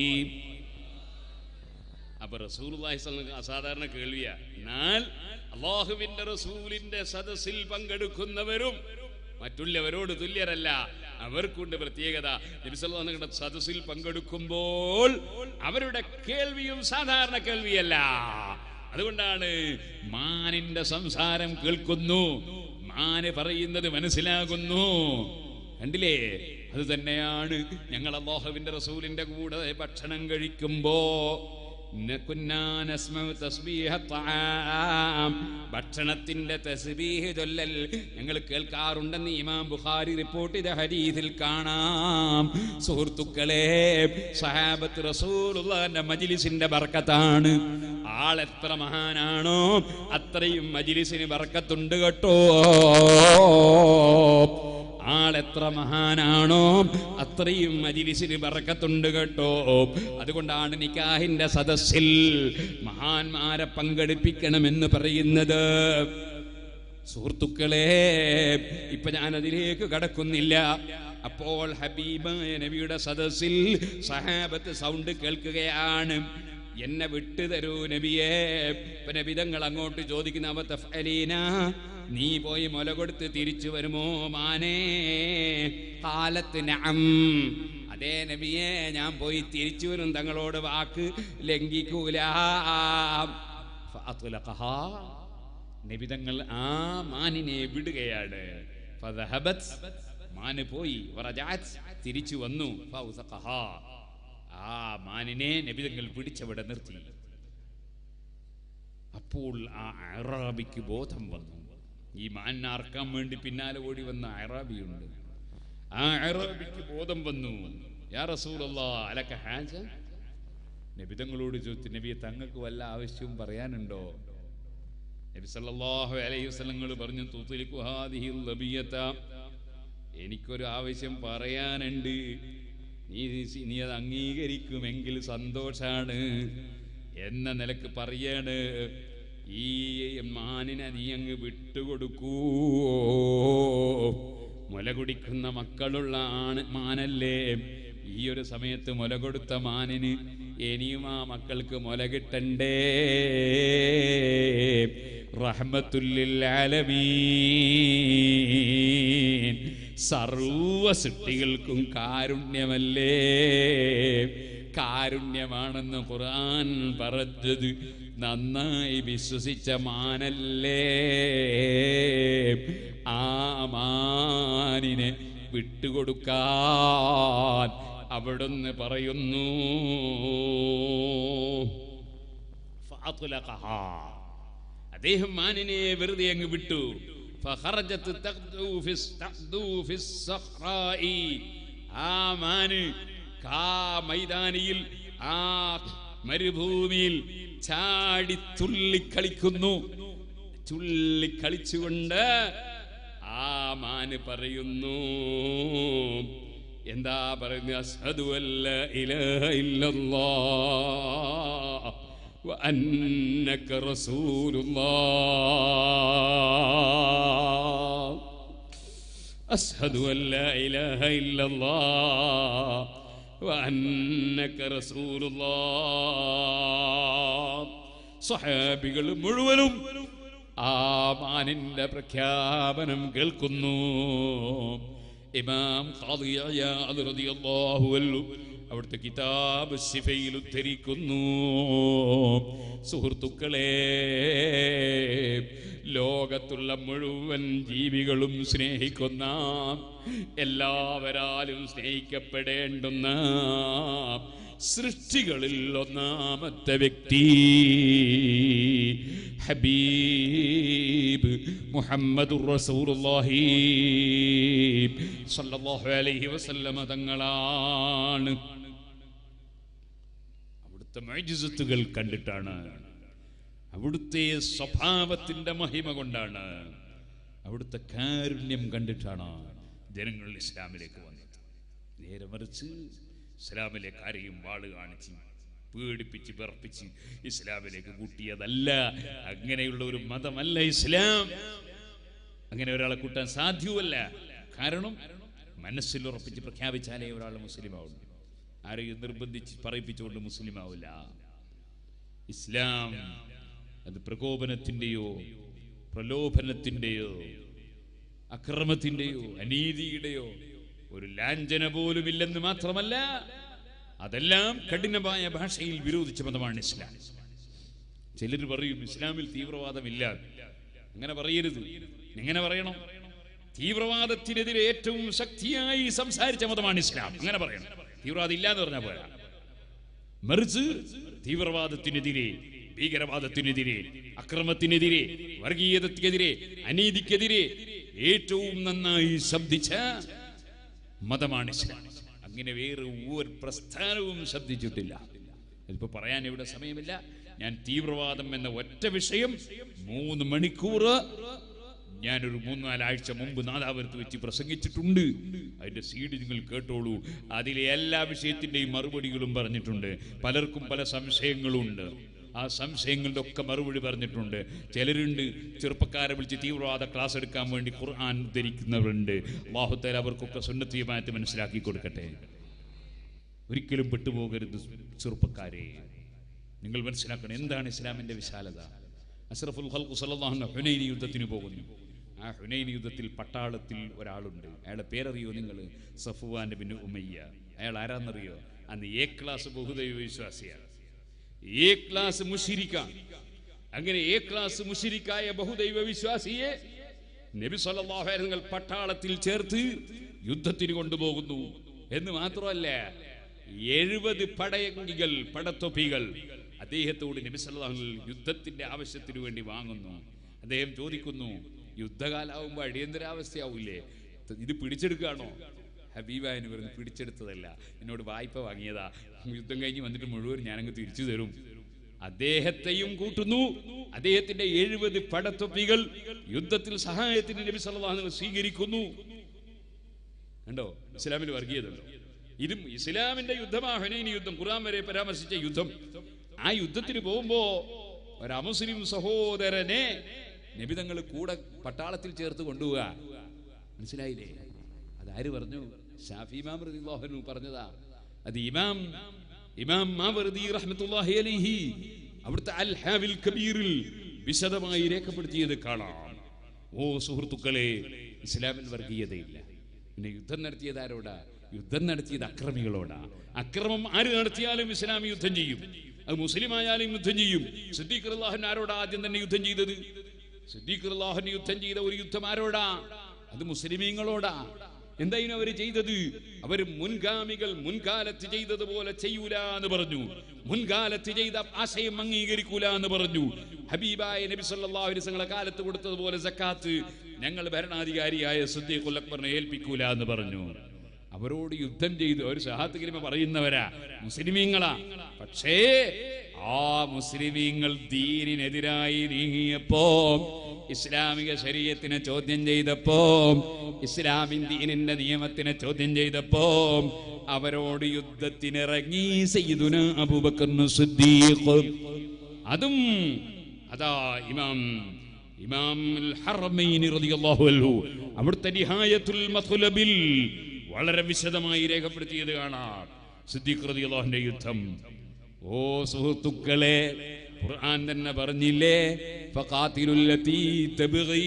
അപ്പൊ റസൂലുള്ളാഹി സ്വല്ലല്ലാഹു അലൈഹി അസാധാരണ കേൾവിയാ എന്നാൽ അള്ളാഹുവിന്റെ റസൂലിന്റെ സദസ്സിൽ പങ്കെടുക്കുന്നവരും മറ്റുള്ളവരോട് തുല്യരല്ല അവർക്കുണ്ട് പ്രത്യേകത നബിസല്ലാഹുങ്ങളുടെ സദസ്സിൽ പങ്കെടുക്കുമ്പോൾ അവരുടെ കേൾവിയും സാധാരണ കേൾവിയല്ല അതുകൊണ്ടാണ് മാനിന്റെ സംസാരം കേൾക്കുന്നു മാന് പറയുന്നത് മനസ്സിലാകുന്നു കണ്ടില്ലേ അത് തന്നെയാണ് ഞങ്ങൾ അള്ളാഹുവിന്റെ റസൂലിന്റെ കൂടെ ഭക്ഷണം കഴിക്കുമ്പോ നകുന്നാ നസ്മഉ തസ്ബീഹ ത്വആം. ഭക്ഷണത്തിന്റെ തസ്ബീഹ് ചൊല്ലൽ ഞങ്ങൾ കേൾക്കാറുണ്ടെന്ന് ഇമാം ബുഖാരി റിപ്പോർട്ട് ചെയ്ത ഹദീസിൽ കാണാം സുഹൃത്തുക്കളെ സഹാബത്ത് റസൂലുള്ളാഹിന്റെ മജ്ലിസിന്റെ ബർക്കത്താണ് ആൾ എത്ര മഹാനാണോ അത്രയും മജ്ലിസിന് ബർക്കത്തുണ്ട് കേട്ടോ ആളെത്ര മഹാനാണോ അത്രയും മജിലിസിന് ബറക്കത്തുണ്ട് കേട്ടോ അതുകൊണ്ടാണ് നിക്കാഹിന്റെ സദസ്സിൽ മഹാന്മാരെ പങ്കെടുപ്പിക്കണമെന്ന് പറയുന്നത് സുഹൃത്തുക്കളെ ഇപ്പൊ ഞാൻ അതിലേക്ക് കടക്കുന്നില്ല അപ്പോൾ ഹബീബായ നബിയുടെ സദസ്സിൽ സഹാബത്ത് സൗണ്ട് കേൾക്കുകയാണ് എന്നെ വിട്ടു തരൂ നബിയെ ഇപ്പൊ നബിതങ്ങൾ അങ്ങോട്ട് ചോദിക്കുന്ന അവ തഫ്അലീന നീ പോയി മുല കൊടുത്ത് തിരിച്ചു വരുമോ മാനേ കാലത്ത് നഅം അതേ നബിയെ ഞാൻ പോയി തിരിച്ചു വരും തങ്ങളോട് വാക്ക് ലംഘിക്കൂല ഫഅത്ലഖഹാ. നബിതങ്ങൾ ആ മാനിനെ വിടുകയാണ് ഫദഹബത്. മാന് പോയി വറജഅത്. തിരിച്ചു വന്നു ഫൗസഖഹാ. ആ മാനിനെ നബിതങ്ങൾ പിടിച്ചവിടെ നിർത്തി അപ്പോൾ ആ അറാബിക്ക് ബോധം വന്നു ഈ മാനിനെ അറക്കാൻ വേണ്ടി പിന്നാലെ ഓടി വന്ന അറാബിയുണ്ട് ആ അറാബിക്ക് ബോധം വന്നു യാ റസൂലല്ലാ അലക്ക ഹാജ നബിതങ്ങളോട് ചോദിച്ചു നബിയെ തങ്ങൾക്ക് വല്ല ആവശ്യവും പറയാനുണ്ടോ നബി സല്ലല്ലാഹു അലൈഹി വസല്ലങ്ങൾ പറഞ്ഞു തുത്ലിഖു ഹാദിഹിൽ ലബിയത എനിക്കൊരു ആവശ്യം പറയാനുണ്ട് നീ നീ അത് അംഗീകരിക്കുമെങ്കിൽ സന്തോഷാണ് എന്ന നിലക്ക് പറയാണ് ഈ മാനിനെ നീ അങ്ങ് വിട്ടുകൊടുക്കൂ മുല കുടിക്കുന്ന മക്കളുള്ള ആണ് മാനല്ലേ ഈ ഒരു സമയത്ത് മുല കൊടുത്ത മാനിന് ഇനിയും ആ മക്കൾക്ക് മുല കിട്ടണ്ടേ റഹ്മത്തുല്ലിൽ ആലമീൻ സർവ സൃഷ്ടികൾക്കും കാരുണ്യമല്ലേ കാരുണ്യമാണെന്ന് ഖുർആൻ പറഞ്ഞത് നന്നായി വിശ്വസിച്ച മാനല്ലേ ആ മാനിനെ വിട്ടുകൊടുക്കാൻ അവിടുന്ന് പറയുന്നു ഫഅത്ലഖഹാ. അദ്ദേഹം മാനിനെ വെറുതെ അങ്ങ് വിട്ടു ഫഖറജത്ത് തഖ്ദു ഫിസ്- തഖ്ദു ഫിസ് സഖ്റാഇ. ആ മാന് കാ മൈതാനിയിൽ ആ മരുഭൂമിയിൽ ചാടി തുള്ളിക്കളിക്കുന്നു തുള്ളിക്കളിച്ചുകൊണ്ട് ആ മാന് പറയുന്നു എന്താ പറയുന്നത് അസ്ഹദു അല്ല ഇലാഹ ഇല്ലല്ലാഹ് وأنك رسول الله أشهد أن لا إله إلا الله وأنك رسول الله സഹാബികൾ മുഴുവനും ആ മാനിന്റെ പ്രഖ്യാപനം കേൾക്കുന്നു ഇമാം ഖാദി അയ്യാദ് റളിയല്ലാഹു അൻഹു അവിടുത്തെ കിതാബ് ശിഫയിൽ ഉദ്ധരിക്കുന്നു സുഹൃത്തുക്കളെ ലോകത്തുള്ള മുഴുവൻ ജീവികളും സ്നേഹിക്കുന്ന എല്ലാവരാലും സ്നേഹിക്കപ്പെടേണ്ടുന്ന സൃഷ്ടികളിൽ ഒന്നാമത്തെ വ്യക്തി ഹബീബ് മുഹമ്മദുർ റസൂലുള്ളാഹി സല്ലല്ലാഹു അലൈഹി വസല്ലമ തങ്ങളാണ് അവിടുത്തെ മൈജിസത്തുകൾ കണ്ടിട്ടാണ് അവിടുത്തെ സ്വഭാവത്തിന്റെ മഹിമ കൊണ്ടാണ് അവിടുത്തെ കാരുണ്യം കണ്ടിട്ടാണ് ജനങ്ങൾ ഇസ്ലാമിലേക്ക് വന്നത് നേരെ മറിച്ച് ഇസ്ലാമിലേക്ക് ആരെയും വാള് കാണിച്ച് പേടിപ്പിച്ച് വിറപ്പിച്ച് ഇസ്ലാമിലേക്ക് കൂട്ടിയതല്ല അങ്ങനെയുള്ള ഒരു മതമല്ല ഇസ്ലാം അങ്ങനെ ഒരാളെ കൂട്ടാൻ സാധ്യവുമല്ല കാരണം മനസ്സിൽ ഉറപ്പിച്ച് പ്രഖ്യാപിച്ചാലേ ഒരാൾ മുസ്ലിം ആവുള്ളൂ ആരെയും നിർബന്ധിച്ച് പറയിപ്പിച്ചുകൊണ്ട് മുസ്ലിം ആവില്ല ഇസ്ലാം അത് പ്രകോപനത്തിൻ്റെയോ പ്രലോഭനത്തിൻ്റെയോ അക്രമത്തിൻ്റെയോ അനീതിയുടെയോ ഒരു ലാഞ്ചന പോലും ഇല്ലെന്ന് മാത്രമല്ല അതെല്ലാം കഠിനമായ ഭാഷയിൽ വിരോധിച്ച മതമാണ് ഇസ്ലാം ചിലർ പറയും ഇസ്ലാമിൽ തീവ്രവാദമില്ല അങ്ങനെ പറയരുത് എങ്ങനെ പറയണം തീവ്രവാദത്തിനെതിരെ ഏറ്റവും ശക്തിയായി സംസാരിച്ച മതമാണ് ഇസ്ലാം അങ്ങനെ പറയണം തീവ്രവാദം ഇല്ല എന്ന് പറഞ്ഞാൽ പോരാ മറിച്ച് തീവ്രവാദത്തിനെതിരെ ഭീകരവാദത്തിനെതിരെ അക്രമത്തിനെതിരെ വർഗീയതയ്ക്കെതിരെ അനീതിക്കെതിരെ ഏറ്റവും നന്നായി ശബ്ദിച്ച മതമാണ് ഇസ്ലാം അങ്ങനെ വേറെ ഒരു പ്രസ്ഥാനവും ശബ്ദിച്ചിട്ടില്ല ഇതിപ്പോ പറയാൻ ഇവിടെ സമയമില്ല ഞാൻ തീവ്രവാദം എന്ന ഒറ്റ വിഷയം മൂന്ന് മണിക്കൂർ ഞാനൊരു മൂന്നാലാഴ്ച മുമ്പ് നാദാപുരത്ത് വെച്ച് പ്രസംഗിച്ചിട്ടുണ്ട് അതിന്റെ സീഡ് നിങ്ങൾ കേട്ടോളൂ അതിലെ എല്ലാ വിഷയത്തിന്റെയും മറുപടികളും പറഞ്ഞിട്ടുണ്ട് പലർക്കും പല സംശയങ്ങളുണ്ട് ആ സംശയങ്ങളുടെ ഒക്കെ മറുപടി പറഞ്ഞിട്ടുണ്ട് ചിലരുണ്ട് ചെറുപ്പക്കാരെ വിളിച്ച് തീവ്രവാദ ക്ലാസ് എടുക്കാൻ വേണ്ടി ഖുർആൻ ഉദ്ധരിക്കുന്നവരുണ്ട് വാഹുത്തേൽ അവർക്കൊക്കെ സുന്നത്തീയമായിട്ട് മനസ്സിലാക്കി കൊടുക്കട്ടെ ഒരിക്കലും പെട്ടുപോകരുത് ചെറുപ്പക്കാരെ നിങ്ങൾ മനസ്സിലാക്കണം എന്താണ് ഇസ്ലാമിന്റെ വിശാലത അഷ്റഫുൽ ഖൽഖു സല്ലല്ലാഹു അലൈഹി ഹുനൈനി യുദ്ധത്തിന് പോകുന്നു ആ ഹുനൈനി യുദ്ധത്തിൽ പട്ടാളത്തിൽ ഒരാളുണ്ട് അയാളുടെ പേരറിയോ നിങ്ങൾ സഫുവാൻ ബിൻ ഉമയ്യ അയാൾ ആരാന്നറിയോ അന്ന് എ ക്ലാസ് ബഹുദൈവ വിശ്വാസിയാണ് എ ക്ലാസ് മുഷിരിക്കാണ് അങ്ങനെ എ ക്ലാസ് മുഷിരിക്കായ ബഹുദൈവ വിശ്വാസിയെ നബി സല്ലല്ലാഹു അലൈഹി വസല്ലം പട്ടാളത്തിൽ ചേർത്ത് യുദ്ധത്തിന് കൊണ്ടുപോകുന്നു എന്ന് മാത്രമല്ല എഴുപത് പടയങ്കികൾ പടത്തൊപ്പികൾ അദ്ദേഹത്തോട് നബി സല്ലല്ലാഹു അലൈഹി വസല്ലം യുദ്ധത്തിന്റെ ആവശ്യത്തിന് വേണ്ടി വാങ്ങുന്നു അദ്ദേഹം ചോദിക്കുന്നു യുദ്ധകാലാവുമ്പോൾ അടിയന്തരാവസ്ഥയാവൂലേ ഇത് പിടിച്ചെടുക്കുകയാണോ ഹബീബായന് പറഞ്ഞ് പിടിച്ചെടുത്തതല്ല എന്നോട് വായ്പ വാങ്ങിയതാ യുദ്ധം കഴിഞ്ഞ് വന്നിട്ട് മുഴുവൻ ഞാനങ്ങ് തിരിച്ചു തരും അദ്ദേഹത്തെയും കൂട്ടുന്നു അദ്ദേഹത്തിന്റെ എഴുപത് പടത്തൊപ്പികൾ യുദ്ധത്തിൽ സഹായത്തിന് നബി സല്ലല്ലാഹു അലൈഹി വസല്ലം സ്വീകരിക്കുന്നു കണ്ടോ ഇസ്ലാമിൽ വർഗീയതുണ്ടോ ഇതും ഇസ്ലാമിന്റെ യുദ്ധമാ ഹുനൈനി യുദ്ധം ഖുർആൻ വരെ പരാമർശിച്ച യുദ്ധം ആ യുദ്ധത്തിന് പോകുമ്പോ ഒരു അമുസ്ലിം സഹോദരനെ നബി തങ്ങൾ കൂടെ പട്ടാളത്തിൽ ചേർത്ത് കൊണ്ടുപോവുക മനസ്സിലായില്ലേ അതാര് പറഞ്ഞു ഷാഫി ഇമാം റളിയല്ലാഹു അൻഹു പറഞ്ഞതാ അത് ഇമാം ഇമാം മാവർദി റഹ്മത്തുള്ളാഹി അലൈഹി അവിടുത്തെ അൽ ഹാവിൽ കബീറിൽ വിശദമായി രേഖപ്പെടുത്തിയത് കാണാം ഓ സുഹൃത്തുക്കളെ ഇസ്ലാമിൽ വർഗീയതയില്ല പിന്നെ യുദ്ധം നടത്തിയത് ആരോടാ യുദ്ധം നടത്തിയത് അക്രമികളോടാ അക്രമം ആര് നടത്തിയാലും ഇസ്ലാം യുദ്ധം ചെയ്യും അത് മുസ്ലിം ആയാലും യുദ്ധം ചെയ്യും സിദ്ദീഖ് അള്ളാഹുൻ ആരോടാ ആദ്യം തന്നെ യുദ്ധം ചെയ്തത് സിദ്ദീഖ് അള്ളാഹുൻ യുദ്ധം ചെയ്ത ഒരു യുദ്ധം ആരോടാ അത് മുസ്ലിമീങ്ങളോടാ എന്തായിരുന്നു അവര് ചെയ്തത് അവർ മുൻഗാമികൾ മുൻകാലത്ത് ചെയ്തതുപോലെ ചെയ്യൂല എന്ന് പറഞ്ഞു മുൻകാലത്ത് ചെയ്ത ആശയം അംഗീകരിക്കൂല എന്ന് പറഞ്ഞു ഹബീബായ നബി സല്ലല്ലാഹു അലൈഹി വസല്ലം കാലത്ത് കൊടുത്തതുപോലെ സക്കാത്ത് ഞങ്ങൾ ഭരണാധികാരിയായ സിദ്ദീഖുൽ അക്ബറിനെ ഏൽപ്പിക്കൂല എന്ന് പറഞ്ഞു അവരോട് യുദ്ധം ചെയ്തു അവർ ഷഹാത്ത് കരിമ പറയുന്നവരാ മുസ്ലിമീങ്ങളാ പക്ഷേ ആ മുസ്ലിമീങ്ങൾ ദീനിനെതിരായി നീങ്ങിയപ്പോ ഇസ്ലാമിക ശരീരത്തിനെ ചോദ്യം ചെയ്തപ്പോ ഇസ്ലാമിൻ ദീനിന്റെ നിയമത്തിനെ ചോദ്യം ചെയ്തപ്പോ അവരോട് യുദ്ധത്തിനിറങ്ങി സയ്യിദുന അബൂബക്കർ സിദ്ദീഖ് അതും അതാ ഇമാം ഇമാം അൽ ഹറമൈൻ റളിയല്ലാഹു അൻഹു അവിടുത്തെ നിഹായത്തുൽ മത്ലബിൽ വളരെ വിശദമായി രേഖപ്പെടുത്തിയത് കാണാം സിദ്ദീഖ് റളിയല്ലാഹുവിന്റെ യുദ്ധം ഓ സുഹൃത്തുക്കളെ ഖുർആൻ തന്നെ പറഞ്ഞില്ലേ ഫഖാതിലുൽ ലതീ തബ്ഗീ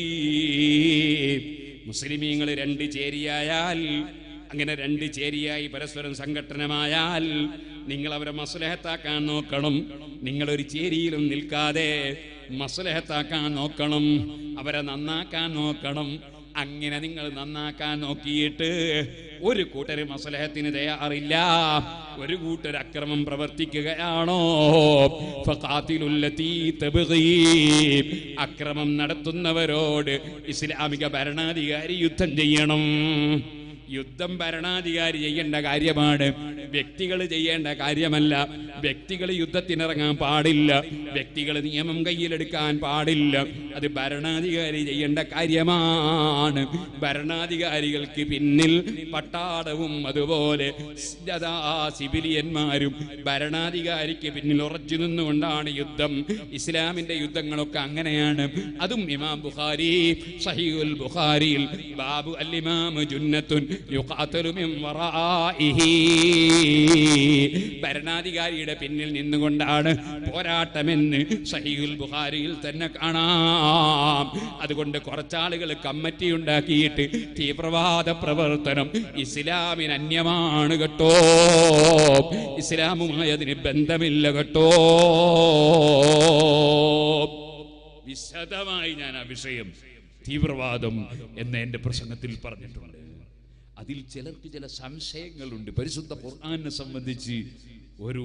മുസ്ലിമീങ്ങൾ രണ്ട് ചേരിയായാൽ അങ്ങനെ രണ്ട് ചേരിയായി പരസ്പരം സംഘട്ടനമായാൽ നിങ്ങൾ അവരെ മസ്ലഹത്താക്കാൻ നോക്കണം നിങ്ങൾ ഒരു ചേരിയിലും നിൽക്കാതെ മസ്ലഹത്താക്കാൻ നോക്കണം അവരെ നന്നാക്കാൻ നോക്കണം അങ്ങനെ നിങ്ങൾ നന്നാക്കാൻ നോക്കിയിട്ട് ഒരു കൂട്ടര് മസലഹത്തിന് തയ്യാറില്ല ഒരു കൂട്ടർ അക്രമം പ്രവർത്തിക്കുകയാണോ ഫഖാതിലുല്ലതീ തബ്ഗീ. അക്രമം നടത്തുന്നവരോട് ഇസ്ലാമിക ഭരണാധികാരി യുദ്ധം ചെയ്യണം യുദ്ധം ഭരണാധികാരി ചെയ്യേണ്ട കാര്യമാണ് വ്യക്തികൾ ചെയ്യേണ്ട കാര്യമല്ല വ്യക്തികൾ യുദ്ധത്തിനിറങ്ങാൻ പാടില്ല വ്യക്തികൾ നിയമം കയ്യിലെടുക്കാൻ പാടില്ല അത് ഭരണാധികാരി ചെയ്യേണ്ട കാര്യമാണ് ഭരണാധികാരികൾക്ക് പിന്നിൽ പട്ടാളവും അതുപോലെ സദാ സിവിലിയന്മാരും ഭരണാധികാരിക്ക് പിന്നിൽ ഉറച്ചു നിന്നുകൊണ്ടാണ് യുദ്ധം ഇസ്ലാമിന്റെ യുദ്ധങ്ങളൊക്കെ അങ്ങനെയാണ് അതും ഇമാം ബുഖാരി സഹീഉൽ ബുഖാരിയിൽ ബാബു അൽ ഇമാം ജുന്നത്തുൻ യുഖാതലു മിൻ വറാഇഹി ഭരണാധികാരിയുടെ പിന്നിൽ നിന്നുകൊണ്ടാണ് പോരാട്ടമെന്ന് സഹീഉൽ ബുഖാരിയിൽ തന്നെ കാണാം അതുകൊണ്ട് കുറച്ചാളുകൾ കമ്മിറ്റി ഉണ്ടാക്കിയിട്ട് തീവ്രവാദ പ്രവർത്തനം ഇസ്ലാമിന് അന്യമാണ് കേട്ടോ ഇസ്ലാമുമായി അതിന് ബന്ധമില്ല കേട്ടോ വിശദമായി ഞാൻ ആ വിഷയം തീവ്രവാദം എന്ന് എൻ്റെ പ്രസംഗത്തിൽ പറഞ്ഞിട്ടുണ്ട് അതിൽ ചിലർക്ക് ചില സംശയങ്ങളുണ്ട് പരിശുദ്ധ ഖുർആനെ സംബന്ധിച്ച് ഒരു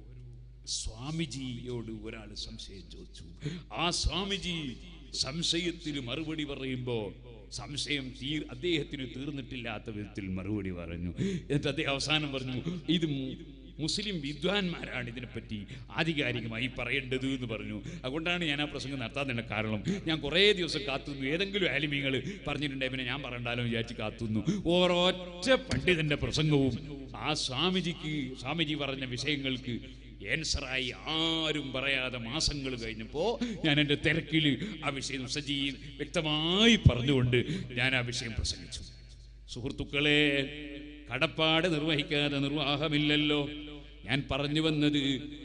സ്വാമിജിയോട് ഒരാൾ സംശയം ചോദിച്ചു ആ സ്വാമിജി സംശയത്തിന് മറുപടി പറയുമ്പോ സംശയം തീ അദ്ദേഹത്തിന് തീർന്നിട്ടില്ലാത്ത വിധത്തിൽ മറുപടി പറഞ്ഞു എന്നിട്ട് അദ്ദേഹം അവസാനം പറഞ്ഞു ഇത് മു- മുസ്ലിം വിദ്വാൻമാരാണ് ഇതിനെപ്പറ്റി ആധികാരികമായി പറയേണ്ടത് എന്ന് പറഞ്ഞു അതുകൊണ്ടാണ് ഞാൻ ആ പ്രസംഗം നടത്താൻ തന്നെ കാരണം ഞാൻ കുറേ ദിവസം കാത്തുന്നു ഏതെങ്കിലും ആലിമീങ്ങൾ പറഞ്ഞിട്ടുണ്ടെങ്കിൽ പിന്നെ ഞാൻ പറയണ്ടാലോ വിചാരിച്ച് കാത്തുന്നു ഓരൊറ്റ പണ്ഡിതന്റെ പ്രസംഗവും ആ സ്വാമിജിക്ക് സ്വാമിജി പറഞ്ഞ വിഷയങ്ങൾക്ക് ആൻസറായി ആരും പറയാതെ മാസങ്ങൾ കഴിഞ്ഞപ്പോ ഞാൻ എൻ്റെ തിരക്കിൽ ആ വിഷയം സജീ വ്യക്തമായി പറഞ്ഞുകൊണ്ട് ഞാൻ ആ വിഷയം പ്രസംഗിച്ചു സുഹൃത്തുക്കളെ കടപ്പാട് നിർവഹിക്കാതെ നിർവാഹമില്ലല്ലോ ഞാൻ പറഞ്ഞു വന്നത്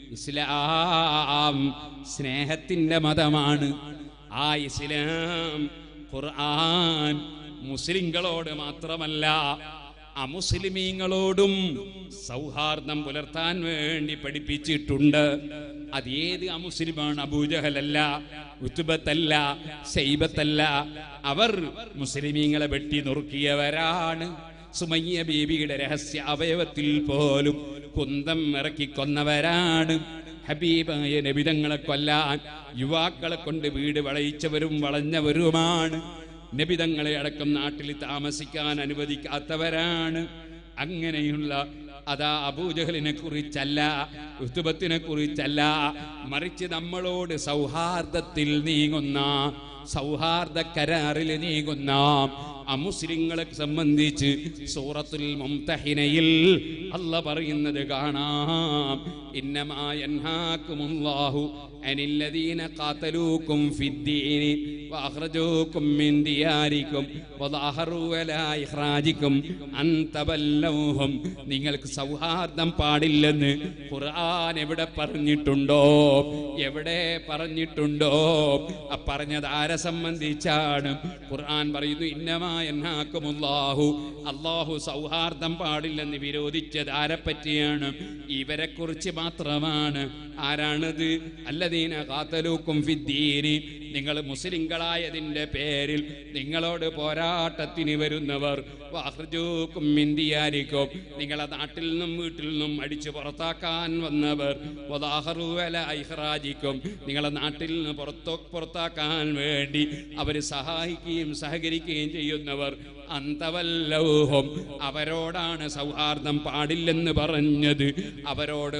ഇസ്ലാം സ്നേഹത്തിന്റെ മതമാണ് ആ ഇസ്ലാം ഖുർആൻ മുസ്ലിങ്ങളോട് മാത്രമല്ല അമുസ്ലിമീങ്ങളോടും സൗഹാർദ്ദം പുലർത്താൻ വേണ്ടി പഠിപ്പിച്ചിട്ടുണ്ട് അത് ഏത് അമുസ്ലിമാണ് അബൂജഹലല്ല ഉത്തുബത്തല്ല സൈബത്തല്ല അവർ മുസ്ലിമീങ്ങളെ വെട്ടി നുറുക്കിയവരാണ് സുമയ്യ ബീബിയുടെ രഹസ്യ അവയവത്തിൽ പോലും കുന്തം ഇറക്കി കൊന്നവരാണ് ഹബീബായ നബിതങ്ങളെ കൊല്ലാൻ യുവാക്കളെ കൊണ്ട് വീട് വളയിച്ചവരും വളഞ്ഞവരുമാണ് നബിതങ്ങളെ അടക്കം നാട്ടിൽ താമസിക്കാൻ അനുവദിക്കാത്തവരാണ് അങ്ങനെയുള്ള അതാ അബൂജഹലിനെ കുറിച്ചല്ല ഉത്തുബത്തിനെ കുറിച്ചല്ല മറിച്ച് നമ്മളോട് സൗഹാർദ്ദത്തിൽ നീങ്ങുന്ന സൗഹാർദ്ദ കരാറിൽ നീങ്ങുന്ന അമുസ്ലിങ്ങളെ സംബന്ധിച്ച് സൂറത്തുൽ മുംതഹിനയിൽ അല്ല പറയുന്നത് കാണാം ഇന്നമാ യൻഹാക്കുമുല്ലാഹു അനില്ലദീന ഖാതലൂക്കും ഫിദ്ദീനി വഅഖ്റജൂക്കും മിൻ ദിയാരിക്കും വദഹറു അലാ ഇഖ്റാജിക്കും അൻ തബല്ലൗഹും നിങ്ങൾക്ക് സൗഹാർദ്ദം പാടില്ലെന്ന് ഖുർആൻ എവിടെ പറഞ്ഞിട്ടുണ്ടോ എവിടെ പറഞ്ഞിട്ടുണ്ടോ ആ പറഞ്ഞത് ആരെ സംബന്ധിച്ചാണ് ഖുർആൻ പറയുന്നു ഇന്നമായന്നാക്കുമുല്ലാഹു അള്ളാഹു സൗഹാർദ്ദം പാടില്ലെന്ന് വിരോധിച്ചത് ആരെ പറ്റിയാണ് ഇവരെ കുറിച്ച് മാത്രമാണ് ആരാണത് അല്ലദീന കാത്തലൂക്കും ഫിദ്ദീനി നിങ്ങൾ മുസ്ലിങ്ങളായതിൻ്റെ പേരിൽ നിങ്ങളോട് പോരാട്ടത്തിന് വരുന്നവർ വാഹ്റജൂക്കും മിന്തിയാരിക്കും നിങ്ങളെ നാട്ടിൽ നിന്നും വീട്ടിൽ നിന്നും അടിച്ചു പുറത്താക്കാൻ വന്നവർ വദാഹറു അല ഐഹ്റാജിക്കും നിങ്ങളെ നാട്ടിൽ നിന്ന് പുറത്തോ പുറത്താക്കാൻ വേണ്ടി അവർ സഹായിക്കുകയും സഹകരിക്കുകയും ചെയ്യുന്നവർ അന്തവല്ലൗഹം അവരോടാണ് സൗഹാർദ്ദം പാടില്ലെന്ന് പറഞ്ഞത് അവരോട്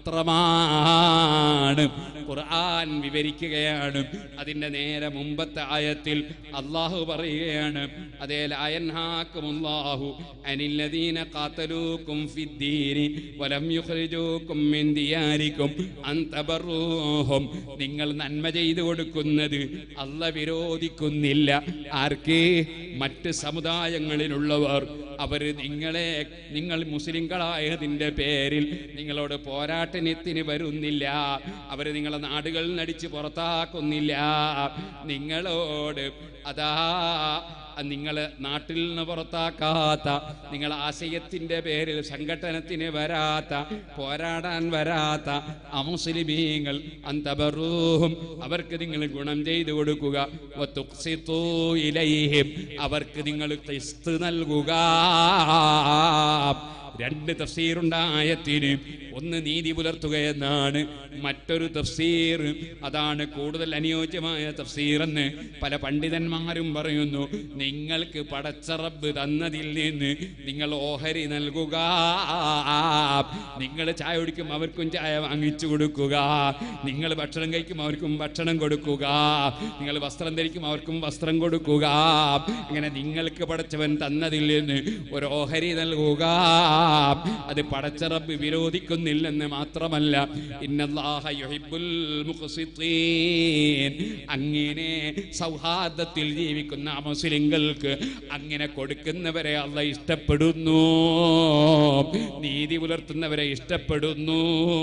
മാത്രമാണ് ഖുർആൻ വിവരിക്കുകയാണ് അതിൻ്റെ നേരെ മുമ്പത്തെ ആയത്തിൽ അള്ളാഹു പറയുകയാണ് അതേ ലായൻഹാക്കുമുല്ലാഹു അനില്ലദീന ഖാതലൂക്കും ഫിദ്ദീനി വലം യുഖ്രിജൂക്കും മിൻ ദിയാരിക്കും അൻ തബറൂഹും നിങ്ങൾ നന്മ ചെയ്തു കൊടുക്കുന്നത് അല്ല വിരോധിക്കുന്നില്ല ആർക്ക് മറ്റ് സമുദായങ്ങളിലുള്ളവർ അവർ നിങ്ങളെ നിങ്ങൾ മുസ്ലിങ്ങളായതിൻ്റെ പേരിൽ നിങ്ങളോട് പോരാട്ടനത്തിന് വരുന്നില്ല അവർ നിങ്ങളെ നാടുകളിൽ നടിച്ച് പുറത്താക്കുന്നില്ല നിങ്ങളോട് അതാ നിങ്ങൾ നാട്ടിൽ നിന്ന് പുറത്താക്കാത്ത നിങ്ങൾ ആശയത്തിന്റെ പേരിൽ സംഘടനത്തിന് വരാത്ത പോരാടാൻ വരാത്ത അമുസ്ലിമീങ്ങൾ അന്തബറൂഹും അവർക്ക് നിങ്ങൾ ഗുണം ചെയ്തു കൊടുക്കുക വതുഖ്സിതൂ ഇലൈഹിം അവർക്ക് നിങ്ങൾ ക്രിസ്തു നൽകുക രണ്ട് തഫ്സീറുണ്ട് ആയത്തിന് ഒന്ന് നീതി പുലർത്തുക എന്നാണ് മറ്റൊരു തഫ്സീർ അതാണ് കൂടുതൽ അനുയോജ്യമായ തഫ്സീർ എന്ന് പല പണ്ഡിതന്മാരും പറയുന്നു നിങ്ങൾക്ക് പടച്ചറബ് തന്നതിൽ നിന്ന് നിങ്ങൾ ഓഹരി നൽകുക നിങ്ങൾ ചായ കുടിക്കും അവർക്കും ചായ വാങ്ങിച്ചു കൊടുക്കുക നിങ്ങൾ ഭക്ഷണം കഴിക്കും അവർക്കും ഭക്ഷണം കൊടുക്കുക നിങ്ങൾ വസ്ത്രം ധരിക്കും അവർക്കും വസ്ത്രം കൊടുക്കുക ഇങ്ങനെ നിങ്ങൾക്ക് പടച്ചവൻ തന്നതിൽ നിന്ന് ഒരു ഓഹരി നൽകുക അത് പടച്ചറബ് വിരോധിക്കുന്നില്ലെന്ന് മാത്രമല്ല ഇന്നല്ലാഹ യുഹിബ്ബുൽ മുഖ്സിത്തീൻ അങ്ങനെ സൗഹാർദ്ദത്തിൽ ജീവിക്കുന്ന മുസ്ലിങ്ങൾക്ക് അങ്ങനെ കൊടുക്കുന്നവരെ അല്ല ഇഷ്ടപ്പെടുന്നു നീതി പുലർത്തുന്നവരെ ഇഷ്ടപ്പെടുന്നു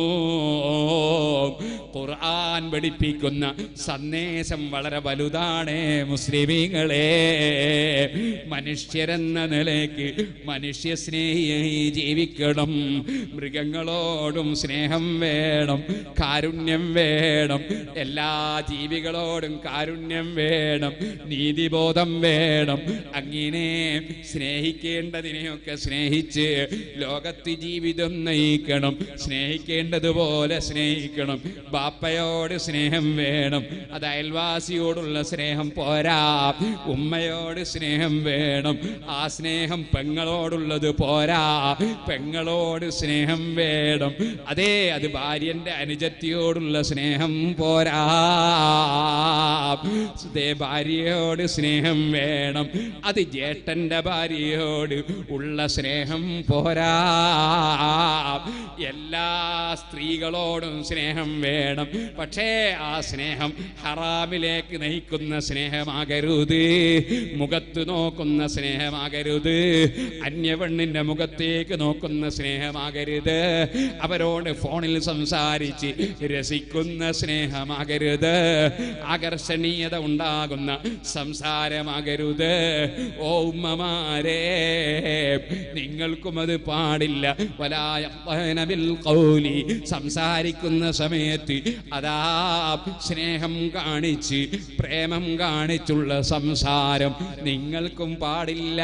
ഖുർആൻ പഠിപ്പിക്കുന്ന സന്ദേശം വളരെ വലുതാണ് മുസ്ലിമീങ്ങളെ മനുഷ്യരെന്ന നിലയ്ക്ക് മനുഷ്യ സ്നേഹിയായി ജീവിക്കണം മൃഗങ്ങളോടും സ്നേഹം വേണം കാരുണ്യം വേണം എല്ലാ ജീവികളോടും കാരുണ്യം വേണം നീതിബോധം വേണം അങ്ങനെ സ്നേഹിക്കേണ്ടതിനെയൊക്കെ സ്നേഹിച്ച് ലോകത്ത് ജീവിതം നയിക്കണം സ്നേഹിക്കേണ്ടതുപോലെ സ്നേഹിക്കണം ബാപ്പയോട് സ്നേഹം വേണം അത് അയൽവാസിയോടുള്ള സ്നേഹം പോരാ ഉമ്മയോട് സ്നേഹം വേണം ആ സ്നേഹം പെങ്ങളോടുള്ളത് പോരാ പെങ്ങളോട് സ്നേഹം വേണം അതേ അത് ഭാര്യന്റെ അനുജത്തിയോടുള്ള സ്നേഹം പോരാ ദേ ഭാര്യയോട് സ്നേഹം വേണം അത് ജേട്ടന്റെ ഭാര്യയോട് ഉള്ള സ്നേഹം പോരാ എല്ലാ സ്ത്രീകളോടും സ്നേഹം വേണം പക്ഷേ ആ സ്നേഹം ഹറാമിലേക്ക് നയിക്കുന്ന സ്നേഹമാകരുത് മുഖത്ത് നോക്കുന്ന സ്നേഹമാകരുത് അന്യപെണ്ണിന്റെ മുഖത്തേക്ക് നോക്കുന്ന സ്നേഹമാകരുത് അവരോട് ഫോണിൽ സംസാരിച്ച് രസിക്കുന്ന സ്നേഹമാകരുത് ആകർഷണീയത ഉണ്ടാകുന്ന സംസാരമാകരുത് ഓ ഉമ്മമാരെ നിങ്ങൾക്കും അത് പാടില്ല വലായ ബിൽ ഖൗലി സംസാരിക്കുന്ന സമയത്ത് അതാ സ്നേഹം കാണിച്ച് പ്രേമം കാണിച്ചുള്ള സംസാരം നിങ്ങൾക്കും പാടില്ല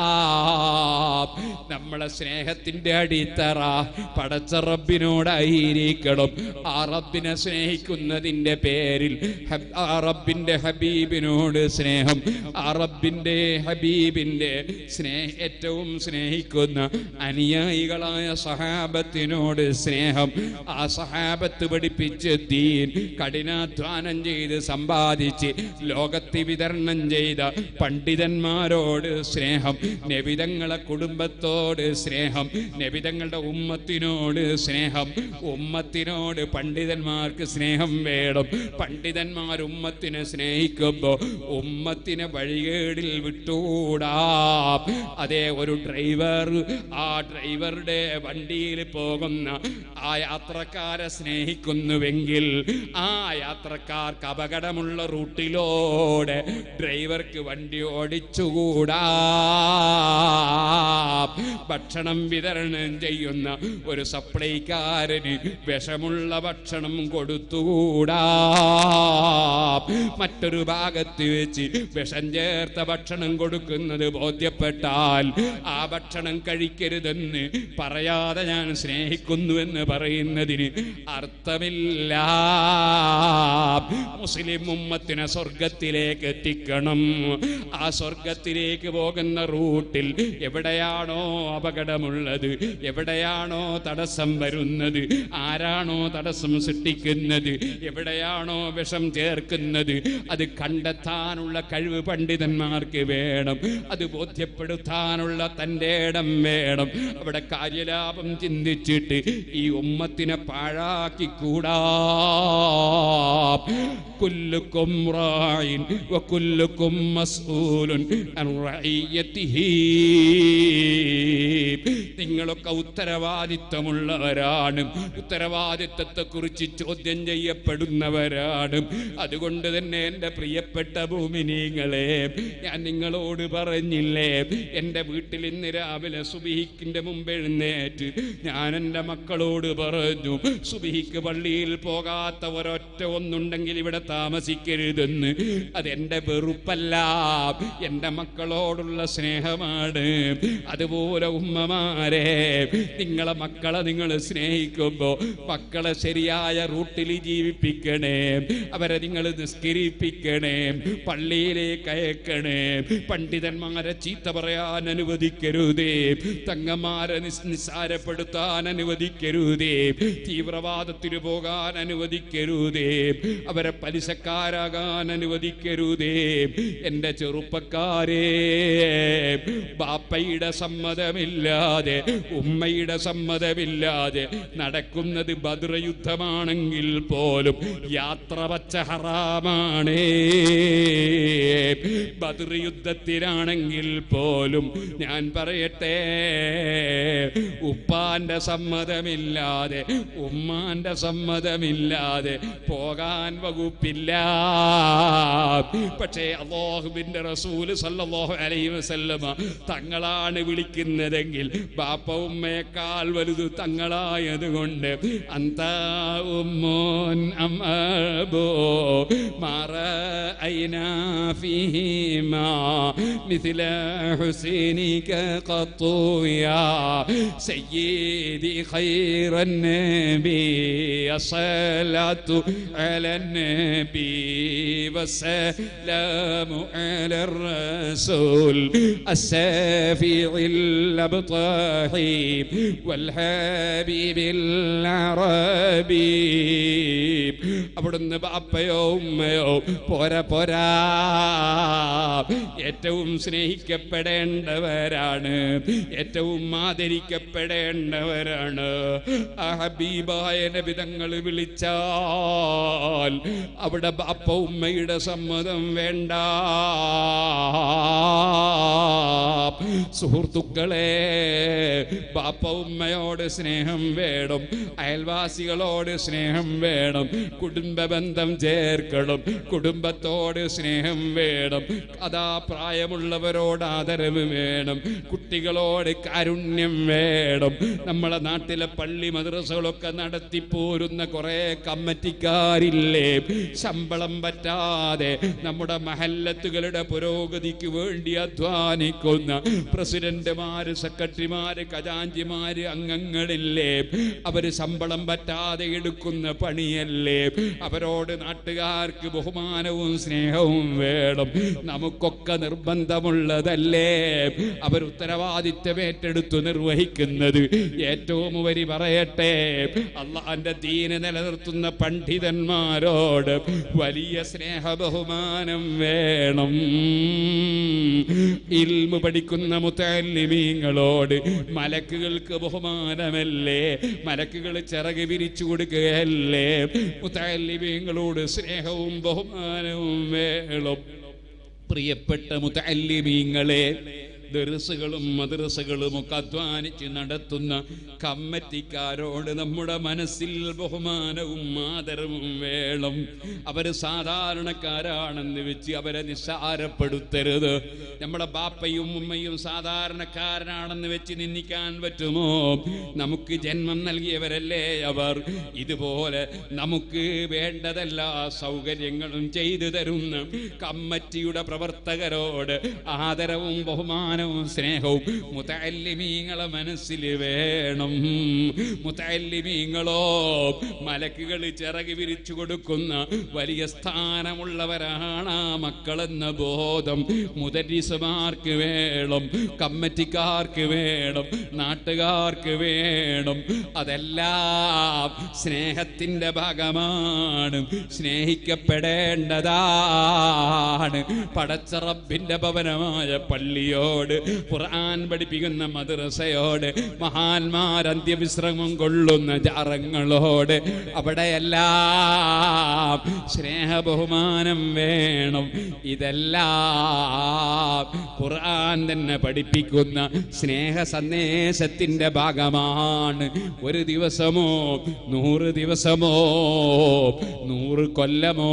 നമ്മളെ സ്നേഹത്തിന്റെ അടിത്തറ പടച്ച റബ്ബിനോടായിരിക്കണം ആ റബ്ബിനെ സ്നേഹിക്കുന്നതിന്റെ പേരിൽ ഹബ്- ആ റബ്ബിന്റെ ഹബീബിനോട് സ്നേഹം ആ റബ്ബിന്റെ ഹബീബിന്റെ സ്നേഹ ഏറ്റവും സ്നേഹിക്കുന്ന അനുയായികളായ സഹാബത്തിനോട് സ്നേഹം ആ സഹാബത്ത് പഠിപ്പിച്ച ദീൻ കഠിനാധ്വാനം ചെയ്ത് സമ്പാദിച്ച് ലോകത്ത് വിതരണം ചെയ്ത പണ്ഡിതന്മാരോട് സ്നേഹം നബിതങ്ങളെ കുടുംബത്തോട് സ്നേഹം നബിതങ്ങളുടെ ഉമ്മത്തിനോട് സ്നേഹം ഉമ്മത്തിനോട് പണ്ഡിതന്മാർക്ക് സ്നേഹം വേണം പണ്ഡിതന്മാർ ഉമ്മത്തിനെ സ്നേഹിക്കുമ്പോ ഉമ്മത്തിനെ വഴികേടിൽ വിട്ടുകൂടാ അതേ ഒരു ഡ്രൈവർ ആ ഡ്രൈവറുടെ വണ്ടിയിൽ പോകുന്ന ആ യാത്രക്കാരെ സ്നേഹിക്കുന്നുവെങ്കിൽ ആ യാത്രക്കാർക്ക് അപകടമുള്ള റൂട്ടിലൂടെ ഡ്രൈവർക്ക് വണ്ടി ഓടിച്ചുകൂടാ ഭക്ഷണം വിതരണം ചെയ്യുന്ന ഒരു സപ്ലൈക്കാരന് വിഷമുള്ള ഭക്ഷണം കൊടുത്തുകൂടാ മറ്റൊരു ഭാഗത്ത് വെച്ച് വിഷം ചേർത്ത ഭക്ഷണം കൊടുക്കുന്നത് ബോധ്യപ്പെട്ടാൽ ആ ഭക്ഷണം കഴിക്കരുതെന്ന് പറയാതെ ഞാൻ സ്നേഹിക്കുന്നുവെന്ന് പറയുന്നതിന് അർത്ഥമില്ല മുസ്ലിം ഉമ്മത്തിനെ സ്വർഗത്തിലേക്ക് എത്തിക്കണം ആ സ്വർഗത്തിലേക്ക് പോകുന്ന റൂട്ടിൽ എവിടെയാണോ അപകടമുള്ളത് എവിടെയാണോ തടസ്സം വരുന്നത് ആരാണോ തടസ്സം സൃഷ്ടിക്കുന്നത് എവിടെയാണോ വിഷം ചേർക്കുന്നത് അത് കണ്ടെത്താനുള്ള കഴിവ് പണ്ഡിതന്മാർക്ക് വേണം അത് ബോധ്യപ്പെടുത്താനുള്ള തൻ്റെ ഇടം വേണം അവിടെ കാര്യലാഭം ചിന്തിച്ചിട്ട് ഈ ഉമ്മത്തിനെ പാഴാക്കിക്കൂടാ കുല്ലുക്കും റായിൻ വകുല്ലുക്കും മസ്ഊലുൻ അൻ റഇയ്യതിഹി നിങ്ങളൊക്കെ ഉത്തരവാദിത്തമുള്ളവരാണ് ഉത്തരവാദിത്തത്തെ കുറിച്ച് ചോദ്യം ചെയ്യപ്പെടുന്നവരാണ് അതുകൊണ്ട് തന്നെ എൻ്റെ പ്രിയപ്പെട്ട ഭൂമിനീങ്ങളെ ഞാൻ നിങ്ങളോട് പറഞ്ഞില്ലേ എൻ്റെ വീട്ടിൽ ഇന്ന് രാവിലെ സുബിഹിക്കിൻ്റെ മുമ്പ് എഴുന്നേറ്റ് ഞാൻ എൻ്റെ മക്കളോട് പറഞ്ഞു സുബിഹിക്ക് പള്ളിയിൽ പോകാത്ത ഒരൊറ്റ ഒന്നുണ്ടെങ്കിൽ ഇവിടെ താമസിക്കരുതെന്ന് അതെന്റെ വെറുപ്പല്ല എൻ്റെ മക്കളോടുള്ള സ്നേഹമാണ് അതുപോലെ ഉമ്മമാരെ നിങ്ങളെ മക്കളെ നിങ്ങൾ സ്നേഹിക്കുമ്പോൾ മക്കളെ ശരിയായ റൂട്ടിൽ ജീവിപ്പിക്കണേ അവരെ നിങ്ങൾ നിസ്കരിപ്പിക്കണേ പള്ളിയിലേക്ക് അയക്കണേ പണ്ഡിതന്മാരെ ചീത്ത പറയാൻ അനുവദിക്കരുതേ തങ്ങന്മാരെ നിസ് നിസ്സാരപ്പെടുത്താൻ അനുവദിക്കരുതേ തീവ്രവാദത്തിന് പോകാൻ അനുവദിക്കരുതേ അവരെ പലിശക്കാരാകാൻ അനുവദിക്കരുതേ എൻ്റെ ചെറുപ്പക്കാരെ ബാപ്പയുടെ സമ്മതമില്ലാതെ ഉമ്മയുടെ സമ്മതമില്ലാതെ നടക്കുന്നത് ഭദ്രയുദ്ധമാണെങ്കിൽ പോലും യാത്ര വച്ച ഹറാമാണേ ബദർ യുദ്ധത്തിനാണെങ്കിൽ പോലും ഞാൻ പറയട്ടെ ഉപ്പാന്റെ സമ്മതമില്ലാതെ ഉമ്മാന്റെ സമ്മതമില്ലാതെ പോകാൻ വകുപ്പില്ല പക്ഷേ അള്ളാഹുവിന്റെ റസൂല് സല്ലല്ലാഹു അലൈഹി വസല്ലമ തങ്ങളാണ് വിളിക്കുന്നതെങ്കിൽ ബാപ്പ ഉമ്മയേക്കാൾ വലുത് തങ്ങളായതുകൊണ്ട് അന്ത ഉമ്മോൻ അമ്മബോ മറ فيهما مثل حسينك قط يا سيدي خير النبي الصلاة على النبي والسلام على الرسول السافع الأبطاحي والحبيب العربي അവിടുന്ന് ബാപ്പയോ ഉമ്മയോ പോരാ പോരാ ഏറ്റവും സ്നേഹിക്കപ്പെടേണ്ടവരാണ് ഏറ്റവും ആദരിക്കപ്പെടേണ്ടവരാണ് ആ ഹബീബായ നബിതങ്ങൾ വിളിച്ചാൽ അവിടെ ബാപ്പ ഉമ്മയുടെ സമ്മതം വേണ്ട സുഹൃത്തുക്കളെ ബാപ്പ ഉമ്മയോട് സ്നേഹം വേണം അയൽവാസികളോട് സ്നേഹം വേണം കുടുംബ ബന്ധം ചേർക്കണം കുടുംബത്തോട് സ്നേഹം വേണം അതാ പ്രായമുള്ളവരോട് ആദരവ് വേണം കുട്ടികളോട് കാരുണ്യം വേണം നമ്മളെ നാട്ടിലെ പള്ളി മദ്രസകളൊക്കെ നടത്തിപ്പോരുന്ന കുറെ കമ്മറ്റിക്കാരില്ലേ ശമ്പളം പറ്റാതെ നമ്മുടെ മഹല്ലത്തുകളുടെ പുരോഗതിക്ക് വേണ്ടി അധ്വാനിക്കുന്ന പ്രസിഡന്റുമാര് സെക്രട്ടറിമാര് ഖജാഞ്ചിമാര് അംഗങ്ങളില്ലേ അവര് ശമ്പളം പറ്റാതെ എടുക്കുന്ന പണിയല്ലേ അവരോട് നാട്ടുകാർക്ക് ബഹുമാനവും സ്നേഹവും വേണം നമുക്കൊക്കെ നിർബന്ധമുള്ളതല്ലേ അവർ ഉത്തരവാദിത്വം ഏറ്റെടുത്തു നിർവഹിക്കുന്നത് ഏറ്റവും ഉപരി പറയട്ടെ അള്ളാന്റെ ദീന നിലനിർത്തുന്ന പണ്ഡിതന്മാരോട് വലിയ സ്നേഹ ബഹുമാനം വേണം ഇൽമു പഠിക്കുന്ന മുത്തല്ലിമീങ്ങളോട് മലക്കുകൾക്ക് ബഹുമാനമല്ലേ മലക്കുകൾ ചിറക് വിരിച്ചു കൊടുക്കുകയല്ലേ മുത്തല്ലിമീങ്ങളോട് സ്നേഹവും ബഹുമാനവും വേണം പ്രിയപ്പെട്ട മുത്തല്ലിമീങ്ങളെ ദർസുകളും മദ്രസകളും ഒക്കെ അധ്വാനിച്ച് നടത്തുന്ന കമ്മറ്റിക്കാരോട് നമ്മുടെ മനസ്സിൽ ബഹുമാനവും ആദരവും വേണം അവര് സാധാരണക്കാരാണെന്ന് വെച്ച് അവരെ നിസ്സാരപ്പെടുത്തരുത് നമ്മുടെ ബാപ്പയും ഉമ്മയും സാധാരണക്കാരനാണെന്ന് വെച്ച് നിന്ദിക്കാൻ പറ്റുമോ നമുക്ക് ജന്മം നൽകിയവരല്ലേ അവർ ഇതുപോലെ നമുക്ക് വേണ്ടതെല്ലാ സൗകര്യങ്ങളും ചെയ്തു തരുന്ന കമ്മറ്റിയുടെ പ്രവർത്തകരോട് ആദരവും ബഹുമാനവും സ്നേഹവും മുത്തല്ലിമീങ്ങളെ മനസ്സിൽ വേണം മുത്തല്ലിമീങ്ങളോ മലക്കുകൾ ചിറക് വിരിച്ചു കൊടുക്കുന്ന വലിയ സ്ഥാനമുള്ളവരാണ് ആ മക്കളെന്ന ബോധം മുദരിസുമാർക്ക് വേണം കമ്മറ്റിക്കാർക്ക് വേണം നാട്ടുകാർക്ക് വേണം അതെല്ലാം സ്നേഹത്തിന്റെ ഭാഗമാണ് സ്നേഹിക്കപ്പെടേണ്ടതാണ് പടച്ചറബിന്റെ ഭവനമായ പള്ളിയോട് ഖുർആൻ പഠിപ്പിക്കുന്ന മദ്രസയോട് മഹാന്മാർ അന്ത്യവിശ്രമം കൊള്ളുന്ന ജാറങ്ങളോട് അവിടെയെല്ലാം സ്നേഹ ബഹുമാനം വേണം ഇതെല്ലാം ഖുർആൻ തന്നെ പഠിപ്പിക്കുന്ന സ്നേഹ സന്ദേശത്തിന്റെ ഭാഗമാണ് ഒരു ദിവസമോ നൂറ് ദിവസമോ നൂറ് കൊല്ലമോ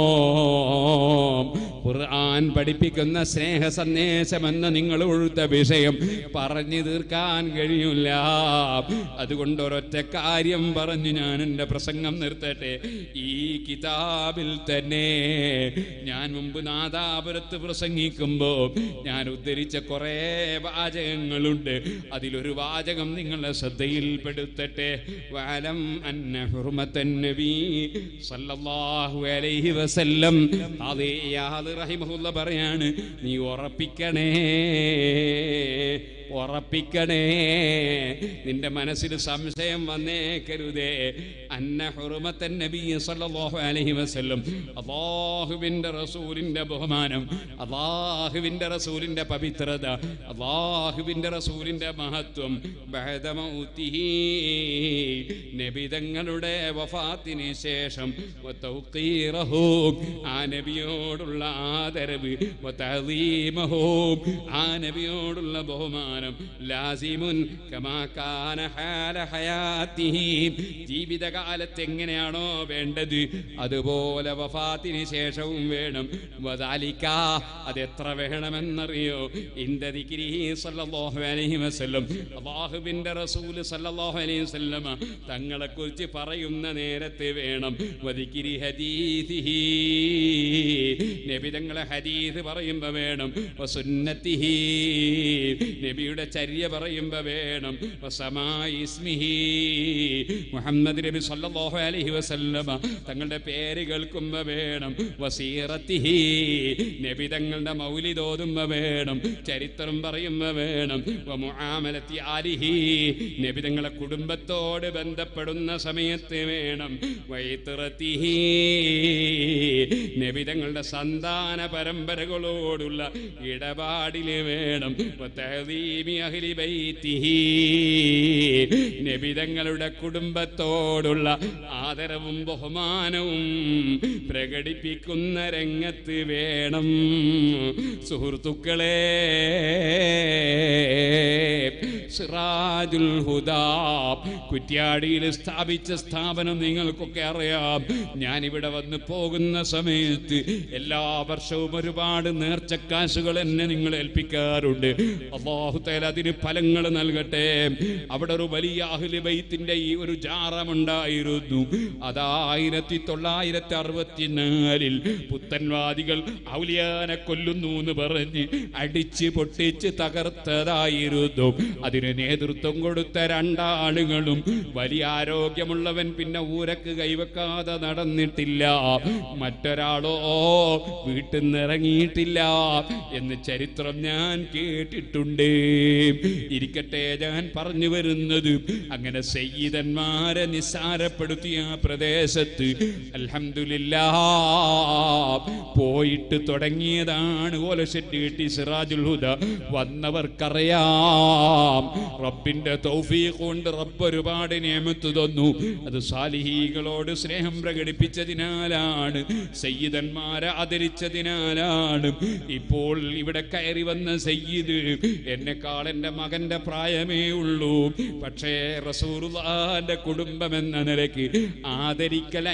ഖുർആൻ പഠിപ്പിക്കുന്ന സ്നേഹ സന്ദേശമെന്ന് നിങ്ങൾ ഉഴുത്ത വിഷയം പറഞ്ഞു തീർക്കാൻ കഴിയില്ല അതുകൊണ്ട് ഒരൊറ്റ കാര്യം പറഞ്ഞു ഞാൻ എൻ്റെ പ്രസംഗം നിർത്തട്ടെ ഈ കിതാബിൽ തന്നെ ഞാൻ മുമ്പ് നാദാപുരത്ത് പ്രസംഗിക്കുമ്പോൾ ഞാൻ ഉദ്ധരിച്ച കുറേ വാചകങ്ങളുണ്ട് അതിലൊരു വാചകം നിങ്ങളുടെ ശ്രദ്ധയിൽപ്പെടുത്തട്ടെ വാലം അന്ന ഹുർമത്തൻ നബി സല്ലല്ലാഹു അലൈഹി വസല്ലം അതേ യാത് റഹിമഹുല്ല പറയാണ് നീ ഉറപ്പിക്കണേ ഉറപ്പിക്കണേ നിന്റെ മനസ്സിൽ സംശയം വന്നേക്കരുതേ അന്ന ഹുറുമത്തൻ നബി സല്ലല്ലാഹു അലൈഹി വസല്ലം അല്ലാഹുവിൻ്റെ റസൂലിൻ്റെ ബഹുമാനം അല്ലാഹുവിൻ്റെ റസൂലിൻ്റെ പവിത്രത അല്ലാഹുവിൻ്റെ റസൂലിൻ്റെ മഹത്വം ബഅദ മൗതിഹി നബിതങ്ങളുടെ വഫാത്തിന് ശേഷം വതൗഖീറഹു ആ നബിയോടുള്ള ആദരവ് വതഅലീമഹു ആ നബിയോടുള്ള ബഹുമാനം ലാസിമുൻ കമാ കാന ഹാല ഹയാത്തിഹി ജീവിതകാലത്ത് എങ്ങനെയാണോ വേണ്ടത് അതുപോലെ വഫാത്തിന് ശേഷവും വേണം വദാലിക അത് എത്ര വേണമെന്നറിയോ ഇന്ദ ദിക്രിഹി സല്ലല്ലാഹു അലൈഹി വസല്ലം അല്ലാഹുവിൻ്റെ റസൂൽ സല്ലല്ലാഹു അലൈഹി വസല്ലമ തങ്ങളെ കുറിച്ച് പറയുന്ന നേരത്തെ വേണം വദിക്രി ഹദീസിഹി നബി തങ്ങളെ ഹദീസ് പറയുമ്പോ വേണം വസുന്നത്തിഹി നബിയുടെ ചര്യ പറയുമ്പോ വേണം വസമായി ഇസ്മിഹി മുഹമ്മദ് നബി സല്ലല്ലാഹു അലൈഹി വസല്ലമ തങ്ങളുടെ പേര് കേൾക്കുമ്പോ വേണം വസീറത്തിഹി നബി തങ്ങളുടെ മൗലിദ് ഓതുമ്പോ വേണം ചരിത്രം പറയുമ്പോ വേണം വമുആമലത്തി ആലിഹി നബി തങ്ങളെ കുടുംബത്തോട് ബന്ധപ്പെടുന്ന സമയത്ത് വേണം വൈത്തിറത്തിഹി നബി തങ്ങളുടെ സന്താന പരമ്പരകളോടുള്ള ഇടപാടില് വേണം വതഅദീമി അഹ്ലി ബൈത്തിഹി നബി തങ്ങളുടെ കുടുംബത്തോടുള്ള ആദരവും ബഹുമാനവും പ്രകടിപ്പിക്കുന്ന രംഗത്ത് വേണം സുഹൃത്തുക്കളെ സിറാജുൽ ഹുദാ കുറ്റ്യാടിയിൽ സ്ഥാപിച്ച സ്ഥാപനം നിങ്ങൾക്കൊക്കെ അറിയാം ഞാനിവിടെ വന്ന് പോകുന്ന സമയത്ത് എല്ലാ വർഷവും ഒരുപാട് നേർച്ചക്കാശുകൾ എന്നെ നിങ്ങൾ ഏൽപ്പിക്കാറുണ്ട് അള്ളാഹു തേല അതിന് ഫലങ്ങൾ നൽകട്ടെ അവിടെ ഒരു വലിയ അഹ്ലി ബൈത്തിന്റെ ഈ ഒരു ജാറമുണ്ടായിരുന്നു അതായിരത്തി തൊള്ളായിരത്തി അറുപത്തിനാലിൽ പുത്തൻവാദികൾ ഔലിയാനെ കൊല്ലുന്നു എന്ന് പറഞ്ഞ് അടിച്ച് പൊട്ടിച്ച് തകർത്തതായിരുന്നു അതിന് നേതൃത്വം കൊടുത്ത രണ്ടാളുകളും വലിയ ആരോഗ്യമുള്ളവൻ പിന്നെ ഊരക്ക് കൈവെക്കാതെ നടന്നിട്ടില്ല മറ്റൊരാളോ വീട്ടിൽ നിന്ന് ഇറങ്ങിയിട്ടില്ല എന്ന് ചരിത്രം ഞാൻ കേട്ടിട്ടുണ്ട് ഇരിക്കട്ടെ ഞാൻ പറഞ്ഞു വരുന്നത് അങ്ങനെ സയ്യിദന്മാരെ നിസ്സാരപ്പെടുത്തിയ ആ പ്രദേശത്ത് അൽഹംദുലില്ലാ പോയിട്ട് തുടങ്ങിയതാണ് ഓലശെട്ടി കിട്ടി സിറാജുൽ ഹുദ വന്നവർക്കറിയാം റബ്ബിന്റെ തൗഫീഖ് കൊണ്ട് റബ്ബ് ഒരുപാട് നിയമത്ത് തന്നു അത് സാലിഹീകളോട് സ്നേഹം പ്രകടിപ്പിച്ചതിനാലാണ് സയ്യിദന്മാരെ ആദരിച്ചതിനാലാണ് ഇപ്പോൾ ഇവിടെ കയറി വന്ന സയ്യിദ് എന്നെക്കാൾ എൻ്റെ മകന്റെ പ്രായമേ ഉള്ളൂ പക്ഷേ റസൂറുല്ലാന്റെ കുടുംബം എന്ന നിലയ്ക്ക് ആദരിക്കൽ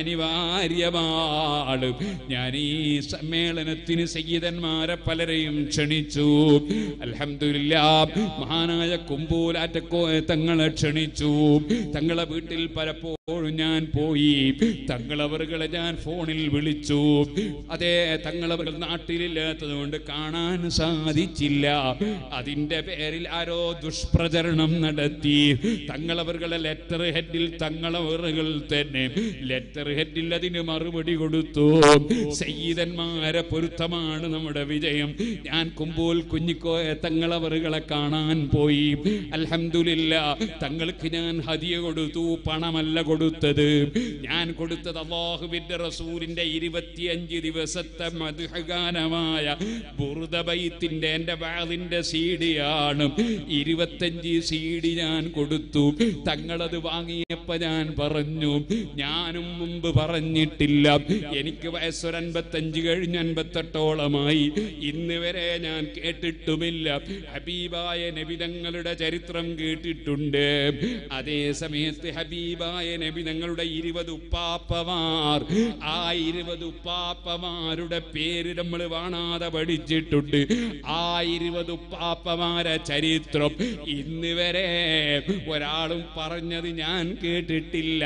അനിവാര്യമാണ് ഞാൻ ഈ സമ്മേളനത്തിന് സയ്യിദന്മാരെ പലരെയും ക്ഷണിച്ചു അൽഹംദുലില്ലാ മഹാനായ കുമ്പൂലാറ്റക്കോ തങ്ങളെ ക്ഷണിച്ചു തങ്ങളെ വീട്ടിൽ പലപ്പോഴും ഞാൻ പോയി തങ്ങളവറുകളെ ഞാൻ ഫോണിൽ വിളിച്ചു അതേ തങ്ങളവറുകൾ നാട്ടിലില്ലാത്തത് കൊണ്ട് കാണാൻ സാധിച്ചില്ല അതിന്റെ പേരിൽ ആരോ ദുഷ്പ്രചരണം നടത്തി തങ്ങളവറുകളെ ലെറ്റർ ഹെഡിൽ തങ്ങളവറുകൾ തന്നെ ലെറ്റർ ഹെഡിൽ അതിന് മറുപടി കൊടുത്തു സയ്യിദന്മാരെ പൊരുത്തമാണ് നമ്മുടെ വിജയം ഞാൻ കുമ്പോൾ കുഞ്ഞിക്കോയ തങ്ങളവറുകളെ കാണാൻ പോയി അൽഹംദുലില്ല തങ്ങൾക്ക് ഞാൻ ഹദിയ കൊടുത്തു പണമല്ല കൊടുത്തത് ഞാൻ കൊടുത്തത് അള്ളാഹുവിന്റെ റസൂലിന്റെ ഇരുപത്തിയഞ്ച് ദിവസത്തെ മധുഹഗാനമായ ബുറുദബൈത്തിന്റെ എന്റെ വാളിന്റെ സീഡിയാണ് ഇരുപത്തഞ്ച് സീഡി ഞാൻ കൊടുത്തു തങ്ങളത് വാങ്ങിയപ്പോ ഞാൻ പറഞ്ഞു ഞാനും മുമ്പ് പറഞ്ഞിട്ടില്ല എനിക്ക് വയസ്സൊരു അൻപത്തഞ്ച് കഴിഞ്ഞ് അൻപത്തെട്ടോളമായി ഇന്ന് വരെ ഞാൻ കേട്ടിട്ടുമില്ല ഹബീബായ നബിതങ്ങളുടെ ചരിത്രം കേട്ടിട്ടുണ്ട് അതേ സമയത്ത് ഹബീബായ നബിതങ്ങളുടെ ഇരുപത് ഉപ്പാപ്പമാർ ആ ഇരുപത് ഉപ്പാപ്പമാരുടെ പേര് നമ്മൾ കാണാതെ പഠിച്ചിട്ടുണ്ട് ആ ഇരുപത് ഉപ്പാപ്പമാരെ ചരിത്രം ഇന്ന് വരെ ഒരാളും പറഞ്ഞത് ഞാൻ കേട്ടിട്ടില്ല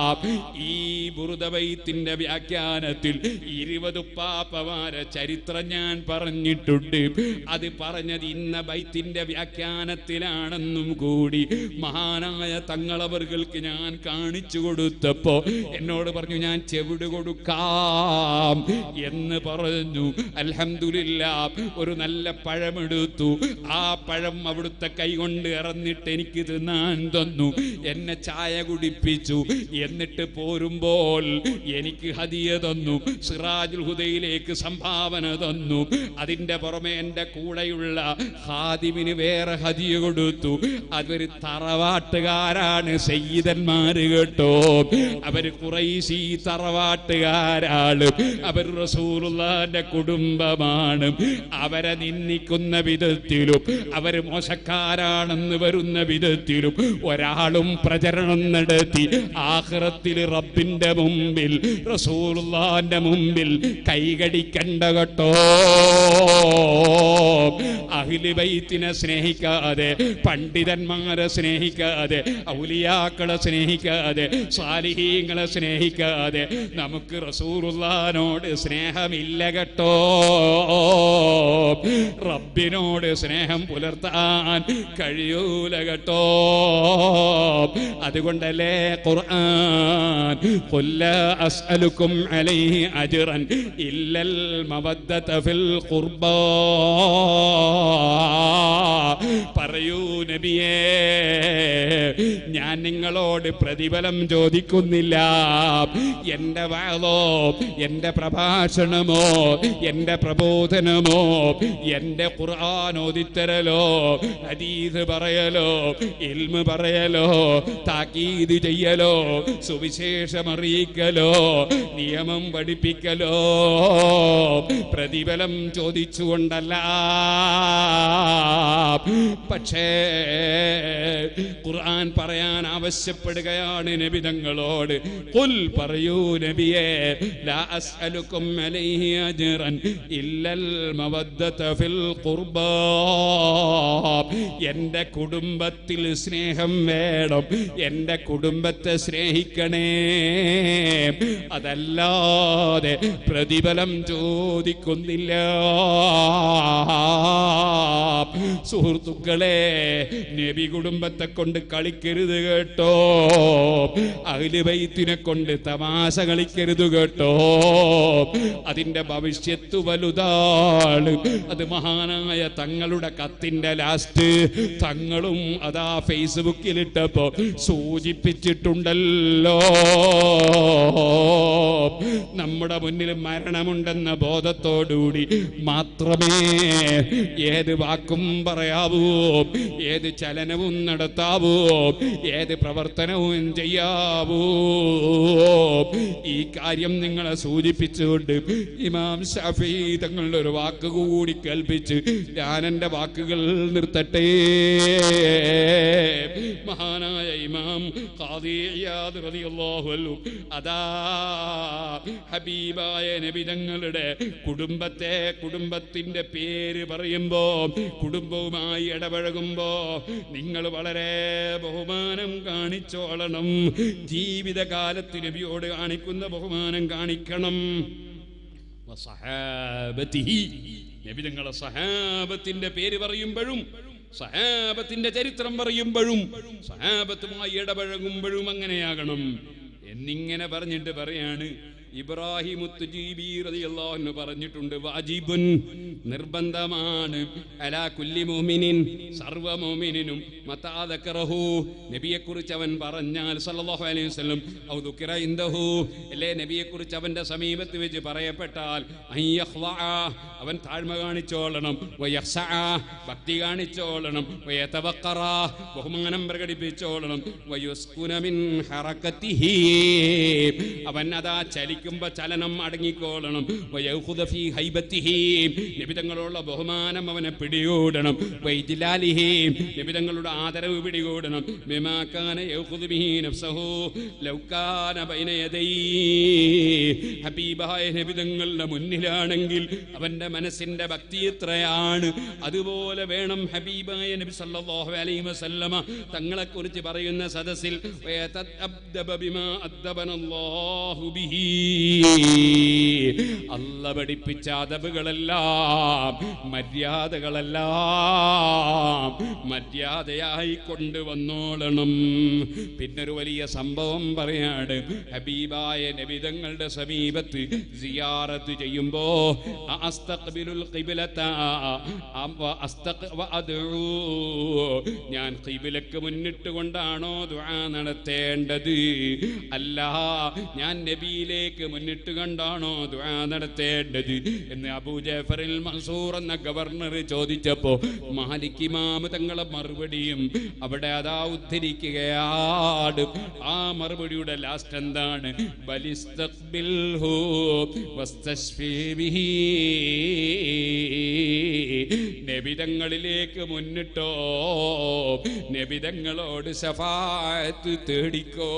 ഈ ബുറുദബൈത്തിന്റെ വ്യാഖ്യാനത്തിൽ ഇരുപത് ഉപ്പാപ്പമാരെ ചരിത്രം ഞാൻ പറഞ്ഞിട്ടുണ്ട് അത് പറഞ്ഞത് ഇന്ന ബൈത്തിന്റെ വ്യാഖ്യാനത്തിലാണെന്നും കൂടി മഹാനായ തങ്ങളവർക്ക് ഞാൻ കാണിച്ചു കാണിച്ചു കൊടുത്തപ്പോ എന്നോട് പറഞ്ഞു ഞാൻ ചെവിട് കൊടുക്കാം എന്ന് പറഞ്ഞു അൽഹംദുലില്ല ഒരു നല്ല പഴമെടുത്തു ആ പഴം അവിടുത്തെ കൈകൊണ്ട് ഇറന്നിട്ട് എനിക്ക് തിന്നാൻ തന്നു എന്നെ ചായ കുടിപ്പിച്ചു എന്നിട്ട് പോരുമ്പോൾ എനിക്ക് ഹദിയ തന്നു സിറാജുൽ ഹുദയിലേക്ക് സംഭാവന തന്നു അതിന്റെ പുറമെ എൻ്റെ കൂടെയുള്ള ഹാദിമിന് വേറെ ഹദിയ കൊടുത്തു അതൊരു തറവാട്ടുകാരാണ് സയ്യിദന്മാര് കേട്ടോ അവര് കുറൈശി തറവാട്ടുകാരാണ് അവർ റസൂലുള്ളാന്റെ കുടുംബമാണ് അവരെ നിന്ദിക്കുന്ന വിധത്തിലും അവര് മോശക്കാരാണെന്ന് വരുന്ന വിധത്തിലും ഒരാളും പ്രചരണം നടത്തി ആഖിറത്തിൽ റബ്ബിന്റെ മുമ്പിൽ റസൂലുള്ളാന്റെ മുമ്പിൽ കൈകടിക്കണ്ട കേട്ടോ അഹിലി ബൈത്തിനെ സ്നേഹിക്കാതെ പണ്ഡിതന്മാരെ സ്നേഹിക്കാതെ ഔലിയാക്കളെ സ്നേഹിക്കാതെ സാലിഹീങ്ങളെ സ്നേഹിക്കാതെ നമുക്ക് റസൂറുല്ലാനോട് സ്നേഹമില്ല കേട്ടോ റബ്ബിനോട് സ്നേഹം പുലർത്താൻ കഴിയൂല കേട്ടോ അതുകൊണ്ടല്ലേ ഖുർആൻ ഖുല്ല അസ്അലുക്കും അലൈഹി അജ്റൻ ഇല്ലൽ മവദ്ദത ഫിൽ ഖുർബാ പറയൂ നബിയേ ഞാൻ നിങ്ങളോട് പ്രതിഫലം ചോദിക്കുന്നില്ല എന്റെ വാളോ എന്റെ പ്രഭാഷണമോ എന്റെ പ്രബോധനമോ എന്റെ ഖുർആൻ ഓദിത്തരലോ ഹദീസ് പറയലോ ഇൽമ പറയലോ താക്കീത് ചെയ്യലോ സുവിശേഷം അറിയിക്കലോ നിയമം പഠിപ്പിക്കലോ പ്രതിഫലം ചോദിച്ചുകൊണ്ടല്ല പക്ഷേ ഖുർആൻ പറയാൻ ആവശ്യപ്പെടുകയാണ് നബിതങ്ങളോട് കുൽ പറയൂ നബിയെ ലാ അസ്അലുക്കും അലൈഹി അജ്റൻ ഇല്ലൽ മവദ്ദത ഫിൽ ഖുർബാ എൻ്റെ കുടുംബത്തിൽ സ്നേഹം വേണം എൻ്റെ കുടുംബത്തെ സ്നേഹിക്കണേ അതല്ലാതെ പ്രതിഫലം ചോദിക്കുന്നില്ല സുഹൃത്തുക്കളെ നബി കുടുംബത്തെ കൊണ്ട് കളിക്കരുത് കേട്ടോ അഖിലുബൈത്തിനെ കൊണ്ട് തമാശ കളിക്കരുത് കേട്ടോ അതിന്റെ ഭവിഷ്യത്ത് വലുതാണ് അത് മഹാനായ തങ്ങളുടെ കത്തിന്റെ ലാസ്റ്റ് തങ്ങളും അതാ ഫേസ്ബുക്കിലിട്ടപ്പോ സൂചിപ്പിച്ചിട്ടുണ്ടല്ലോ നമ്മുടെ മുന്നിൽ മരണമുണ്ടെന്ന ബോധത്തോടുകൂടി മാത്രമേ ഏത് വാക്കും പറയാവൂ ഏത് ചലനവും നടത്താവൂ ഏത് പ്രവർത്തനവും ചെയ്യാവൂ ഈ കാര്യം നിങ്ങളെ സൂചിപ്പിച്ചുകൊണ്ട് ഇമാം ഷാഫി തങ്ങളുടെ ഒരു വാക്ക് കൂടി കേൾപ്പിച്ച് ഞാൻ എൻ്റെ വാക്കുകൾ നിർത്തട്ടെ മഹാനായ ഇമാം ഖാദി ഇയാദ് റളിയല്ലാഹു അൻഹു അതാ ഹബീബായ നബി തങ്ങളുടെ കുടുംബത്തെ കുടുംബത്തിന്റെ പേര് പറയുമ്പോ കുടുംബവുമായി ഇടപഴകുമ്പോ നിങ്ങൾ വളരെ ബഹുമാനം കാണിച്ചോളണം ജീവിതകാലത്ത് നബിയോട് കാണിക്കുന്ന ബഹുമാനം കാണിക്കണം വസഹാബത്തിഹി. നബി തങ്ങളെ സഹാബത്തിന്റെ പേര് പറയുമ്പോഴും സഹാബത്തിന്റെ ചരിത്രം പറയുമ്പോഴും സഹാബത്തുമായി ഇടപഴകുമ്പോഴും അങ്ങനെയാകണം എന്നിങ്ങനെ പറഞ്ഞിട്ട് പറയാണ് ഇബ്രാഹിം ഉത്തുജീബി റളിയല്ലാഹു അൻഹു പറഞ്ഞിട്ടുണ്ട് വാജിബുൻ നിർബന്ധമാണ് അലാ കുല്ലി മുഅ്മിനിൻ സർവ മുഅ്മിനിനും മതാ ദക്കറഹു നബിയെ കുറിച്ച് അവൻ പറഞ്ഞാൽ സല്ലല്ലാഹു അലൈഹി വസല്ലം ഔ ദുക്കിറ ഇൻദഹു അല്ലേ നബിയെ കുറിച്ച് അവന്റെ സമീപത്ത് വെച്ച് പറയപ്പെട്ടാൽ അൻ യഖ്ളഅ, അവൻ താഴ്മ കാണിച്ചോളണം വയഖ്സഅ, ഭക്തി കാണിച്ചോളണം വയതവഖറ, ബഹുമാനം പ്രകടിപ്പിച്ചോളണം വയുസ്കുന മിൻ ഹറക്കത്തിഹി അവൻ അതാ ചലിക്കുമ്പോ ചലനം അടങ്ങിക്കോളണം വയഖുദ ഫീ ഹൈബത്തിഹി നിബിതങ്ങളുള്ള ബഹുമാനം അവനെ പിടികൂടണം വൈജിലാലിഹി നിബിതങ്ങളുടെ ആദരവ് പിടികൂടണം ബിമാകാന യഖുദു ബിഹി നഫ്സഹു ലൗ കാന ബൈന യദൈ ഹബീബായ നബിതങ്ങളുടെ മുന്നിലാണെങ്കിൽ അവന്റെ മനസ്സിന്റെ ഭക്തി എത്രയാണ് അതുപോലെ വേണം ഹബീബായ നബി സല്ലല്ലാഹു അലൈഹി വസല്ലമ തങ്ങളെ കുറിച്ച് പറയുന്ന സദസ്സിൽ വയതഅബ്ദബ ബിമാ അദ്ദബനല്ലാഹു ബിഹി അല്ല പഠിപ്പിച്ച അതബുകളെല്ലാം മര്യാദകളെല്ലാം മര്യാദയായി കൊണ്ടുവന്നോളണം പിന്നൊരു വലിയ സംഭവം പറയാണ് ഹബീബായ നബിതങ്ങളുടെ സമീപത്ത് സിയാറത്ത് ചെയ്യുമ്പോ അസ്തഖ്ബിലുൽ ഖിബ്ലത അം വ അസ്തഖ് വ അദ്ഉ ഞാൻ ഖിബ്ലക്ക് മുന്നിട്ട് കൊണ്ടാണോ ദുആ നടത്തേണ്ടത് അല്ല ഞാൻ നബിയിലേക്ക് മുന്നിട്ട് കണ്ടാണോ ദുആ നടത്തേണ്ടത് എന്ന് അബൂ ജാഫറിൽ മൻസൂർ എന്ന ഗവർണർ ചോദിച്ചപ്പോ മാലിക് ഇമാം തങ്ങളെ മറുപടിയും അവിടെ അതാ ഉദ്ധരിക്കുകയാണ് ആ മറുപടിയുടെ ലാസ്റ്റ് എന്താണ് ബലിസ്തഖ്ബിൽഹു വസ്തശ്ഫി ബിഹി നബിതങ്ങളിലേക്ക് മുന്നിട്ടോ നബിതങ്ങളോട് ശഫായത്ത് തേടിക്കോ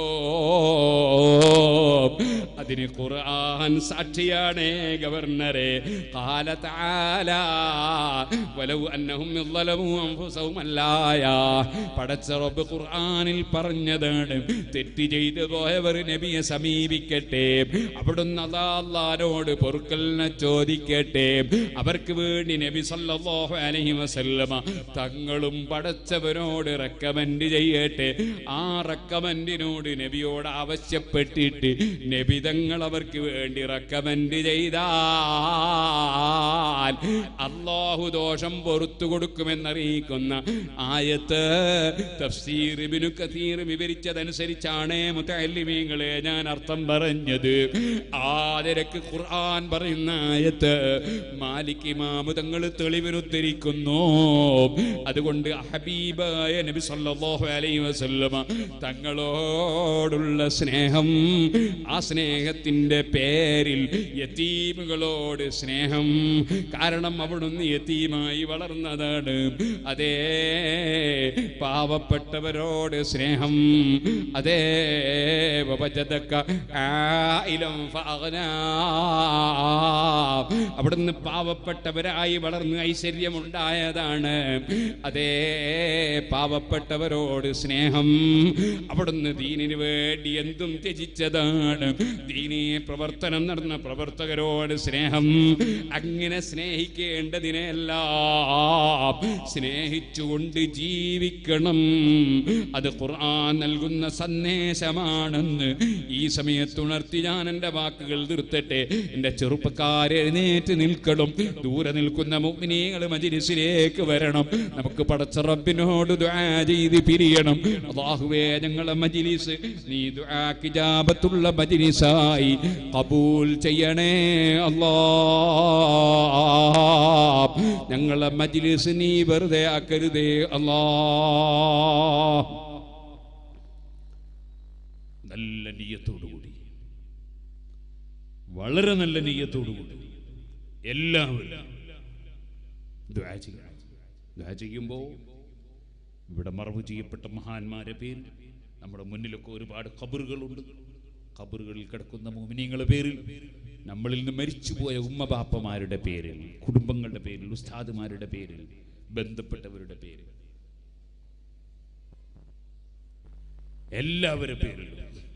അതിന് ഖുർആൻ സാക്ഷിയാണ് ഗവർണറെ قال تعالى ولو انهم ظلموا انفسهم അല്ലായ പടച്ച റബ്ബ് ഖുർആനിൽ പറഞ്ഞതാണ് തെറ്റ് ചെയ്തു പോയവർ നബിയെ സമീപിക്കട്ടെ അവിടുന്ന് അതാ അല്ലാഹുവോട് പൊറുക്കലിനെ ചോദിക്കട്ടെ അവർക്ക് വേണ്ടി നബി സല്ലല്ലാഹു അലൈഹി വസല്ലമ തങ്ങളും പടച്ചവനോട് റെക്കമെൻഡ് ചെയ്യട്ടെ ആ റെക്കമെൻഡിനോട് നബിയോട് ആവശ്യപ്പെട്ടിട്ട് നബി തങ്ങൾ അവർക്ക് വേണ്ടി റെക്കമെൻഡ് ചെയ്താൽ അള്ളാഹു ദോഷം പൊറത്തു കൊടുക്കുമെന്നറിയിക്കുന്ന ആയത്ത് തഫ്സീർ ഇബ്നു കസീർ വിവരിച്ചതനുസരിച്ചാണ് മുത്തല്ലിമീങ്ങളെ ഞാൻ അർത്ഥം പറഞ്ഞത് ആ നിരക്ക് ഖുർആൻ പറയുന്ന ആയത്ത് മാലിക് ഇമാമു തങ്ങൾ തെളിവിനുദ്ധരിക്കുന്നു അതുകൊണ്ട് ഹബീബായ നബി സല്ലല്ലാഹു അലൈഹി വസല്ലമ തങ്ങളോടുള്ള സ്നേഹം ആ സ്നേഹത്തിന്റെ പേരിൽ യതീമുകളോട് സ്നേഹം കാരണം അവിടുന്ന് യതീമായി വളർന്നതാണ് അതേ പാവപ്പെട്ടവരോട് സ്നേഹം അതേ വവജദക ആയിലം ഫഅഗ്നാ. അവിടുന്ന് പാവപ്പെട്ടവരായി വളർന്ന് ഐശ്വര്യമുണ്ടായതാണ് അതേ പാവപ്പെട്ടവരോട് സ്നേഹം അവിടുന്ന് ദീനിന് വേണ്ടി എന്തും ത്യജിച്ചതാണ് ദീനീ പ്രവർത്തനം നടന്ന പ്രവർത്തകരോട് സ്നേഹം അങ്ങനെ സ്നേഹിക്കേണ്ടതിനെല്ലാം സ്നേഹിച്ചുകൊണ്ട് ജീവിക്കണം അത് ഖുർആൻ നൽകുന്ന സന്ദേശമാണെന്ന് ഈ സമയത്ത് ഉണർത്തി ഞാൻ എൻ്റെ വാക്കുകൾ നിർത്തട്ടെ എൻ്റെ ചെറുപ്പക്കാരെ എഴുന്നേറ്റ് നിൽക്കണം ദൂരെ നിൽക്കുന്ന മുഗ്നീകൾ മജിലിസിലേക്ക് വരണം നമുക്ക് പടച്ച റബ്ബിനോട് ദുആ ചെയ്ത് പിരിയണം അള്ളാഹുവേ ഞങ്ങളെ മജിലിസ് നീ ദുആക്ക് ഇജാബത്തുള്ള മജിലിസായി കബൂൽ ചെയ്യണേ അല്ലാ ഞങ്ങളെ മജിലിസ് നീ വെറുതെ ആക്കരുതേ അല്ലാ നല്ല നീയത്തോടുകൂടി വളരെ നല്ല നീയത്തോടുകൂടി എല്ലാവരും ദുആ ചെയ്യണം ദുആ ചെയ്യുമ്പോൾ ഇവിടെ മറവ് ചെയ്യപ്പെട്ട മഹാന്മാരെ പേരിൽ നമ്മുടെ മുന്നിലൊക്കെ ഒരുപാട് ഖബറുകളുണ്ട് ഖബറുകളിൽ കിടക്കുന്ന മോമിനിയങ്ങളുടെ പേരിൽ നമ്മളിൽ നിന്ന് മരിച്ചുപോയ ഉമ്മബാപ്പമാരുടെ പേരിൽ കുടുംബങ്ങളുടെ പേരിൽ ഉസ്താദുമാരുടെ പേരിൽ ബന്ധപ്പെട്ടവരുടെ പേരിൽ എല്ലാവരുടെ പേരിലും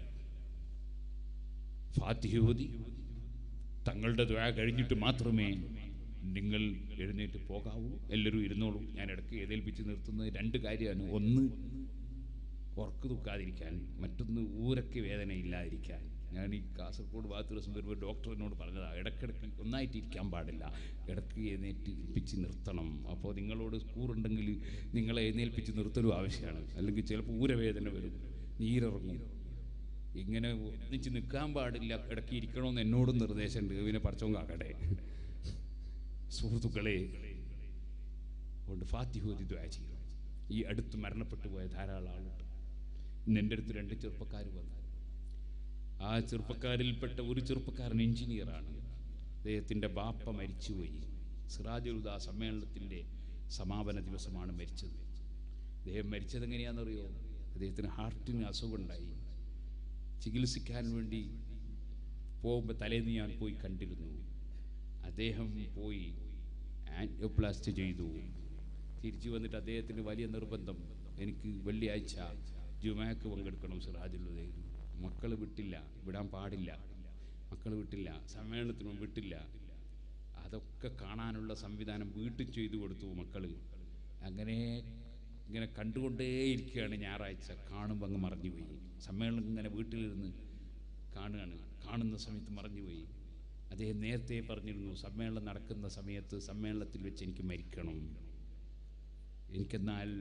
ഫാത്തിഹ ഓതി തങ്ങളുടെ ദ്വാ കഴിഞ്ഞിട്ട് മാത്രമേ നിങ്ങൾ എഴുന്നേറ്റ് പോകാവൂ എല്ലാവരും ഇരുന്നോളൂ ഞാൻ ഇടയ്ക്ക് എഴുന്നേൽപ്പിച്ച് നിർത്തുന്നത് രണ്ട് കാര്യമാണ് ഒന്ന് ഉറക്ക് തൂക്കാതിരിക്കാൻ മറ്റൊന്ന് ഊരക്ക് വേദന ഇല്ലാതിരിക്കാൻ ഞാൻ ഈ കാസർഗോഡ് ഭാഗത്ത് ദിവസം വരുമ്പോൾ ഡോക്ടറിനോട് പറഞ്ഞതാണ് ഇടയ്ക്കിടയ്ക്ക് ഒന്നായിട്ട് ഇരിക്കാൻ പാടില്ല ഇടയ്ക്ക് എഴുന്നേറ്റ് ഏൽപ്പിച്ച് നിർത്തണം അപ്പോൾ നിങ്ങളോട് കൂറുണ്ടെങ്കിൽ നിങ്ങളെ എഴുന്നേൽപ്പിച്ച് നിർത്തലും ആവശ്യമാണ് അല്ലെങ്കിൽ ചിലപ്പോൾ ഊരവേദന വരും നീരിറങ്ങും ഇങ്ങനെ ഒന്നിച്ച് നിൽക്കാൻ പാടില്ല ഇടയ്ക്ക് ഇരിക്കണമെന്ന് എന്നോടും നിർദ്ദേശമുണ്ട് പിന്നെ പഠിച്ചോ കാക്കട്ടെ സുഹൃത്തുക്കളെ അതുകൊണ്ട് ഫാത്തിഹോദി ദ്വാ ചെയ്യണം ഈ അടുത്ത് മരണപ്പെട്ടു പോയ ധാരാളം ആളുണ്ട് ഇന്ന് എൻ്റെ അടുത്ത് രണ്ട് ചെറുപ്പക്കാർ വന്നു ആ ചെറുപ്പക്കാരിൽപ്പെട്ട ഒരു ചെറുപ്പക്കാരൻ എഞ്ചിനീയറാണ് അദ്ദേഹത്തിൻ്റെ ബാപ്പ മരിച്ചുപോയി സിറാജുലുദ സമ്മേളനത്തിൻ്റെ സമാപന ദിവസമാണ് മരിച്ചത് അദ്ദേഹം മരിച്ചത് എങ്ങനെയാണെന്നറിയോ അദ്ദേഹത്തിന് ഹാർട്ടിന് അസുഖമുണ്ടായി ചികിത്സിക്കാൻ വേണ്ടി പോകുമ്പോൾ തലേന്ന് ഞാൻ പോയി കണ്ടിരുന്നു അദ്ദേഹം പോയി ആൻജിയോപ്ലാസ്റ്റ് ചെയ്തു തിരിച്ചു വന്നിട്ട് അദ്ദേഹത്തിന് വലിയ നിർബന്ധം എനിക്ക് വെള്ളിയാഴ്ച ജുമാക്ക് പങ്കെടുക്കണം സിറാജുള്ളത് മക്കൾ വിട്ടില്ല വിടാൻ പാടില്ല മക്കൾ വിട്ടില്ല സമ്മേളനത്തിനും വിട്ടില്ല അതൊക്കെ കാണാനുള്ള സംവിധാനം വീട്ടിൽ ചെയ്തു കൊടുത്തു മക്കൾ അങ്ങനെ ഇങ്ങനെ കണ്ടുകൊണ്ടേയിരിക്കുകയാണ് ഞായറാഴ്ച കാണുമ്പോൾ അങ്ങ് മറഞ്ഞുപോയി സമ്മേളനം ഇങ്ങനെ വീട്ടിലിരുന്ന് കാണുകയാണ് കാണുന്ന സമയത്ത് മറഞ്ഞുപോയി അദ്ദേഹം നേരത്തെ പറഞ്ഞിരുന്നു സമ്മേളനം നടക്കുന്ന സമയത്ത് സമ്മേളനത്തിൽ വെച്ച് എനിക്ക് മരിക്കണം എനിക്കെന്നാൽ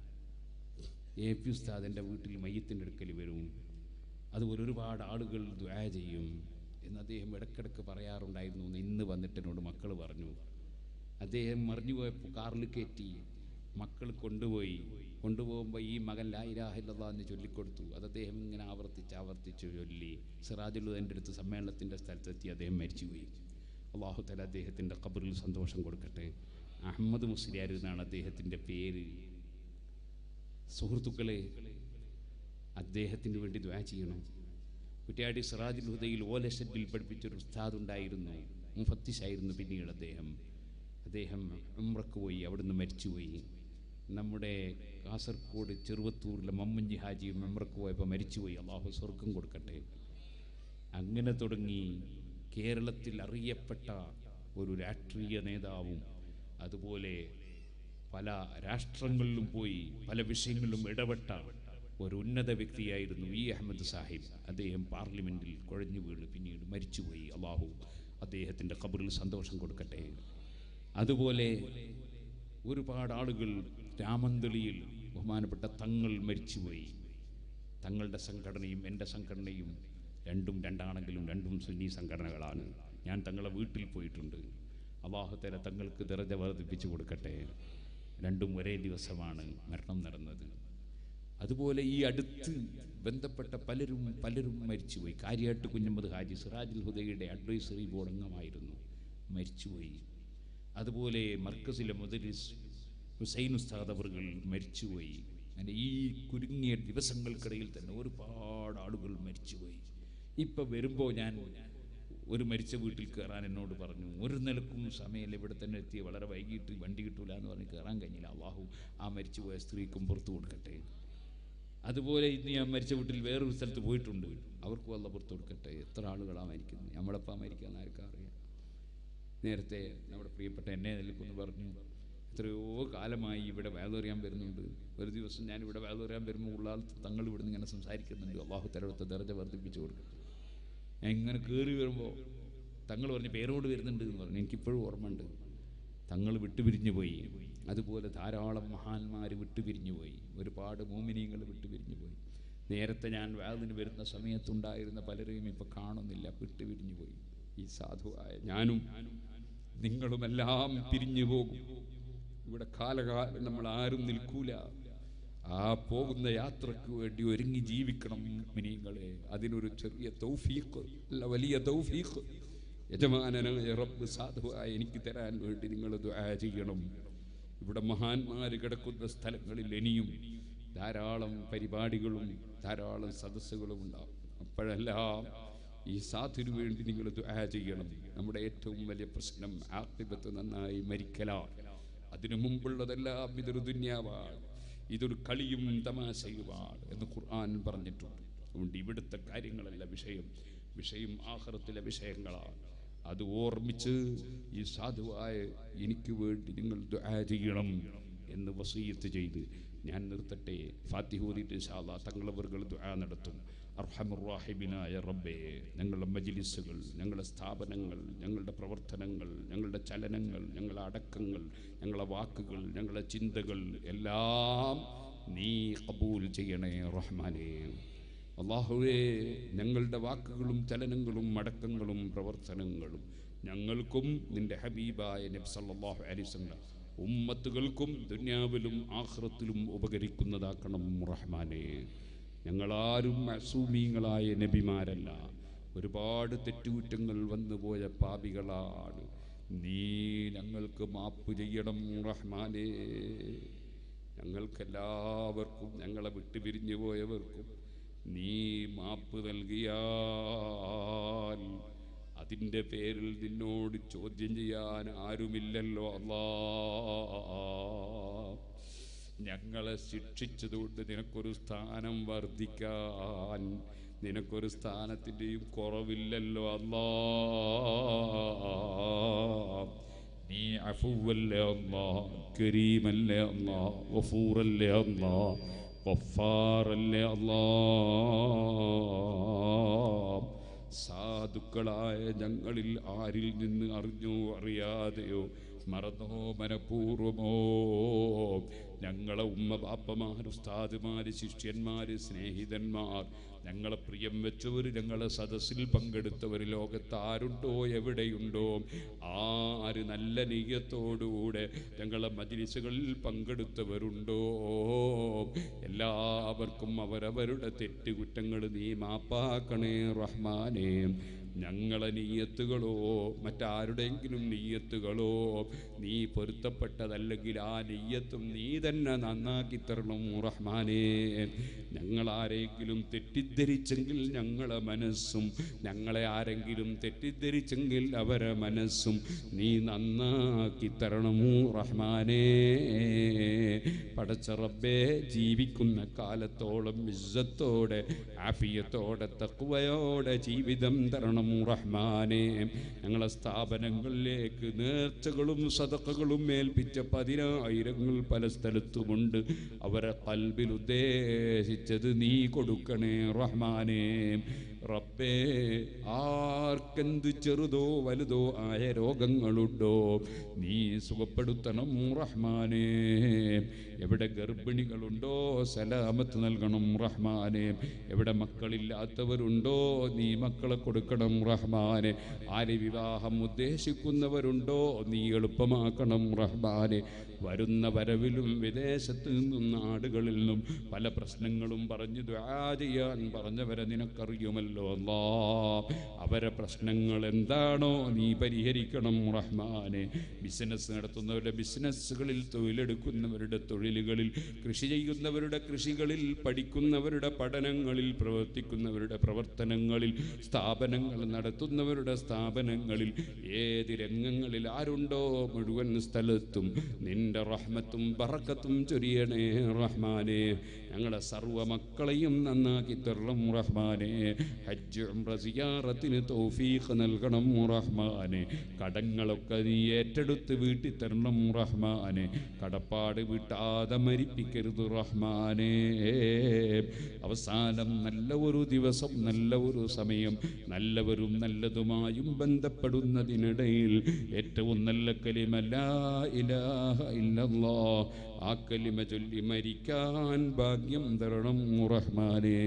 എ പി ഉസ്താദിൻ്റെ വീട്ടിൽ മയ്യത്തിൻ്റെ അടുക്കൽ വരും അതുപോലെ ഒരുപാട് ആളുകൾ ദ്വാ ചെയ്യും എന്ന് അദ്ദേഹം ഇടയ്ക്കിടയ്ക്ക് പറയാറുണ്ടായിരുന്നു എന്ന് ഇന്ന് വന്നിട്ട് എന്നോട് മക്കൾ പറഞ്ഞു അദ്ദേഹം മറിഞ്ഞു പോയപ്പോൾ കാറിൽ കയറ്റി മക്കൾ കൊണ്ടുപോയി കൊണ്ടുപോകുമ്പോൾ ഈ മകൻ ലാ ഇലാഹില്ലാ എന്ന് ചൊല്ലിക്കൊടുത്തു അത് അദ്ദേഹം ഇങ്ങനെ ആവർത്തിച്ച് ആവർത്തിച്ച് ചൊല്ലി സിറാജുലുദൻ്റെ അടുത്ത് സമ്മേളനത്തിൻ്റെ സ്ഥലത്തെത്തി അദ്ദേഹം മരിച്ചുപോയി അള്ളാഹു തല അദ്ദേഹത്തിൻ്റെ ഖബറിൽ സന്തോഷം കൊടുക്കട്ടെ അഹമ്മദ് മുസ്ലിയാർ എന്നാണ് അദ്ദേഹത്തിൻ്റെ പേര് സുഹൃത്തുക്കളെ അദ്ദേഹത്തിന് വേണ്ടി ദ്വാ ചെയ്യണം കുറ്റ്യാടി സിറാജുൽ ഹുദയിൽ ഓലഷഡിൽ പഠിപ്പിച്ചൊരു ഉസ്താദ് ഉണ്ടായിരുന്നു മുഫത്തിഷായിരുന്നു പിന്നീട് അദ്ദേഹം അദ്ദേഹം ഉംറക്ക് പോയി അവിടുന്ന് മരിച്ചുപോയി നമ്മുടെ കാസർഗോഡ് ചെറുവത്തൂരിലെ മമ്മഞ്ചി ഹാജി ഉംറക്ക് പോയപ്പോൾ മരിച്ചുപോയി അള്ളാഹു സ്വർഗം കൊടുക്കട്ടെ അങ്ങനെ തുടങ്ങി കേരളത്തിൽ അറിയപ്പെട്ട ഒരു രാഷ്ട്രീയ നേതാവും അതുപോലെ പല രാഷ്ട്രങ്ങളിലും പോയി പല വിഷയങ്ങളിലും ഇടപെട്ട ഒരു ഉന്നത വ്യക്തിയായിരുന്നു വി അഹമ്മദ് സാഹിബ് അദ്ദേഹം പാർലമെൻറ്റിൽ കുഴഞ്ഞു വീണ് പിന്നീട് മരിച്ചുപോയി അള്ളാഹു അദ്ദേഹത്തിൻ്റെ ഖബറിൽ സന്തോഷം കൊടുക്കട്ടെ അതുപോലെ ഒരുപാട് ആളുകൾ രാമന്തളിയിൽ ബഹുമാനപ്പെട്ട തങ്ങൾ മരിച്ചുപോയി തങ്ങളുടെ സംഘടനയും എൻ്റെ സംഘടനയും രണ്ടും രണ്ടാണെങ്കിലും രണ്ടും സുന്നി സംഘടനകളാണ് ഞാൻ തങ്ങളെ വീട്ടിൽ പോയിട്ടുണ്ട് അള്ളാഹുത്തല തങ്ങൾക്ക് ദറജ വർദ്ധിപ്പിച്ചു കൊടുക്കട്ടെ രണ്ടും ഒരേ ദിവസമാണ് മരണം നടന്നത് അതുപോലെ ഈ അടുത്ത് ബന്ധപ്പെട്ട പലരും പലരും മരിച്ചുപോയി കാര്യാട്ട് കുഞ്ഞമ്മദ് ഹാജി സിറാജുൽ ഹുദയുടെ അഡ്വൈസറി ബോർഡ് അംഗമായിരുന്നു മരിച്ചുപോയി അതുപോലെ മർക്കസിലെ മുദരിസ് ഹുസൈൻ ഉസ്താദ് അവറുകൾ മരിച്ചുപോയി അങ്ങനെ ഈ കുരുങ്ങിയ ദിവസങ്ങൾക്കിടയിൽ തന്നെ ഒരുപാട് ആളുകൾ മരിച്ചുപോയി ഇപ്പം വരുമ്പോൾ ഞാൻ ഒരു മരിച്ച വീട്ടിൽ കയറാൻ എന്നോട് പറഞ്ഞു ഒരു നിലക്കും സമയം ഇവിടെ തന്നെ എത്തി വളരെ വൈകിട്ട് വണ്ടി കിട്ടൂല എന്ന് പറഞ്ഞ് കയറാൻ കഴിഞ്ഞില്ല അള്ളാഹു ആ മരിച്ചുപോയ സ്ത്രീക്കും പുറത്തു കൊടുക്കട്ടെ അതുപോലെ ഇന്ന് ഞാൻ മരിച്ച വീട്ടിൽ വേറൊരു സ്ഥലത്ത് പോയിട്ടുണ്ട് അവർക്കും അല്ല പുറത്തു കൊടുക്കട്ടെ എത്ര ആളുകളാണ് മരിക്കുന്നത് നമ്മളെപ്പം മരിക്കാന്ന് ആർക്കും അറിയാം നേരത്തെ നമ്മുടെ പ്രിയപ്പെട്ട എന്നെ നിൽക്കുമെന്ന് പറഞ്ഞു എത്രയോ കാലമായി ഇവിടെ വേദറിയാൻ വരുന്നുണ്ട് ഒരു ദിവസം ഞാൻ ഇവിടെ വേദറിയാൻ വരുമ്പോൾ ഉള്ള ആൾ തങ്ങൾ ഇവിടുന്ന് ഇങ്ങനെ സംസാരിക്കുന്നുണ്ട് അള്ളാഹു തലവത്തെ ദർജ വർദ്ധിപ്പിച്ചു കൊടുക്കും ഞാൻ ഇങ്ങനെ കയറി വരുമ്പോൾ തങ്ങൾ പറഞ്ഞ് പേരോട് വരുന്നുണ്ട് എന്ന് പറഞ്ഞു എനിക്കിപ്പോഴും ഓർമ്മയുണ്ട് തങ്ങൾ വിട്ടുപിരിഞ്ഞു പോയി അതുപോലെ ധാരാളം മഹാന്മാർ വിട്ടുപിരിഞ്ഞു പോയി ഒരുപാട് മോമിനിയങ്ങൾ വിട്ടുപിരിഞ്ഞു പോയി നേരത്തെ ഞാൻ വേദന വരുന്ന സമയത്തുണ്ടായിരുന്ന പലരെയും ഇപ്പം കാണുന്നില്ല വിട്ടുപിരിഞ്ഞു പോയി ഈ സാധുവായ ഞാനും നിങ്ങളുമെല്ലാം പിരിഞ്ഞു പോകും ഇവിടെ കാലകാലം നമ്മൾ ആരും നിൽക്കൂല ആ പോകുന്ന യാത്രക്ക് വേണ്ടി ഒരുങ്ങി ജീവിക്കണം മിനിങ്ങളെ അതിനൊരു ചെറിയ തൗഫീഖ് അല്ല വലിയ തൗഫീഖ് യജമാനനായ റബ്ബ് സാധുവായ എനിക്ക് തരാൻ വേണ്ടി നിങ്ങൾ ദുആ ചെയ്യണം ഇവിടെ മഹാന്മാർ കിടക്കുന്ന സ്ഥലങ്ങളിൽ ഇനിയും ധാരാളം പരിപാടികളും ധാരാളം സദസ്സുകളും ഉണ്ടാവും അപ്പോഴെല്ലാം ഈ സാധുവിന് വേണ്ടി നിങ്ങൾ ദുആ ചെയ്യണം നമ്മുടെ ഏറ്റവും വലിയ പ്രശ്നം ആക്തിപത്ത് നന്നായി മരിക്കലാണ് അതിനു മുമ്പുള്ളതെല്ലാം ഇതൊരു ദുന്യാവാണ് ഇതൊരു കളിയും തമാശയുമാണ് എന്ന് ഖുർആൻ പറഞ്ഞിട്ടുണ്ട് അതുകൊണ്ട് ഇവിടുത്തെ കാര്യങ്ങളല്ല വിഷയം വിഷയം ആഹ്റത്തിലെ വിഷയങ്ങളാണ് അത് ഓർമ്മിച്ച് ഈ സാധുവായ എനിക്ക് വേണ്ടി നിങ്ങൾ ദുആ ചെയ്യണം എന്ന് വസീയത്ത് ചെയ്ത് ഞാൻ നിർത്തട്ടെ ഫാത്തിഹൂദിട്ട് ഇൻഷാല്ലാ തങ്ങളവറുകൾ ദുആ നടത്തും അർഹമുറാഹിബിനായ റബ്ബേ ഞങ്ങളുടെ മജിലിസുകൾ ഞങ്ങളുടെ സ്ഥാപനങ്ങൾ ഞങ്ങളുടെ പ്രവർത്തനങ്ങൾ ഞങ്ങളുടെ ചലനങ്ങൾ ഞങ്ങളുടെ അടക്കങ്ങൾ ഞങ്ങളുടെ വാക്കുകൾ ഞങ്ങളുടെ ചിന്തകൾ എല്ലാം നീ കബൂൽ ചെയ്യണേ റഹ്മാനേ അള്ളാഹുവേ ഞങ്ങളുടെ വാക്കുകളും ചലനങ്ങളും അടക്കങ്ങളും പ്രവർത്തനങ്ങളും ഞങ്ങൾക്കും നിന്റെ ഹബീബായ നബി സല്ലല്ലാഹു അലൈഹി വസല്ലം ഉമ്മത്തുകൾക്കും ദുനിയാവിലും ആഖിറത്തിലും ഉപകരിക്കുന്നതാക്കണം റഹ്മാനെ ഞങ്ങളാരും അസൂമീങ്ങളായ നബിമാരല്ല ഒരുപാട് തെറ്റുകുറ്റങ്ങൾ വന്നുപോയ പാപികളാണ് നീ ഞങ്ങൾക്ക് മാപ്പ് ചെയ്യണം റഹ്മാനേ ഞങ്ങൾക്കെല്ലാവർക്കും ഞങ്ങളെ വിട്ടുപിരിഞ്ഞു പോയവർക്കും നീ മാപ്പ് നൽകിയാൽ അതിൻ്റെ പേരിൽ നിന്നോട് ചോദ്യം ചെയ്യാൻ ആരുമില്ലല്ലോ അല്ലാ ഞങ്ങളെ ശിക്ഷിച്ചതുകൊണ്ട് നിനക്കൊരു സ്ഥാനം വർദ്ധിക്കാൻ നിനക്കൊരു സ്ഥാനത്തിൻ്റെയും കുറവില്ലല്ലോ അല്ലാ നീ അഫുവല്ലേ അല്ലാ കരീമല്ലേ അല്ലാ വഫൂറല്ലേ അല്ലാ വഫാറല്ലേ അല്ലാ സാധുക്കളായ ഞങ്ങളിൽ ആരിൽ നിന്ന് അറിഞ്ഞോ അറിയാതെയോ മറന്നോ മനഃപൂർവമോ ഞങ്ങളെ ഉമ്മ ബാപ്പമാർ ഉസ്താദുമാര് ശിഷ്യന്മാര് സ്നേഹിതന്മാർ ഞങ്ങളെ പ്രിയം വെച്ചവർ ഞങ്ങളെ സദസ്സിൽ പങ്കെടുത്തവർ ലോകത്ത് ആരുണ്ടോ എവിടെയുണ്ടോ ആര് നല്ല നെയ്യത്തോടുകൂടെ ഞങ്ങളെ മജിലിസുകളിൽ പങ്കെടുത്തവരുണ്ടോ എല്ലാവർക്കും അവരവരുടെ തെറ്റുകുറ്റങ്ങൾ നീ മാപ്പാക്കണേ റഹ്മാനേ ഞങ്ങളെ നീയത്തുകളോ മറ്റാരുടെയെങ്കിലും നീയത്തുകളോ നീ പൊരുത്തപ്പെട്ടതല്ലെങ്കിൽ ആ നീയത്തും നീ തന്നെ നന്നാക്കി തരണം റഹ്മാനേ ഞങ്ങൾ ആരെങ്കിലും തെറ്റിദ്ധരിച്ചെങ്കിൽ ഞങ്ങളെ മനസ്സും ഞങ്ങളെ ആരെങ്കിലും തെറ്റിദ്ധരിച്ചെങ്കിൽ അവരെ മനസ്സും നീ നന്നാക്കി തരണം റഹ്മാനേ പടച്ച റബ്ബേ ജീവിക്കുന്ന കാലത്തോളം ഇസ്സത്തോടെ ആഫിയത്തോടെ തക്കുവയോടെ ജീവിതം തരണം റഹ്മാനെ ഞങ്ങളെ സ്ഥാപനങ്ങളിലേക്ക് നേർച്ചകളും സതക്കകളും ഏൽപ്പിച്ച പതിനായിരങ്ങൾ പല സ്ഥലത്തുമുണ്ട് അവരെ കൽബിൽ ഉദ്ദേശിച്ചത് നീ കൊടുക്കണേ റഹ്മാനെ റബ്ബേ ആർക്കെന്ത് ചെറുതോ വലുതോ ആയ രോഗങ്ങളുണ്ടോ നീ സുഖപ്പെടുത്തണം റഹ്മാനെ എവിടെ ഗർഭിണികളുണ്ടോ സലാമത്ത് നൽകണം റഹ്മാനെ എവിടെ മക്കളില്ലാത്തവരുണ്ടോ നീ മക്കളെ കൊടുക്കണം റഹ്മാനെ ആര് വിവാഹം ഉദ്ദേശിക്കുന്നവരുണ്ടോ നീ എളുപ്പമാക്കണം റഹ്മാനെ വരുന്ന വരവിലും വിദേശത്ത് നിന്നും നാടുകളിൽ നിന്നും പല പ്രശ്നങ്ങളും പറഞ്ഞു ദ്വാ ചെയ്യാൻ പറഞ്ഞവരെ നിനക്കറിയുമല്ലോ അല്ലാ അവരെ പ്രശ്നങ്ങൾ എന്താണോ നീ പരിഹരിക്കണം റഹ്മാനെ ബിസിനസ് നടത്തുന്നവരുടെ ബിസിനസ്സുകളിൽ തൊഴിലെടുക്കുന്നവരുടെ തൊഴിലുകളിൽ കൃഷി ചെയ്യുന്നവരുടെ കൃഷികളിൽ പഠിക്കുന്നവരുടെ പഠനങ്ങളിൽ പ്രവർത്തിക്കുന്നവരുടെ പ്രവർത്തനങ്ങളിൽ സ്ഥാപനങ്ങൾ നടത്തുന്നവരുടെ സ്ഥാപനങ്ങളിൽ ഏത് രംഗങ്ങളിൽ ആരുണ്ടോ മുഴുവൻ സ്ഥലത്തും നിന്റെ റഹ്മത്തും ബറക്കത്തും ചൊരിയണേ റഹ്മാനെ ഞങ്ങളെ സർവ്വ മക്കളെയും നന്നാക്കി തരണം റഹ്മാനെ ഹജ്ജ് ഉംറ സിയാറത്തിന് തൗഫീഖ് നൽകണം റഹ്മാനെ കടങ്ങളൊക്കെ നീ ഏറ്റെടുത്ത് വീട്ടി തരണം റഹ്മാനെ കടപ്പാട് വീട്ടാതെ മരിപ്പിക്കരുത് റഹ്മാനെ അവസാനം നല്ല ഒരു ദിവസം നല്ല ഒരു സമയം നല്ലവരും നല്ലതുമായും ബന്ധപ്പെടുന്നതിനിടയിൽ ഏറ്റവും നല്ല കലിമല്ല ഇലാഹ ഇല്ലല്ലാ ആ കലിമ ചൊല്ലി മരിക്കാൻ ഭാഗ്യം തരണം റഹ്മാനേ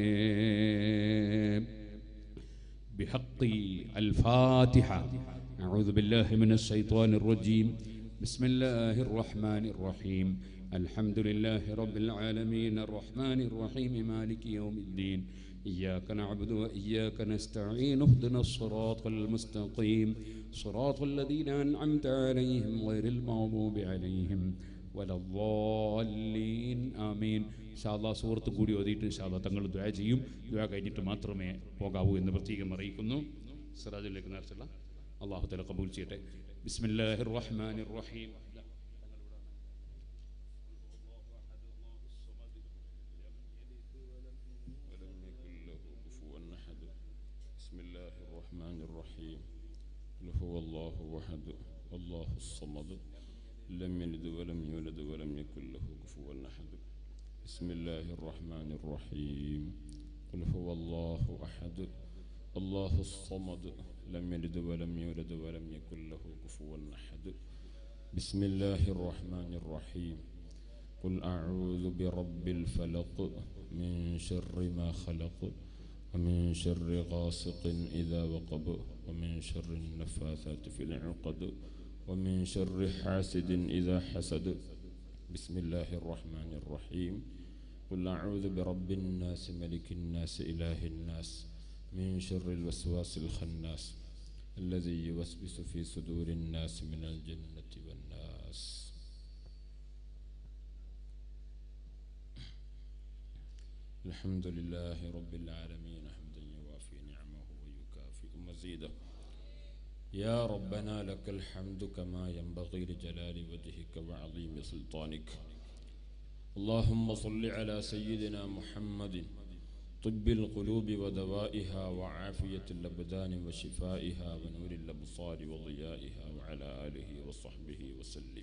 بحق الفاتحة أعوذ بالله من الشيطان الرجيم بسم الله الرحمن الرحيم الحمد لله رب العالمين الرحمن الرحيم مالك يوم الدين إياك نعبد وإياك نستعين اهدنا الصراط المستقيم صراط الذين أنعمت عليهم غير المغضوب عليهم വലവോല്ലീൻ ആമീൻ ഷാദാ സുഹൃത്തും കൂടി ഓതിയിട്ട് ഷാദാ തങ്ങൾ ദ്വാ ചെയ്യും ദ്വാ കഴിഞ്ഞിട്ട് മാത്രമേ പോകാവൂ എന്ന് പ്രത്യേകം അറിയിക്കുന്നു സിറാജിലേക്ക് നേർച്ചുള്ള അള്ളാഹു തല കബൂൽ ചെയ്യട്ടെ ബിസ്മില്ലാഹിർ റഹ്മാനിർ റഹീം ولم يكن له كفوا أحد بسم الله الرحمن الرحيم قل هو الله أحد الله الصمد لم يلد ولم يولد ولم يكن له كفوا أحد بسم الله الرحمن الرحيم قل هو الله أحد الله الصمد لم يلد ولم يولد ولم يكن له كفوا أحد بسم الله الرحمن الرحيم قل أعوذ برب الفلق من شر ما خلق ومن شر غاسق إذا وقب ومن شر النفاثات في العقد ومن شر حاسد إذا حسد بسم الله الرحمن الرحيم قل أعوذ برب الناس ملك الناس إله الناس من شر الوسواس الخناس الذي يوسوس في صدور الناس من الجنة والناس الحمد لله رب العالمين حمدا يوافي نعمه ويكافئ مزيده يا ربنا لك الحمد كما ينبغي لجلال وجهك وعظيم سلطانك اللهم صل على سيدنا محمد طب القلوب ودوائها وعافية الأبدان وشفائها ونور الأبصار وضيائها وعلى آله وصحبه وسلم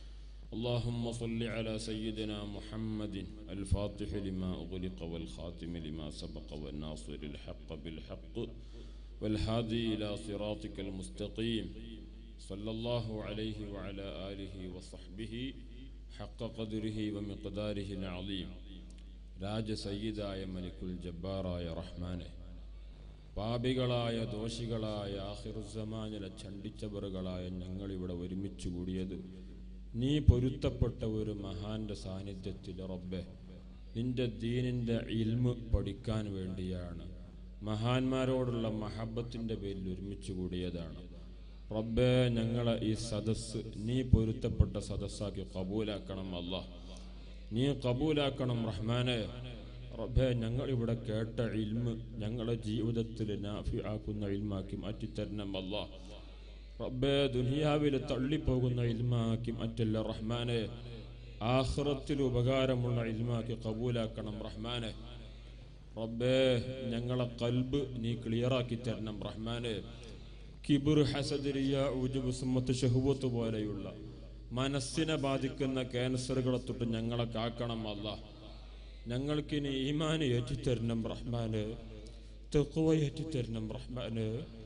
اللهم صل على سيدنا محمد الفاتح لما أغلق والخاتم لما سبق والناصر الحق بالحق والهادي إلى صراطك المستقيم صلى الله عليه وعلى آله وصحبه حق قدره ومقداره العظيم രാജ സയ്യിദായ മലിക്കുൽ ജബ്ബാറായ റഹ്മാനെ പാപികളായ ദോഷികളായ ആഹിറുസമാനിലെ ചണ്ടിച്ചവറുകളായ ഞങ്ങളിവിടെ ഒരുമിച്ച് കൂടിയത് നീ പൊരുത്തപ്പെട്ട ഒരു മഹാന്റെ സാന്നിധ്യത്തിൽ റബ്ബെ നിന്റെ ദീനിന്റെ ഇൽമ് പഠിക്കാൻ വേണ്ടിയാണ് മഹാന്മാരോടുള്ള മഹബത്തിന്റെ പേരിൽ ഒരുമിച്ച് കൂടിയതാണ് റബ്ബെ ഞങ്ങളെ ഈ സദസ്സ് നീ പൊരുത്തപ്പെട്ട സദസ്സാക്കി കബൂലാക്കണം അല്ലാ നീ കബൂലാക്കണം റഹ്മാനെ റബ്ബെ ഞങ്ങൾ ഇവിടെ കേട്ട ഇൽമ് ഞങ്ങളുടെ ജീവിതത്തിൽ നാഫി ആക്കുന്ന ഇൽമാക്കി മാറ്റിത്തരണം അല്ലാ റബ്ബെ ദുനിയാവിൽ തള്ളിപ്പോകുന്ന ഇൽമാക്കി മറ്റല്ല റഹ്മാനെ ആഹ്റത്തിൽ ഉപകാരമുള്ള ഇൽമാക്കി കബൂലാക്കണം റഹ്മാനെ റബ്ബേ ഞങ്ങളെ കൽബ് നീ ക്ലിയറാക്കി തരണം റഹ്മാനെ കിബിർ ഹസദിരിയ ഉജുബ് സുമ്മത്ത് ഷഹുബത്ത് പോലെയുള്ള മനസ്സിനെ ബാധിക്കുന്ന ക്യാൻസറുകളെ തൊട്ട് ഞങ്ങളെ കാക്കണം അല്ല ഞങ്ങൾക്ക് ഇനി ഈമാന് ഏറ്റിത്തരണം റഹ്മാന് തെക്കുവ ഏറ്റിത്തരണം റഹ്മാന്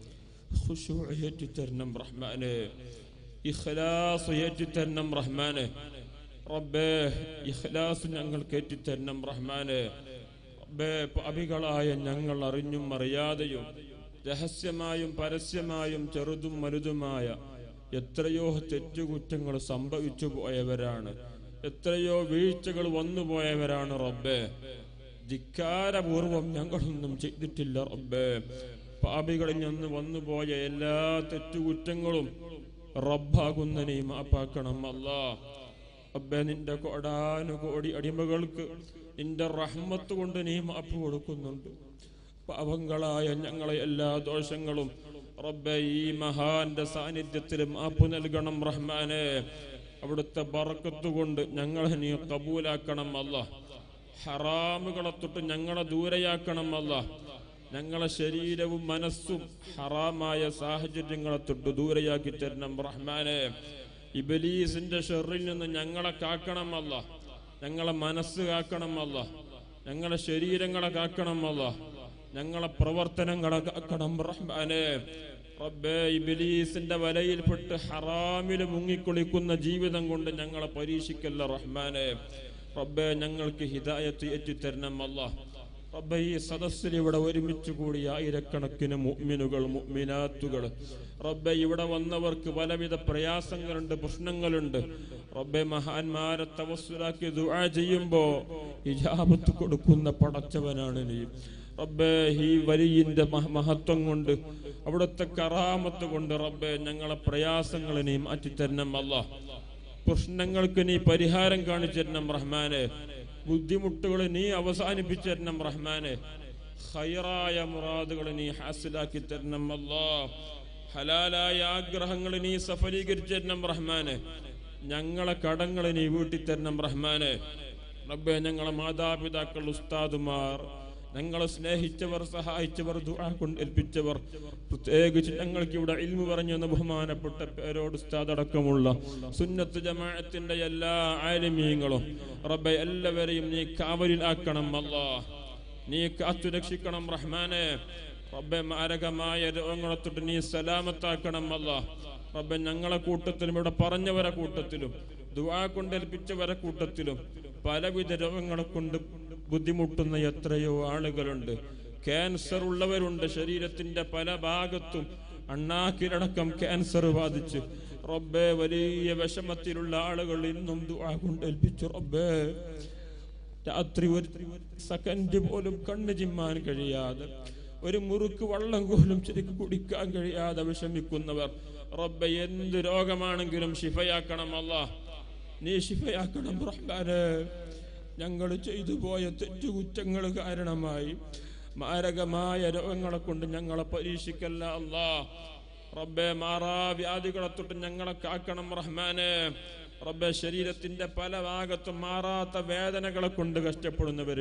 ഖുശൂ ഏറ്റിത്തരണം റഹ്മാന് ഇഖ്ലാസ് ഏറ്റിത്തരണം റഹ്മാന് റബ്ബേ ഇഖ്ലാസ് ഞങ്ങൾക്ക് ഏറ്റിത്തരണം റഹ്മാന് റബ്ബേ പാപികളായ ഞങ്ങൾ അറിഞ്ഞും അറിയാതെയും രഹസ്യമായും പരസ്യമായും ചെറുതും വലുതുമായ എത്രയോ തെറ്റുകുറ്റങ്ങൾ സംഭവിച്ചു പോയവരാണ് എത്രയോ വീഴ്ചകൾ വന്നുപോയവരാണ് റബ്ബേ ധിക്കാരപൂർവം ഞങ്ങളൊന്നും ചെയ്തിട്ടില്ല റബ്ബേ പാപികളിൽ നിന്ന് വന്നുപോയ എല്ലാ തെറ്റുകുറ്റങ്ങളും റബ്ബാകുന്ന നീ മാപ്പാക്കണം അല്ലാ റബ്ബേ നിന്റെ കോടാനുകോടി അടിമകൾക്ക് നിന്റെ റഹ്മത്ത് കൊണ്ട് നീ മാപ്പ് കൊടുക്കുന്നുണ്ട് പാവങ്ങളായ ഞങ്ങളെ എല്ലാ ദോഷങ്ങളും റബ്ബെ ഈ മഹാന്റെ സാന്നിധ്യത്തിൽ മാപ്പ് നൽകണം റഹ്മാനെ അവിടുത്തെ ബറക്കത്ത് കൊണ്ട് ഞങ്ങളെ നീ കബൂലാക്കണം അല്ല ഹറാമുകളെ തൊട്ട് ഞങ്ങളെ ദൂരയാക്കണം അല്ല ഞങ്ങളെ ശരീരവും മനസ്സും ഹറാമായ സാഹചര്യങ്ങളെ തൊട്ട് ദൂരയാക്കി തരണം റഹ്മാനെ ഇബലീസിന്റെ ഷെറിൽ നിന്ന് ഞങ്ങളെ കാക്കണം അല്ല ഞങ്ങളെ മനസ്സ് കാക്കണം അല്ല ഞങ്ങളെ ശരീരങ്ങളെ കാക്കണം അല്ല ഞങ്ങളെ പ്രവർത്തനങ്ങളെ കാക്കണം റഹ്മാനെ റബ്ബേ ഇബിലീസിന്റെ വലയിൽപ്പെട്ട് ഹറാമിൽ മുങ്ങിക്കുളിക്കുന്ന ജീവിതം കൊണ്ട് ഞങ്ങളെ പരീക്ഷിക്കല്ല റഹ്മാനെ റബ്ബേ ഞങ്ങൾക്ക് ഹിദായത്ത് ഏറ്റിത്തരണം അല്ല റബ്ബേ ഈ സദസ്സിൽ ഇവിടെ ഒരുമിച്ച് കൂടിയ ആയിരക്കണക്കിന് മുഅ്മിനുകൾ മുഅ്മിനാത്തുകൾ റബ്ബെ ഇവിടെ വന്നവർക്ക് പലവിധ പ്രയാസങ്ങളുണ്ട് പ്രശ്നങ്ങളുണ്ട് റബ്ബെ മഹാന്മാരെ തവസ്സുലാക്കി ദുആ ചെയ്യുമ്പോ ഇജാബത്ത് കൊടുക്കുന്ന പടച്ചവനാണ് നീ റബ്ബേ ഈ വലിയന്റെ മഹ- മഹത്വം കൊണ്ട് അവിടുത്തെ കറാമത്ത് കൊണ്ട് റബ്ബെ ഞങ്ങളെ പ്രയാസങ്ങൾ നീ മാറ്റിത്തരണം അല്ല പ്രശ്നങ്ങൾക്ക് നീ പരിഹാരം കാണിച്ചു തരണം റഹ്മാനെ ബുദ്ധിമുട്ടുകൾ നീ അവസാനിപ്പിച്ചു തരണം റഹ്മാനെ ഹൈറായ മുറാദുകൾ നീ ഹാസിലാക്കി തരണം അല്ലാ ഹലാലായ ആഗ്രഹങ്ങൾ നീ സഫലീകരിച്ചു തരണം റഹ്മാനെ ഞങ്ങളെ കടങ്ങൾ നീ വീട്ടി തരണം റഹ്മാനെ റബ്ബെ ഞങ്ങളെ മാതാപിതാക്കൾ ഉസ്താദുമാർ ഞങ്ങളെ സ്നേഹിച്ചവർ സഹായിച്ചവർ ദുആ കൊണ്ട് ഏൽപ്പിച്ചവർ പ്രത്യേകിച്ച് ഞങ്ങൾക്ക് ഇവിടെ ഇൽമു പറഞ്ഞു എന്ന ബഹുമാനപ്പെട്ട പേരോട് ഉസ്താദ് അടക്കമുള്ള സുന്നത്ത് ജമാഅത്തിന്റെ എല്ലാ ആലിമീങ്ങളും റബ്ബെ എല്ലാവരെയും നീ കാവലിലാക്കണം അല്ലാ നീ കാത്തു രക്ഷിക്കണം റഹ്മാനെ റബ്ബെ മാരകമായ രോഗങ്ങളെ തൊട്ട് നീ സലാമത്താക്കണം അല്ല റബ്ബെ ഞങ്ങളെ കൂട്ടത്തിലും ഇവിടെ പറഞ്ഞവരെ കൂട്ടത്തിലും ദുആ കൊണ്ട് ഏൽപ്പിച്ചവരെ കൂട്ടത്തിലും പലവിധ രോഗങ്ങളെ കൊണ്ട് ബുദ്ധിമുട്ടുന്ന എത്രയോ ആളുകളുണ്ട് ക്യാൻസർ ഉള്ളവരുണ്ട് ശരീരത്തിന്റെ പല ഭാഗത്തും അണ്ണാക്കിലടക്കം ക്യാൻസർ ബാധിച്ച് റബ്ബെ വലിയ വിഷമത്തിലുള്ള ആളുകൾ ഇന്നും ദുആ കൊണ്ട് ഏൽപ്പിച്ചു റബ്ബേ രാത്രി ഒരു സെക്കൻഡ് പോലും കണ്ണു ചിമ്മാൻ കഴിയാതെ ഒരു മുറുക്ക് വള്ളം പോലും ശരിക്കും കുടിക്കാൻ കഴിയാതെ വിഷമിക്കുന്നവർ റബ്ബ എന്ത് രോഗമാണെങ്കിലും ശിഫയാക്കണം അല്ല നീ ശിഫയാക്കണം റഹ്മാനെ ഞങ്ങൾ ചെയ്തു പോയ തെറ്റുകുറ്റങ്ങൾ കാരണമായി മാരകമായ രോഗങ്ങളെ കൊണ്ട് ഞങ്ങളെ പരീക്ഷിക്കല്ല അല്ലാ റബ്ബെ മാറാ വ്യാധികളെ തൊട്ട് ഞങ്ങളെ കാക്കണം റഹ്മാനെ റബ്ബെ ശരീരത്തിന്റെ പല ഭാഗത്തും മാറാത്ത വേദനകളെ കൊണ്ട് കഷ്ടപ്പെടുന്നവര്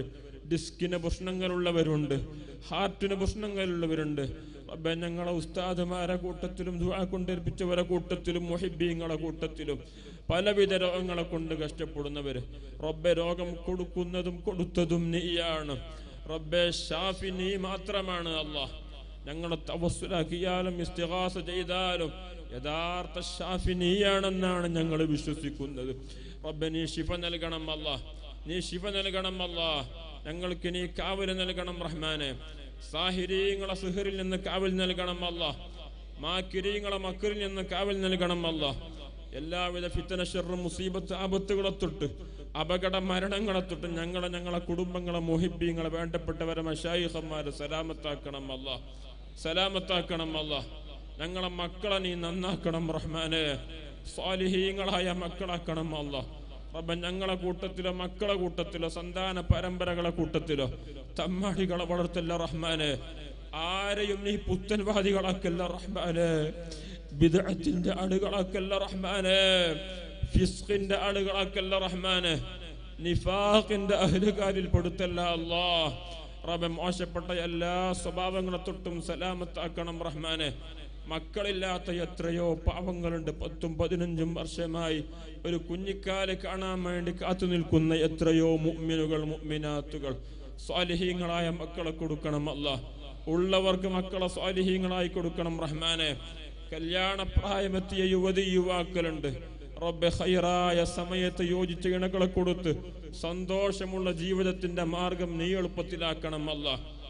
ഡിസ്കിന് പ്രശ്നങ്ങളുള്ളവരുണ്ട് ഹാർട്ടിന് പ്രശ്നങ്ങളുള്ളവരുണ്ട് റബ്ബെ ഞങ്ങളെ ഉസ്താദുമാരെ കൂട്ടത്തിലും ദുആ കൊണ്ടേൽപ്പിച്ചവരെ കൂട്ടത്തിലും മുഹിബീങ്ങളെ കൂട്ടത്തിലും പലവിധ രോഗങ്ങളെ കൊണ്ട് കഷ്ടപ്പെടുന്നവര് റബ്ബെ രോഗം കൊടുക്കുന്നതും കൊടുത്തതും നീയാണ് റബ്ബെ ഷാഫി നീ മാത്രമാണ് അള്ളാഹ് ഞങ്ങളെ തവസ്സുലാക്കിയാലും ഇസ്തിഹാസ ചെയ്താലും യഥാർത്ഥ ഷാഫി നീയാണെന്നാണ് ഞങ്ങൾ വിശ്വസിക്കുന്നത് റബ്ബെ നീ ശിഫ നൽകണം അല്ല നീ ശിഫ നൽകണം അല്ല ഞങ്ങൾക്ക് നീ കാവൽ നൽകണം റഹ്മാനെ സാഹിരീങ്ങളെ സുഹറിൽ നിന്ന് കാവൽ നൽകണം അല്ല മാക്കിരീങ്ങളെ മക്കരിൽ നിന്ന് കാവൽ നൽകണം അല്ല എല്ലാവിധ ഫിത്തന ഷെറും മുസീബത്ത് ആപത്തുകളെ തൊട്ട് അപകട മരണങ്ങളെ തൊട്ട് ഞങ്ങളെ ഞങ്ങളെ കുടുംബങ്ങളെ മോഹിബീങ്ങളെ വേണ്ടപ്പെട്ടവരെ മഷായിഹന്മാരെ സലാമത്താക്കണം അല്ല സലാമത്താക്കണം അല്ല ഞങ്ങളെ മക്കളെ നീ നന്നാക്കണം റഹ്മാനെ സ്വാലിഹീങ്ങളായ മക്കളാക്കണം അല്ല റബ്ബ ഞങ്ങളെ കൂട്ടത്തിലോ മക്കളെ കൂട്ടത്തിലോ സന്താന പരമ്പരകളെ കൂട്ടത്തിലോ തമ്മാടികളെ വളർത്തല്ല റഹ്മാനെ ആരെയും നീ പുത്തൻവാദികളാക്കല്ല റഹ്മാനെ ബിദഅത്തിന്റെ ആളുകളാക്കല്ല റഹ്മാനെ ഫിസ്ഖിന്റെ ആളുകളാക്കല്ല റഹ്മാനെ നിഫാഖിന്റെ അഹ്ലുകാരിൽ പെടുത്തല്ല അല്ലാ റബ്ബെ മോശപ്പെട്ട എല്ലാ സ്വഭാവങ്ങളെ തൊട്ടും സലാമത്താക്കണം റഹ്മാനെ മക്കളില്ലാത്ത എത്രയോ പാവങ്ങളുണ്ട് പത്തും പതിനഞ്ചും വർഷമായി ഒരു കുഞ്ഞിക്കാല് കാണാൻ വേണ്ടി കാത്തു നിൽക്കുന്ന എത്രയോ മുഅ്മിനുകൾ മുഅ്മിനാത്തുകൾ സ്വാലിഹീങ്ങളായ മക്കളെ കൊടുക്കണം അല്ല ഉള്ളവർക്ക് മക്കളെ സ്വാലിഹീങ്ങളായി കൊടുക്കണം റഹ്മാനെ കല്യാണ പ്രായമെത്തിയ യുവതി യുവാക്കളുണ്ട് റബ്ബെ ഹൈറായ സമയത്ത് യോജിച്ച ഇണകളെ കൊടുത്ത് സന്തോഷമുള്ള ജീവിതത്തിന്റെ മാർഗം നീ എളുപ്പത്തിലാക്കണം അല്ല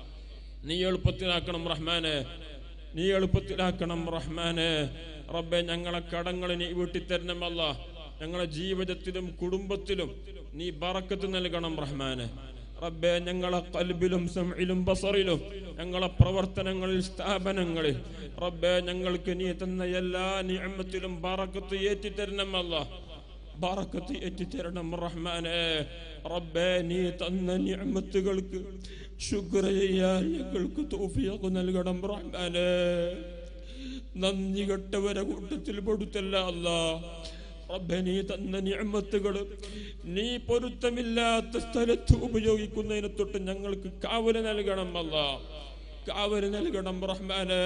നീ എളുപ്പത്തിലാക്കണം റഹ്മാനെ നീ എളുപ്പത്തിലാക്കണം റഹ്മാനെ റബ്ബെ ഞങ്ങളെ കടങ്ങൾ നീ വീട്ടിത്തരണമല്ല ഞങ്ങളെ ജീവിതത്തിലും കുടുംബത്തിലും നീ ബറക്കത്ത് നൽകണം റഹ്മാനെ റബ്ബെ ഞങ്ങളെ കൽബിലും സംഇലും ബസറിലും ഞങ്ങളെ പ്രവർത്തനങ്ങളിൽ സ്ഥാപനങ്ങളിൽ റബ്ബെ ഞങ്ങൾക്ക് നീ തന്ന എല്ലാ നിഅമത്തിലും ബറക്കത്ത് ഏറ്റിത്തരണമല്ല ബറക്കത്ത് ഏറ്റിത്തരണം റഹ്മാനെ റബ്ബെ നീ തന്ന നിഅമത്തുകൾക്ക് ശുക്ര ചെയ്യാൻ ഞങ്ങൾക്ക് തൗഫീഖ് നൽകണം റഹ്മാനെ നന്ദി കെട്ടവരെ കൂട്ടത്തിൽ പെടുത്തല്ല അല്ലാ റബ്ബെ നീ തന്ന നിഅമത്തുകൾ നീ പൊരുത്തമില്ലാത്ത സ്ഥലത്ത് ഉപയോഗിക്കുന്നതിനെ തൊട്ട് ഞങ്ങൾക്ക് കാവല് നൽകണം അല്ലാ കാവല് നൽകണം റഹ്മാനെ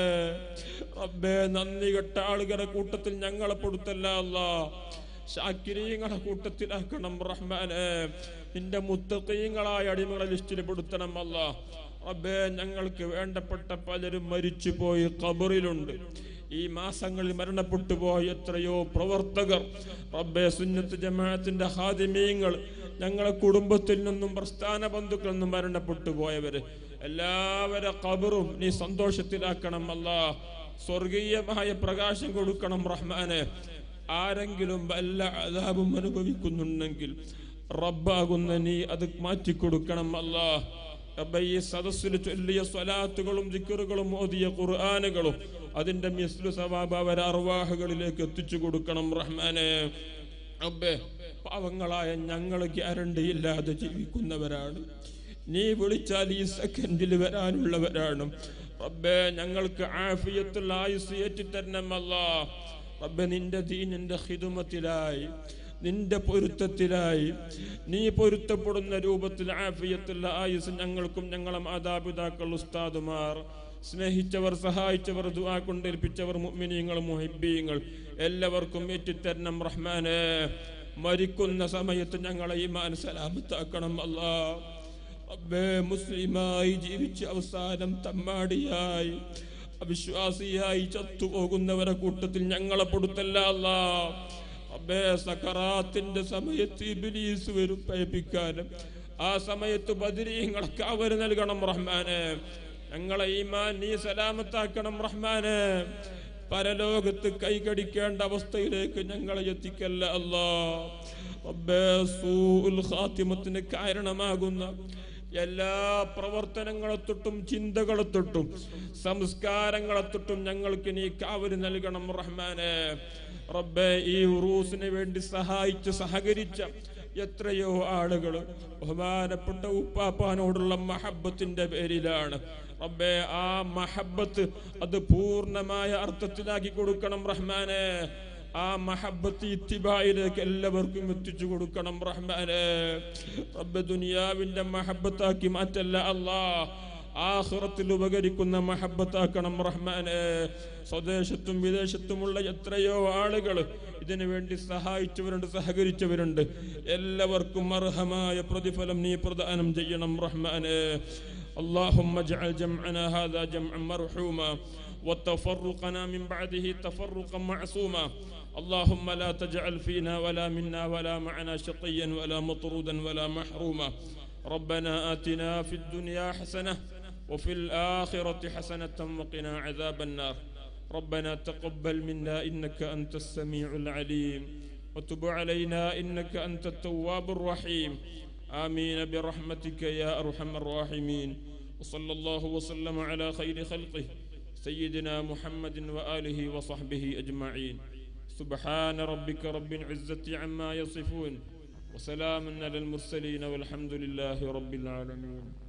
റബ്ബെ നന്ദി കെട്ട ആളുകളുടെ കൂട്ടത്തിൽ ഞങ്ങളെ പെടുത്തല്ല അല്ലാ ഷാക്കിരീങ്ങളെ കൂട്ടത്തിലാക്കണം റഹ്മാനെ നിന്റെ മുത്തക്കീങ്ങളായ അടിമകളെ ലിസ്റ്റിൽ പെടുത്തണം അല്ല റബ്ബേ ഞങ്ങൾക്ക് വേണ്ടപ്പെട്ട പലരും മരിച്ചുപോയി ഖബറിലുണ്ട് ഈ മാസങ്ങളിൽ മരണപ്പെട്ടു പോയ എത്രയോ പ്രവർത്തകർ റബ്ബെ സുന്നത്ത് ജമാഅത്തിന്റെ ഹാദിമീങ്ങൾ ഞങ്ങളെ കുടുംബത്തിൽ നിന്നും പ്രസ്ഥാന ബന്ധുക്കളിൽ നിന്നും മരണപ്പെട്ടു പോയവര് എല്ലാവരെ ഖബറും നീ സന്തോഷത്തിലാക്കണം അല്ല സ്വർഗീയമായ പ്രകാശം കൊടുക്കണം റഹ്മാനെ ആരെങ്കിലും വല്ല അതാപും അനുഭവിക്കുന്നുണ്ടെങ്കിൽ റബ്ബാകുന്ന നീ അത് മാറ്റിക്കൊടുക്കണം അല്ലാ റബ്ബേ ഈ സദസ്സിൽ ചൊല്ലിയ സ്വലാത്തുകളും ദിക്കറുകളും ഓതിയ ഖുർആാനുകളും അതിന്റെ മിസ്ലു സവാബ് അവരെ അർവാഹുകളിലേക്ക് എത്തിച്ചു കൊടുക്കണം റഹ്മാനെ റബ്ബേ പാവങ്ങളായ ഞങ്ങൾ ഗ്യാരണ്ടി ഇല്ലാതെ ജീവിക്കുന്നവരാണ് നീ വിളിച്ചാൽ ഈ സെക്കൻഡിൽ വരാനുള്ളവരാണ് റബ്ബേ ഞങ്ങൾക്ക് ആഫിയത്തുള്ള ആയുസ് ഏറ്റിത്തരണമല്ലാ റബ്ബെ നിന്റെ ദീനിന്റെ ഹിതുമത്തിലായി നിന്റെ പൊരുത്തത്തിലായി നീ പൊരുത്തപ്പെടുന്ന രൂപത്തിൽ ആഫിയത്തുള്ള ആയുസ് ഞങ്ങൾക്കും ഞങ്ങളെ മാതാപിതാക്കൾ ഉസ്താദുമാർ സ്നേഹിച്ചവർ സഹായിച്ചവർ ദുആ കൊണ്ടേൽപ്പിച്ചവർ മുഅ്മിനീങ്ങൾ മുഹിബ്ബീങ്ങൾ എല്ലാവർക്കും ഏറ്റിത്തരണം റഹ്മാനെ മരിക്കുന്ന സമയത്ത് ഞങ്ങളെ ഈമാൻ സലാമത്താക്കണം അല്ലാ റബ്ബേ മുസ്ലിമായി ജീവിച്ച് അവസാനം തമ്മാടിയായി അവിശ്വാസിയായി ചത്തുപോകുന്നവരെ കൂട്ടത്തിൽ ഞങ്ങളെ പെടുത്തല്ല അല്ലാ റബ്ബേ സക്കറാത്തിന്റെ സമയത്ത് ഇബ്ലീസ് വരും പയപ്പിക്കാനും ആ സമയത്ത് ബദരീങ്ങളെ കാവൽ നൽകണം റഹ്മാനെ ഞങ്ങളെ ഈമാൻ നീ സലാമത്താക്കണം റഹ്മാനെ പരലോകത്ത് കൈകടിക്കേണ്ട അവസ്ഥയിലേക്ക് ഞങ്ങളെ എത്തിക്കല്ല അല്ലാ റബ്ബേ സൂഉൽ ഖാത്തിമത്തിന് കാരണമാകുന്ന എല്ലാ പ്രവർത്തനങ്ങളെ തൊട്ടും ചിന്തകളെ തൊട്ടും സംസ്കാരങ്ങളെ തൊട്ടും ഞങ്ങൾക്ക് നീ കാവല് നൽകണം റഹ്മാനെ റബ്ബെ ഈ ഉറൂസിന് വേണ്ടി സഹായിച്ച് സഹകരിച്ച എത്രയോ ആളുകൾ ബഹുമാനപ്പെട്ട ഉപ്പാപ്പാനോടുള്ള മഹബത്തിന്റെ പേരിലാണ് റബ്ബെ ആ മഹബത്ത് അത് പൂർണ്ണമായ അർത്ഥത്തിലാക്കി കൊടുക്കണം റഹ്മാനെ ആ മഹബത്ത് ഇത്തിബായിലേക്ക് എല്ലാവർക്കും എത്തിച്ചു കൊടുക്കണം റഹ്മാനെ റബ്ബ് ദുനിയാവിന്റെ മഹബത്താക്കി മാറ്റല്ല അല്ലാ ആഹ്റത്തിൽ ഉപകരിക്കുന്ന മഹബത്താക്കണം റഹ്മാനെ സ്വദേശത്തും വിദേശത്തുമുള്ള എത്രയോ ആളുകൾ ഇതിനു വേണ്ടി സഹായിച്ചവരുണ്ട് സഹകരിച്ചവരുണ്ട് എല്ലാവർക്കും അർഹമായ പ്രതിഫലം നീ പ്രദാനം ചെയ്യണം റഹ്മാനെ اللهم اجعل جمعنا هذا جمعا مرحوما وتفرقنا من بعده تفرقا معصوما اللهم لا تجعل فينا ولا منا ولا معنا شقيا ولا مطرودا ولا محروما ربنا آتنا في الدنيا حسنة وفي الآخرة حسنة وقنا عذاب النار ربنا تقبل منا إنك أنت السميع العليم وتب علينا إنك أنت التواب الرحيم آمين برحمتك يا أرحم الراحمين وصلى الله وسلم على خير خلقه سيدنا محمد وآله وصحبه أجمعين سبحان ربك رب العزة عما يصفون وسلام على المرسلين والحمد لله رب العالمين